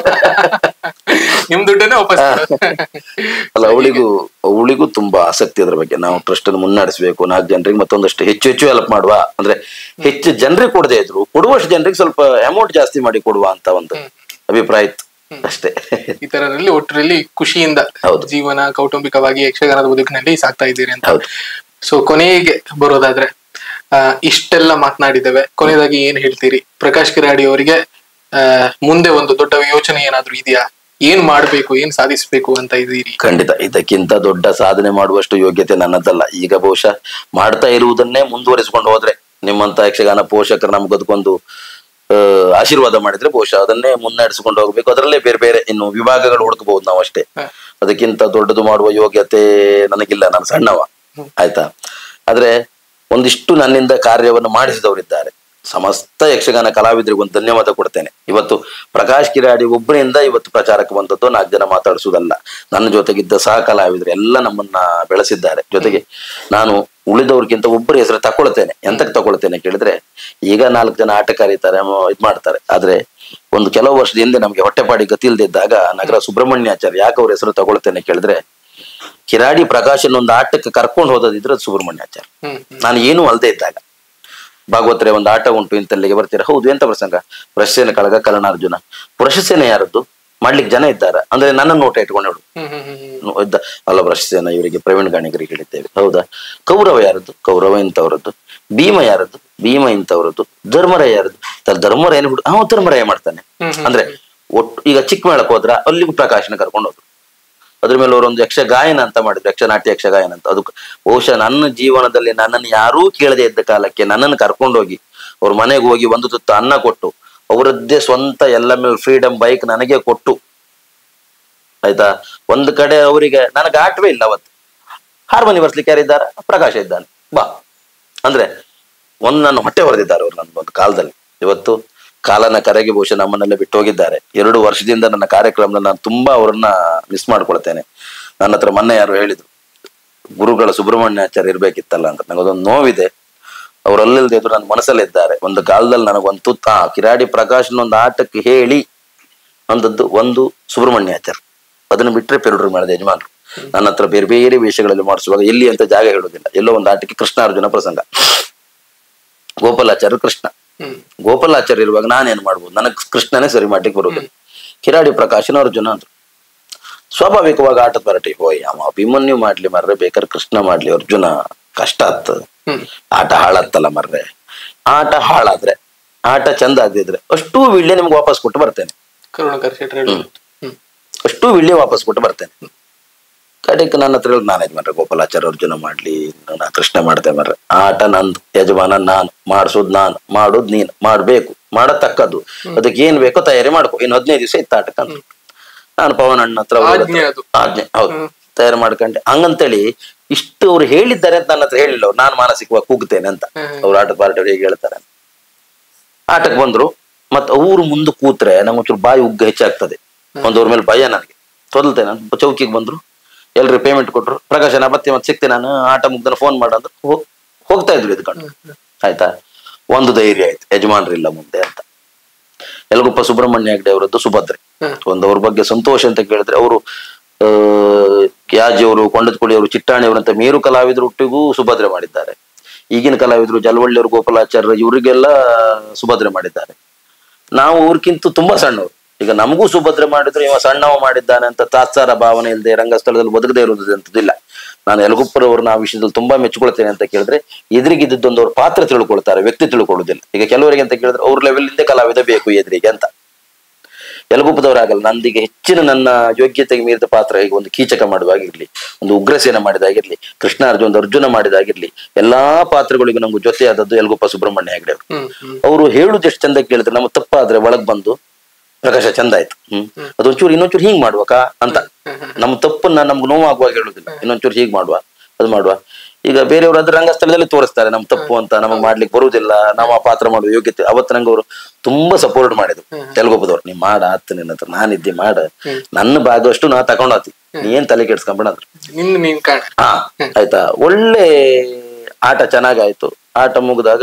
ನಿಮ್ ದುಡ್ಡನ್ನೇ ವಾಪಸ್ ಅಲ್ಲ ಅವಳಿಗೂ ಅವಳಿಗೂ ತುಂಬಾ ಆಸಕ್ತಿ ಅದ್ರ ಬಗ್ಗೆ ನಾವು ಟ್ರಸ್ಟ್ ಅನ್ನು ಮುನ್ನಡೆಸಬೇಕು ನಾಲ್ಕು ಜನರಿಗೆ ಮತ್ತೊಂದಷ್ಟು ಹೆಚ್ಚು ಹೆಚ್ಚು ಹೆಲ್ಪ್ ಮಾಡುವ ಅಂದ್ರೆ ಹೆಚ್ಚು ಜನರಿಗೆ ಕೊಡದೇ ಇದ್ರು ಕೊಡುವಷ್ಟು ಜನರಿಗೆ ಸ್ವಲ್ಪ ಅಮೌಂಟ್ ಜಾಸ್ತಿ ಮಾಡಿ ಕೊಡುವ ಅಂತ ಒಂದು ಅಭಿಪ್ರಾಯ ಇತ್ತು ಅಷ್ಟೇ ಈ ತರದಲ್ಲಿ ಒಟ್ಟರಲ್ಲಿ ಖುಷಿಯಿಂದ ಹೌದು. ಜೀವನ ಕೌಟುಂಬಿಕವಾಗಿ ಯಕ್ಷಗಾನದ ಬದುಕಿನಲ್ಲಿ ಸಾಕ್ತಾ ಇದ್ದೀರಿ ಅಂತ ಹೌದು. ಸೊ ಕೊನೆಗೆ ಬರೋದಾದ್ರೆ ಆ, ಇಷ್ಟೆಲ್ಲ ಮಾತನಾಡಿದ್ದೇವೆ ಕೊನೆಯದಾಗಿ ಏನ್ ಹೇಳ್ತೀರಿ ಪ್ರಕಾಶ್ ಕಿರಾಡಿ ಅವರಿಗೆ ಆ, ಮುಂದೆ ಒಂದು ದೊಡ್ಡ ಯೋಚನೆ ಏನಾದ್ರೂ ಇದೆಯಾ ಏನ್ ಮಾಡ್ಬೇಕು ಏನ್ ಸಾಧಿಸ್ಬೇಕು ಅಂತ ಇದ್ದೀರಿ ಖಂಡಿತ ಇದಕ್ಕಿಂತ ದೊಡ್ಡ ಸಾಧನೆ ಮಾಡುವಷ್ಟು ಯೋಗ್ಯತೆ ನನ್ನದಲ್ಲ ಈಗ ಬಹುಶಃ ಮಾಡ್ತಾ ಇರುವುದನ್ನೇ ಮುಂದುವರಿಸಿಕೊಂಡು ಹೋದ್ರೆ ನಿಮ್ಮಂತ ಯಕ್ಷಗಾನ ಪೋಷಕರು ನಮ್ಗೆ ಅದಕ್ಕೊಂದು ಆ, ಆಶೀರ್ವಾದ ಮಾಡಿದ್ರೆ ಬಹುಶಃ ಅದನ್ನೇ ಮುನ್ನಡೆಸಿಕೊಂಡು ಹೋಗ್ಬೇಕು ಅದರಲ್ಲೇ ಬೇರೆ ಬೇರೆ ಇನ್ನು ವಿಭಾಗಗಳು ಹುಡುಕಬಹುದು ನಾವು ಅಷ್ಟೇ ಅದಕ್ಕಿಂತ ದೊಡ್ಡದು ಮಾಡುವ ಯೋಗ್ಯತೆ ನನಗಿಲ್ಲ ನಾನು ಸಣ್ಣವ ಆಯ್ತಾ ಆದ್ರೆ ಒಂದಿಷ್ಟು ನನ್ನಿಂದ ಕಾರ್ಯವನ್ನು ಮಾಡಿಸಿದವರಿದ್ದಾರೆ ಸಮಸ್ತ ಯಕ್ಷಗಾನ ಕಲಾವಿದರಿಗೆ ಒಂದು ಧನ್ಯವಾದ ಕೊಡ್ತೇನೆ ಇವತ್ತು ಪ್ರಕಾಶ್ ಕಿರಾಡಿ ಒಬ್ಬರಿಂದ ಇವತ್ತು ಪ್ರಚಾರಕ್ಕೆ ಬಂದದ್ದು ನಾಲ್ಕು ಜನ ಮಾತಾಡಿಸುವುದಲ್ಲ ನನ್ನ ಜೊತೆಗಿದ್ದ ಸಹ ಕಲಾವಿದರು ಎಲ್ಲ ನಮ್ಮನ್ನ ಬೆಳೆಸಿದ್ದಾರೆ ಜೊತೆಗೆ ನಾನು ಉಳಿದವ್ರಿಗಿಂತ ಒಬ್ಬರ ಹೆಸರು ತಕೊಳ್ತೇನೆ ಎಂತಕ್ಕೆ ತಗೊಳ್ತೇನೆ ಕೇಳಿದ್ರೆ ಈಗ ನಾಲ್ಕು ಜನ ಆಟ ಕರೀತಾರೆ ಮ- ಇದ್ ಮಾಡ್ತಾರೆ ಆದ್ರೆ ಒಂದು ಕೆಲವು ವರ್ಷದ ಹಿಂದೆ ನಮ್ಗೆ ಹೊಟ್ಟೆಪಾಡಿ ಗತಿ ಇಲ್ದಿದ್ದಾಗ ನಗರ ಸುಬ್ರಹ್ಮಣ್ಯಾಚಾರ್ಯ ಯಾಕೆ ಅವ್ರ ಹೆಸರು ತಗೊಳ್ತೇನೆ ಕೇಳಿದ್ರೆ ಕಿರಾಡಿ ಪ್ರಕಾಶನ್ ಒಂದು ಆಟಕ್ಕೆ ಕರ್ಕೊಂಡು ಹೋದದಿದ್ರೆ ಅದು ಸುಬ್ರಹ್ಮಣ್ಯಾಚಾರ್ಯ ಹ್ಮ್ ನಾನು ಏನೂ ಅಲ್ದೇ ಇದ್ದಾಗ ಭಾಗವತರೆ ಒಂದು ಆಟ ಉಂಟು ಇಂತಲ್ಲಿಗೆ ಬರ್ತೀರಾ ಹೌದು ಎಂತ ಪ್ರಸಂಗ ಪ್ರಶಸ್ತಿನ ಕಳಗ ಕಲನಾರ್ಜುನ ಪ್ರಶಸ್ತಿನ ಯಾರದ್ದು ಮಾಡ್ಲಿಕ್ಕೆ ಜನ ಇದ್ದಾರೆ ಅಂದ್ರೆ ನನ್ನ ನೋಟ ಇಟ್ಕೊಂಡು ಹೇಳು ಹ್ಮ್ ಹ್ಮ್ ಹ್ಮ್ ಹ್ಮ್ ನೋ- ಇದ್ದ ಅಲ್ಲ ಪ್ರಶಸ್ತಿಯನ್ನ ಇವರಿಗೆ ಪ್ರವೀಣ್ ಗಾಣಿಗರಿಗೆ ಹೇಳಿದ್ದೇವೆ ಹೌದಾ ಕೌರವ ಯಾರದ್ದು ಕೌರವ ಇಂಥವರದ್ದು ಭೀಮ ಯಾರದ್ದು ಭೀಮ ಇಂಥವರದ್ದು ಧರ್ಮರಾಯ ಯಾರದ್ದು ತ- ಧರ್ಮರಾಯನ ಹುಡುಗ ಅವ ಧರ್ಮರಾಯ ಮಾಡ್ತಾನೆ ಅಂದ್ರೆ ಒಟ್ಟು ಈಗ ಚಿಕ್ಕಮೇಳಕ್ಕೆ ಹೋದ್ರ ಅಲ್ಲಿಗೂ ಪ್ರಕಾಶನ ಕರ್ಕೊಂಡು ಹೋದ್ರು ಅದ್ರ ಮೇಲೆ ಅವರೊಂದು ಯಕ್ಷ ಗಾಯನ ಅಂತ ಮಾಡಿದ್ರು ಯಕ್ಷನಾಟ್ಯ ಯಕ್ಷ ಗಾಯನ ಅಂತ ಅದು ಬಹುಶಃ ನನ್ನ ಜೀವನದಲ್ಲಿ ನನ್ನನ್ನು ಯಾರೂ ಕೇಳದೆ ಇದ್ದ ಕಾಲಕ್ಕೆ ನನ್ನನ್ನು ಕರ್ಕೊಂಡೋಗಿ ಅವ್ರ ಮನೆಗೆ ಹೋಗಿ ಒಂದು ತುತ್ತು ಅನ್ನ ಕೊಟ್ಟು ಅವರದ್ದೇ ಸ್ವಂತ ಎಲ್ಲ ಮೇಲೆ ಫ್ರೀಡಮ್ ಬೈಕ್ ನನಗೆ ಕೊಟ್ಟು ಆಯ್ತಾ ಒಂದು ಕಡೆ ಅವರಿಗೆ ನನಗೆ ಆಟವೇ ಇಲ್ಲ ಅವತ್ತು ಹಾರ್ಮೋನಿ ಬರ್ಸ್ಲಿಕ್ಕೆ ಯಾರಿದ್ದಾರ ಪ್ರಕಾಶ ಇದ್ದಾನೆ ಬಾ ಅಂದ್ರೆ ಒಂದು ನನ್ನ ಹೊಟ್ಟೆ ಹೊಡೆದಿದ್ದಾರೆ ಅವ್ರು ನನ್ನ ಒಂದು ಕಾಲದಲ್ಲಿ ಇವತ್ತು ಕಾಲನ ಕರೆಗೆ ಬಹುಶಃ ನಮ್ಮನ್ನೆಲ್ಲ ಬಿಟ್ಟು ಹೋಗಿದ್ದಾರೆ ಎರಡು ವರ್ಷದಿಂದ ನನ್ನ ಕಾರ್ಯಕ್ರಮದಲ್ಲಿ ನಾನು ತುಂಬಾ ಅವ್ರನ್ನ ಮಿಸ್ ಮಾಡ್ಕೊಳ್ತೇನೆ ನನ್ನ ಹತ್ರ ಮೊನ್ನೆ ಯಾರು ಹೇಳಿದ್ರು ಗುರುಗಳ ಸುಬ್ರಹ್ಮಣ್ಯಾಚಾರ್ಯ ಇರ್ಬೇಕಿತ್ತಲ್ಲ ಅಂತ ನನಗೊಂದೊಂದು ನೋವಿದೆ ಅವ್ರು ಅಲ್ಲಿಲ್ದೇ ಇದ್ರು ನನ್ನ ಮನಸ್ಸಲ್ಲಿದ್ದಾರೆ ಒಂದು ಕಾಲದಲ್ಲಿ ನನಗೊಂದು ತುತ್ತ ಆ ಕಿರಾಡಿ ಪ್ರಕಾಶ್ನ ಒಂದು ಆಟಕ್ಕೆ ಹೇಳಿ ಅಂದದ್ದು ಒಂದು ಸುಬ್ರಹ್ಮಣ್ಯಾಚಾರ್ಯ ಅದನ್ನು ಬಿಟ್ರೆ ಪೆರುಡ್ರು ಮಾಡಿದ ಯಜಮಾನ್ರು ನನ್ನ ಹತ್ರ ಬೇರೆ ಬೇರೆ ವೇಷಗಳಲ್ಲಿ ಮಾಡಿಸುವಾಗ ಎಲ್ಲಿ ಅಂತ ಜಾಗ ಹೇಳೋದಿಲ್ಲ ಎಲ್ಲೋ ಒಂದು ಆಟಕ್ಕೆ ಕೃಷ್ಣಾರ್ಜುನ ಪ್ರಸಂಗ ಗೋಪಾಲಾಚಾರ್ಯ ಕೃಷ್ಣ ಹ್ಮ್ ಗೋಪಾಲಾಚಾರ್ಯ ಇರುವಾಗ ನಾನೇನ್ ಮಾಡ್ಬೋದು ನನಗ್ ಕೃಷ್ಣನೇ ಸರಿ ಮಾಡ್ಲಿಕ್ಕೆ ಬರುದಿಲ್ಲ ಕಿರಾಡಿ ಪ್ರಕಾಶನ ಅರ್ಜುನ ಅಂದ್ರು ಸ್ವಾಭಾವಿಕವಾಗಿ ಆಟದ ಬರಟಿ ಹೋಯ್ ಅವ ಅಭಿಮನ್ಯು ಮಾಡ್ಲಿ ಮರ್ರೆ ಬೇಕಾದ್ರೆ ಕೃಷ್ಣ ಮಾಡ್ಲಿ ಅರ್ಜುನ ಕಷ್ಟ ಆಗ್ತದ ಹ್ಮ್ ಆಟ ಹಾಳಾತ್ತಲ್ಲ ಮರ್ರೆ ಆಟ ಹಾಳಾದ್ರೆ ಆಟ ಚಂದ ಆಗದಿದ್ರೆ ಅಷ್ಟೂ ವಿಳ್ಳೆ ನಿಮ್ಗೆ ವಾಪಸ್ ಕೊಟ್ಟು ಬರ್ತೇನೆ ಕರುಣಾಕರ್ ಶೆಟ್ಟಿ ಹೇಳಿ ಹ್ಮ್ ಅಷ್ಟೂ ವಿಳ್ಳೆ ವಾಪಸ್ ಕೊಟ್ಟು ಬರ್ತೇನೆ ಕಡೆಗೆ ನನ್ನ ಹತ್ರ ಹೇಳಿ ನಾನೇನ್ ಮಾಡ್ರೆ ಗೋಪಾಲಾಚಾರ್ಯ ಅರ್ಜುನ ಮಾಡ್ಲಿ ನಾ ಕೃಷ್ಣ ಮಾಡ್ತೆ ಮರ್ರೆ ಆಟ ನಂದು ಯಜಮಾನ ನಾನು ಮಾಡಿಸೋದ್ ನಾನು ಮಾಡೋದ್ ನೀನ್ ಮಾಡ್ಬೇಕು ಮಾಡತಕ್ಕದ್ದು ಅದಕ್ಕೆ ಏನ್ ಬೇಕೋ ತಯಾರಿ ಮಾಡ್ಕೊ ಇನ್ನು ಹದಿನೈದು ದಿವಸ ಇತ್ತು ಆಟಕ್ಕೆ ಅಂತ ನಾನು ಪವನ್ ಅಣ್ಣ ಹತ್ರ ಅವ್ರ ಹತ್ರ- ಆಜ್ಞೆ ಅದು. ಆಜ್ಞೆ ಹೌದು ತಯಾರು ಮಾಡ್ಕೊಂಡೆ ಹಂಗಂತೇಳಿ ಇಷ್ಟು ಅವ್ರು ಹೇಳಿದ್ದಾರೆ ಅಂತ ನನ್ನ ಹತ್ರ ಹೇಳಿಲ್ಲ ಅವ್ರು ನಾನು ಮಾನಸಿಕವಾಗಿ ಕೂಗ್ತೇನೆ ಅಂತ ಹ್ಮ್. ಅವ್ರು ಆಟದ ಪಾರ್ಟಿ ಹೇಗೆ ಹೇಳ್ತಾರೆ ಅಂತ. ಆಟಕ್ಕೆ ಬಂದ್ರು ಮತ್ ಅವ್ರು ಮುಂದೆ ಕೂತ್ರೆ ನಂಗೆ ಒಂಚೂರು ಬಾಯಿ ಉಗ್ಗ ಹೆಚ್ಚಾಗ್ತದೆ ಒಂದವ್ರ ಮೇಲೆ ಭಯ ನನಗೆ ತೊದಲ್ತೇನೆ ಅಂತ ಚೌಕಿಗೆ ಬಂದ್ರು ಎಲ್ರು ಪೇಮೆಂಟ್ ಕೊಟ್ರು ಪ್ರಕಾಶ ನಾ ಮತ್ತೆ ಮತ್ತೆ ಸಿಗ್ತೇನೆ ನಾನು ಆಟ ಮುಗ್ದನ ಫೋನ್ ಮಾಡಂದ್ರೆ ಹೋ- ಹೋಗ್ತಾ ಇದ್ರು ಇದ್ಕೊಂಡು ಆಯ್ತಾ ಒಂದು ಧೈರ್ಯ ಆಯ್ತು ಯಜಮಾನ್ರಿಲ್ಲ ಮುಂದೆ ಅಂತ ಯಲಗುಪ್ಪ ಸುಬ್ರಹ್ಮಣ್ಯ ಹೆಗ್ಡೆ ಅವರದ್ದು ಸುಭದ್ರೆ ಹ್ಮ್. ಒಂದು ಅವ್ರ ಬಗ್ಗೆ ಸಂತೋಷ ಅಂತ ಕೇಳಿದ್ರೆ ಅವರು ಆ ಯಾಜಿ ಅವರು ಕೊಂಡದಕುಳಿ ಅವರು ಚಿಟ್ಟಾಣಿ ಅವರಂತ ಮೇರು ಕಲಾವಿದರು ಒಟ್ಟಿಗೂ ಸುಭದ್ರೆ ಮಾಡಿದ್ದಾರೆ ಈಗಿನ ಕಲಾವಿದರು ಜಲವಳ್ಳಿಯವರು ಗೋಪಾಲಾಚಾರ್ಯ ಇವರಿಗೆಲ್ಲ ಸುಭದ್ರೆ ಮಾಡಿದ್ದಾರೆ ನಾವು ಅವ್ರಿಗಿಂತ ತುಂಬಾ ಸಣ್ಣವರು ಈಗ ನಮಗೂ ಸುಭದ್ರೆ ಮಾಡಿದ್ರು ಇವ ಸಣ್ಣವ ಮಾಡಿದ್ದಾನೆ ಅಂತ ತಾತ್ಸಾರ ಭಾವನೆ ಇಲ್ಲದೆ ರಂಗಸ್ಥಳದಲ್ಲಿ ಒದಗದೆ ಇರುವುದು ಅಂತದಿಲ್ಲ ನಾನು ಯಲಗುಪ್ಪರವ್ರನ್ನ ಆ ವಿಷಯದಲ್ಲಿ ತುಂಬಾ ಮೆಚ್ಕೊಳ್ತೇನೆ ಅಂತ ಕೇಳಿದ್ರೆ ಎದುರಿಗಿದ್ದೊಂದು ಅವ್ರ ಪಾತ್ರ ತಿಳ್ಕೊಳ್ತಾರೆ ವ್ಯಕ್ತಿ ತಿಳ್ಕೊಳ್ಳೋದಿಲ್ಲ ಈಗ ಕೆಲವರಿಗೆ ಅಂತ ಕೇಳಿದ್ರೆ ಅವ್ರ ಲೆವೆಲ್ ಇಂದ ಕಲಾವಿದ ಬೇಕು ಎದುರಿಗೆ ಅಂತ ಯಲಗುಪ್ಪದವರಾಗಲ್ಲ ನಂದಿಗೆ ಹೆಚ್ಚಿನ ನನ್ನ ಯೋಗ್ಯತೆಗೆ ಮೀರಿದ ಪಾತ್ರ ಈಗ ಒಂದು ಕೀಚಕ ಮಾಡುವಾಗಿರ್ಲಿ ಒಂದು ಉಗ್ರಸೇನ ಮಾಡಿದಾಗಿರ್ಲಿ ಕೃಷ್ಣಾರ್ಜುನ ಒಂದು ಅರ್ಜುನ ಮಾಡಿದಾಗಿರ್ಲಿ ಎಲ್ಲಾ ಪಾತ್ರಗಳಿಗೂ ನಮ್ಗೆ ಜೊತೆಯಾದದ್ದು ಯಲಗುಪ್ಪ ಸುಬ್ರಹ್ಮಣ್ಯ ಹೆಗಡೆ ಅವರು ಹ್ಮ್ ಹ್ಮ್ ಅವರು ಹೇಳುದು ಎಷ್ಟು ಚಂದ ಕೇಳಿದ್ರೆ ನಮ್ಮ ತಪ್ಪಾದ್ರೆ ಒಳಗ್ ಬಂದು ಪ್ರಕಾಶ ಚಂದ ಆಯ್ತು ಹ್ಮ್ ಅದೊಂಚೂರು ಇನ್ನೊಂಚೂರು ಹಿಂಗ್ ಮಾಡ್ಬೇಕಾ ಅಂತ ನಮ್ಮ ತಪ್ಪನ್ನ ನಮ್ಗೆ ನೋವಾಗುವಾಗ ಹೇಳುದಿಲ್ಲ ಇನ್ನೊಂಚೂರು ಹೀಗ್ ಮಾಡುವ ಅದು ಮಾಡುವ ಈಗ ಬೇರೆಯವರು ಅದ್ರ ರಂಗಸ್ಥಳದಲ್ಲಿ ತೋರಿಸ್ತಾರೆ ನಮ್ ತಪ್ಪು ಅಂತ ನಮಗ್ ಮಾಡ್ಲಿಕ್ಕೆ ಬರುವುದಿಲ್ಲ ನಾವು ಆ ಪಾತ್ರ ಮಾಡುವ ಯೋಗ್ಯತೆ ಅವತ್ತು ನಂಗೆ ಅವರು ತುಂಬಾ ಸಪೋರ್ಟ್ ಮಾಡಿದ್ರು ತೆಲುಗುಪ್ಪದವ್ರು ನೀ ಮಾಡ ಆತ ನಿನ್ನ ಹತ್ರ ನಾನಿದ್ದೆ ಮಾಡ ನನ್ನ ಭಾಗವಷ್ಟು ನಾ ತಗೊಂಡಾತಿ ನೀ ಏನ್ ತಲೆ ಕೆಡ್ಸ್ಕೊಂಬೇಡ ಅಂದ್ರು ನಿನ್ ನೀನ್ ಕಾಣ ಹಾ ಆಯ್ತಾ ಒಳ್ಳೆ ಆಟ ಚೆನ್ನಾಗಾಯ್ತು ಆಟ ಮುಗಿದಾಗ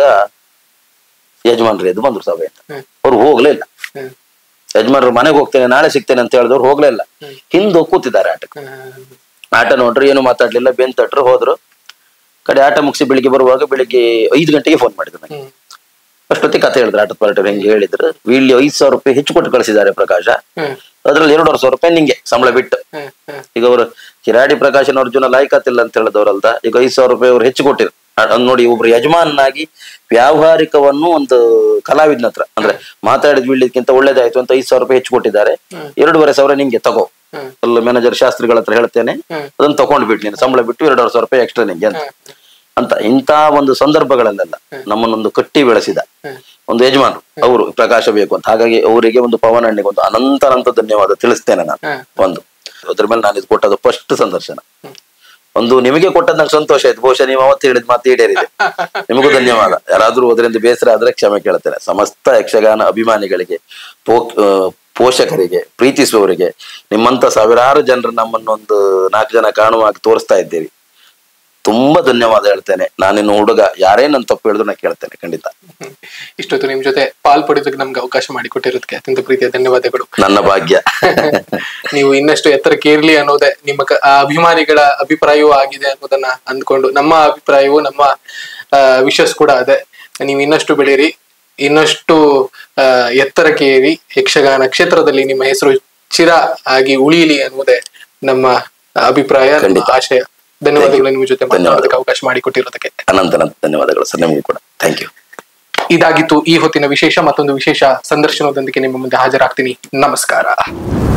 ಯಜಮಾನ್ರು ಎದ್ದು ಬಂದ್ರು ಸಭೆಯಿಂದ ಹ್ಮ್. ಅವ್ರು ಹೋಗ್ಲೇ ಇಲ್ಲ ಹ್ಮ್ ಯಜಮಾನ್ರು ಮನೆಗೆ ಹೋಗ್ತೇನೆ ನಾಳೆ ಸಿಗ್ತೇನೆ ಅಂತ ಹೇಳಿದವ್ರು ಹೋಗ್ಲೇ ಇಲ್ಲ ಹಿಂದೆ ಕೂತಿದ್ದಾರೆ ಆಟಕ್ಕೆ ಹ್ಮ್ ಆಟ ನೋಡ್ರಿ ಏನು ಮಾತಾಡ್ಲಿಲ್ಲ ಬೆನ್ ತಟ್ರು ಹೋದ್ರು ಕಡೆ ಆಟ ಮುಗಿಸಿ ಬೆಳಿಗ್ಗೆ ಬರುವಾಗ ಬೆಳಿಗ್ಗೆ ಐದು ಗಂಟೆಗೆ ಫೋನ್ ಮಾಡಿದ್ರು ನಂಗೆ ಹ್ಮ್ ಅಷ್ಟೊತ್ತಿಗೆ ಕತೆ ಹೇಳಿದ್ರು ಆಟದ ಪಾರ್ಟಿ ಹೆಂಗೆ ಹೇಳಿದ್ರು ಇಲ್ಲಿ ಐದು ಸಾವಿರ ರೂಪಾಯಿ ಹೆಚ್ಚು ಕೊಟ್ಟು ಕಳಿಸಿದ್ದಾರೆ ಪ್ರಕಾಶ ಹ್ಮ್ ಅದ್ರಲ್ಲಿ ಎರಡೂವರೆ ಸಾವಿರ ರೂಪಾಯಿ ನಿಂಗೆ ಸಂಬಳ ಬಿಟ್ಟು ಹ್ಮ್ ಹ್ಮ್ ಈಗ ಅವರು ಕಿರಾಡಿ ಪ್ರಕಾಶನ್ ಅರ್ಜುನ ಲಾಯ್ಕಾತಿಲ್ಲ ಅಂತ ಹೇಳಿದವರಲ್ದ ಈಗ ಐದು ಸಾವಿರ ರೂಪಾಯಿ ಅವ್ರು ಹೆಚ್ಚು ಕೊಟ್ಟಿರು ಅದ್ ನೋಡಿ ಒಬ್ರು ಯಜಮಾನನಾಗಿ ವ್ಯಾವಹಾರಿಕವನ್ನು ಒಂದು ಕಲಾವಿದನ ಹತ್ರ ಅಂದ್ರೆ ಮಾತಾಡಿದ್ ಬೀಳ್ಲಿಕ್ಕಿಂತ ಒಳ್ಳೇದಾಯ್ತು ಅಂತ ಐದು ಸಾವಿರ ರೂಪಾಯಿ ಹೆಚ್ಚು ಕೊಟ್ಟಿದ್ದಾರೆ ಎರಡೂವರೆ ಸಾವಿರ ನಿಂಗೆ ತಗೋ ಹ್ಮ್. ಅಲ್ಲಿ ಮ್ಯಾನೇಜರ್ ಶಾಸ್ತ್ರಿಗಳ ಹತ್ರ ಹೇಳ್ತೇನೆ ಹ್ಮ್. ಅದನ್ನ ತಗೊಂಡು ಬಿಟ್ಟು ನೀನು ಸಂಬಳ ಬಿಟ್ಟು ಎರಡೂವರೆ ಸಾವಿರ ರೂಪಾಯಿ ಎಕ್ಸ್ಟ್ರಾ ನಿಂಗೆ ಅಂತ ಅಂತ ಇಂಥ ಒಂದು ಸಂದರ್ಭಗಳಲ್ಲೆಲ್ಲ ನಮ್ಮನ್ನೊಂದು ಕಟ್ಟಿ ಬೆಳೆಸಿದ ಒಂದು ಯಜಮಾನರು ಅವರು ಪ್ರಕಾಶ ಬೇಕು ಅಂತ ಹಾಗಾಗಿ ಅವರಿಗೆ ಒಂದು ಪವನ್ ಅಣ್ಣಿಗೆ ಒಂದು ಅನಂತ ಅನಂತ ಧನ್ಯವಾದ ತಿಳಿಸ್ತೇನೆ ನಾನು ಹ್ಮ್. ಒಂದು ಅದ್ರ ಮೇಲೆ ನಾನು ಇದು ಕೊಟ್ಟದ್ದು ಫಸ್ಟ್ ಸಂದರ್ಶನ ಒಂದು ನಿಮಗೆ ಕೊಟ್ಟದ್ ನಂಗೆ ಸಂತೋಷ ಆಯ್ತು ಬಹುಶಃ ನೀವು ಅವತ್ತು ಹೇಳಿದ ಮಾತು ಈಡೇರಿದೆ ನಿಮಗೂ ಧನ್ಯವಾದ ಯಾರಾದ್ರೂ ಅದರಿಂದ ಬೇಸರ ಆದ್ರೆ ಕ್ಷಮೆ ಕೇಳ್ತೇನೆ ಸಮಸ್ತ ಯಕ್ಷಗಾನ ಅಭಿಮಾನಿಗಳಿಗೆ ಪೋ ಆ, ಪೋಷಕರಿಗೆ ಪ್ರೀತಿಸುವವರಿಗೆ ನಿಮ್ಮಂತ ಸಾವಿರಾರು ಜನರು ನಮ್ಮನ್ನೊಂದು ನಾಲ್ಕು ಜನ ಕಾಣುವಾಗಿ ತೋರಿಸ್ತಾ ಇದ್ದೀರಿ ತುಂಬಾ ಧನ್ಯವಾದ ಹೇಳ್ತೇನೆ ನಾನಿನ್ನು ಹುಡುಗ ಯಾರೇ ನನ್ನ ತಪ್ಪು ಹೇಳಿದ್ರು ನಾನು ಕೇಳ್ತೇನೆ ಖಂಡಿತ ಹ್ಮ್. ಇಷ್ಟೊತ್ತು ನಿಮ್ ಜೊತೆ ಪಾಲ್ಪಡಿದಕ್ಕೆ ನಮ್ಗೆ ಅವಕಾಶ ಮಾಡಿಕೊಟ್ಟಿರೋದಕ್ಕೆ ಅತ್ಯಂತ ಪ್ರೀತಿಯ ಧನ್ಯವಾದಗಳು ನನ್ನ ಭಾಗ್ಯ ನೀವು ಇನ್ನಷ್ಟು ಎತ್ತರಕ್ಕೆ ಇರ್ಲಿ ಅನ್ನೋದೇ ನಿಮ್ಮ ಕ- ಆ ಅಭಿಮಾನಿಗಳ ಅಭಿಪ್ರಾಯವೂ ಆಗಿದೆ ಅನ್ನೋದನ್ನ ಅಂದ್ಕೊಂಡು ನಮ್ಮ ಅಭಿಪ್ರಾಯವೂ ನಮ್ಮ ವಿಶಸ್ ಕೂಡ ಅದೇ ನೀವು ಇನ್ನಷ್ಟು ಬೆಳೀರಿ ಇನ್ನಷ್ಟು ಆ, ಎತ್ತರಕ್ಕೆ ಏರಿ ಯಕ್ಷಗಾನ ಕ್ಷೇತ್ರದಲ್ಲಿ ನಿಮ್ಮ ಹೆಸರು ಚಿರ ಆಗಿ ಉಳಿಯಲಿ ಅನ್ನೋದೇ ನಮ್ಮ ಅಭಿಪ್ರಾಯ ನಮ್ಮ ಖಂಡಿತ. ಆಶಯ ಧನ್ಯವಾದಗಳು ನಿಮ್ಮ ಜೊತೆ ಧನ್ಯವಾದ. ಮಾತನಾಡೋದಕ್ಕೆ ಅವಕಾಶ ಮಾಡಿಕೊಟ್ಟಿರೋದಕ್ಕೆ ಅನಂತ ಅನಂತ ಧನ್ಯವಾದಗಳು ಸರ್ ನಿಮಗೂ ಕೂಡ ಥ್ಯಾಂಕ್ ಯು ಇದಾಗಿತ್ತು ಈ ಹೊತ್ತಿನ ವಿಶೇಷ ಮತ್ತೊಂದು ವಿಶೇಷ ಸಂದರ್ಶನದೊಂದಿಗೆ ನಿಮ್ಮ ಮುಂದೆ ಹಾಜರಾಗ್ತೀನಿ ನಮಸ್ಕಾರ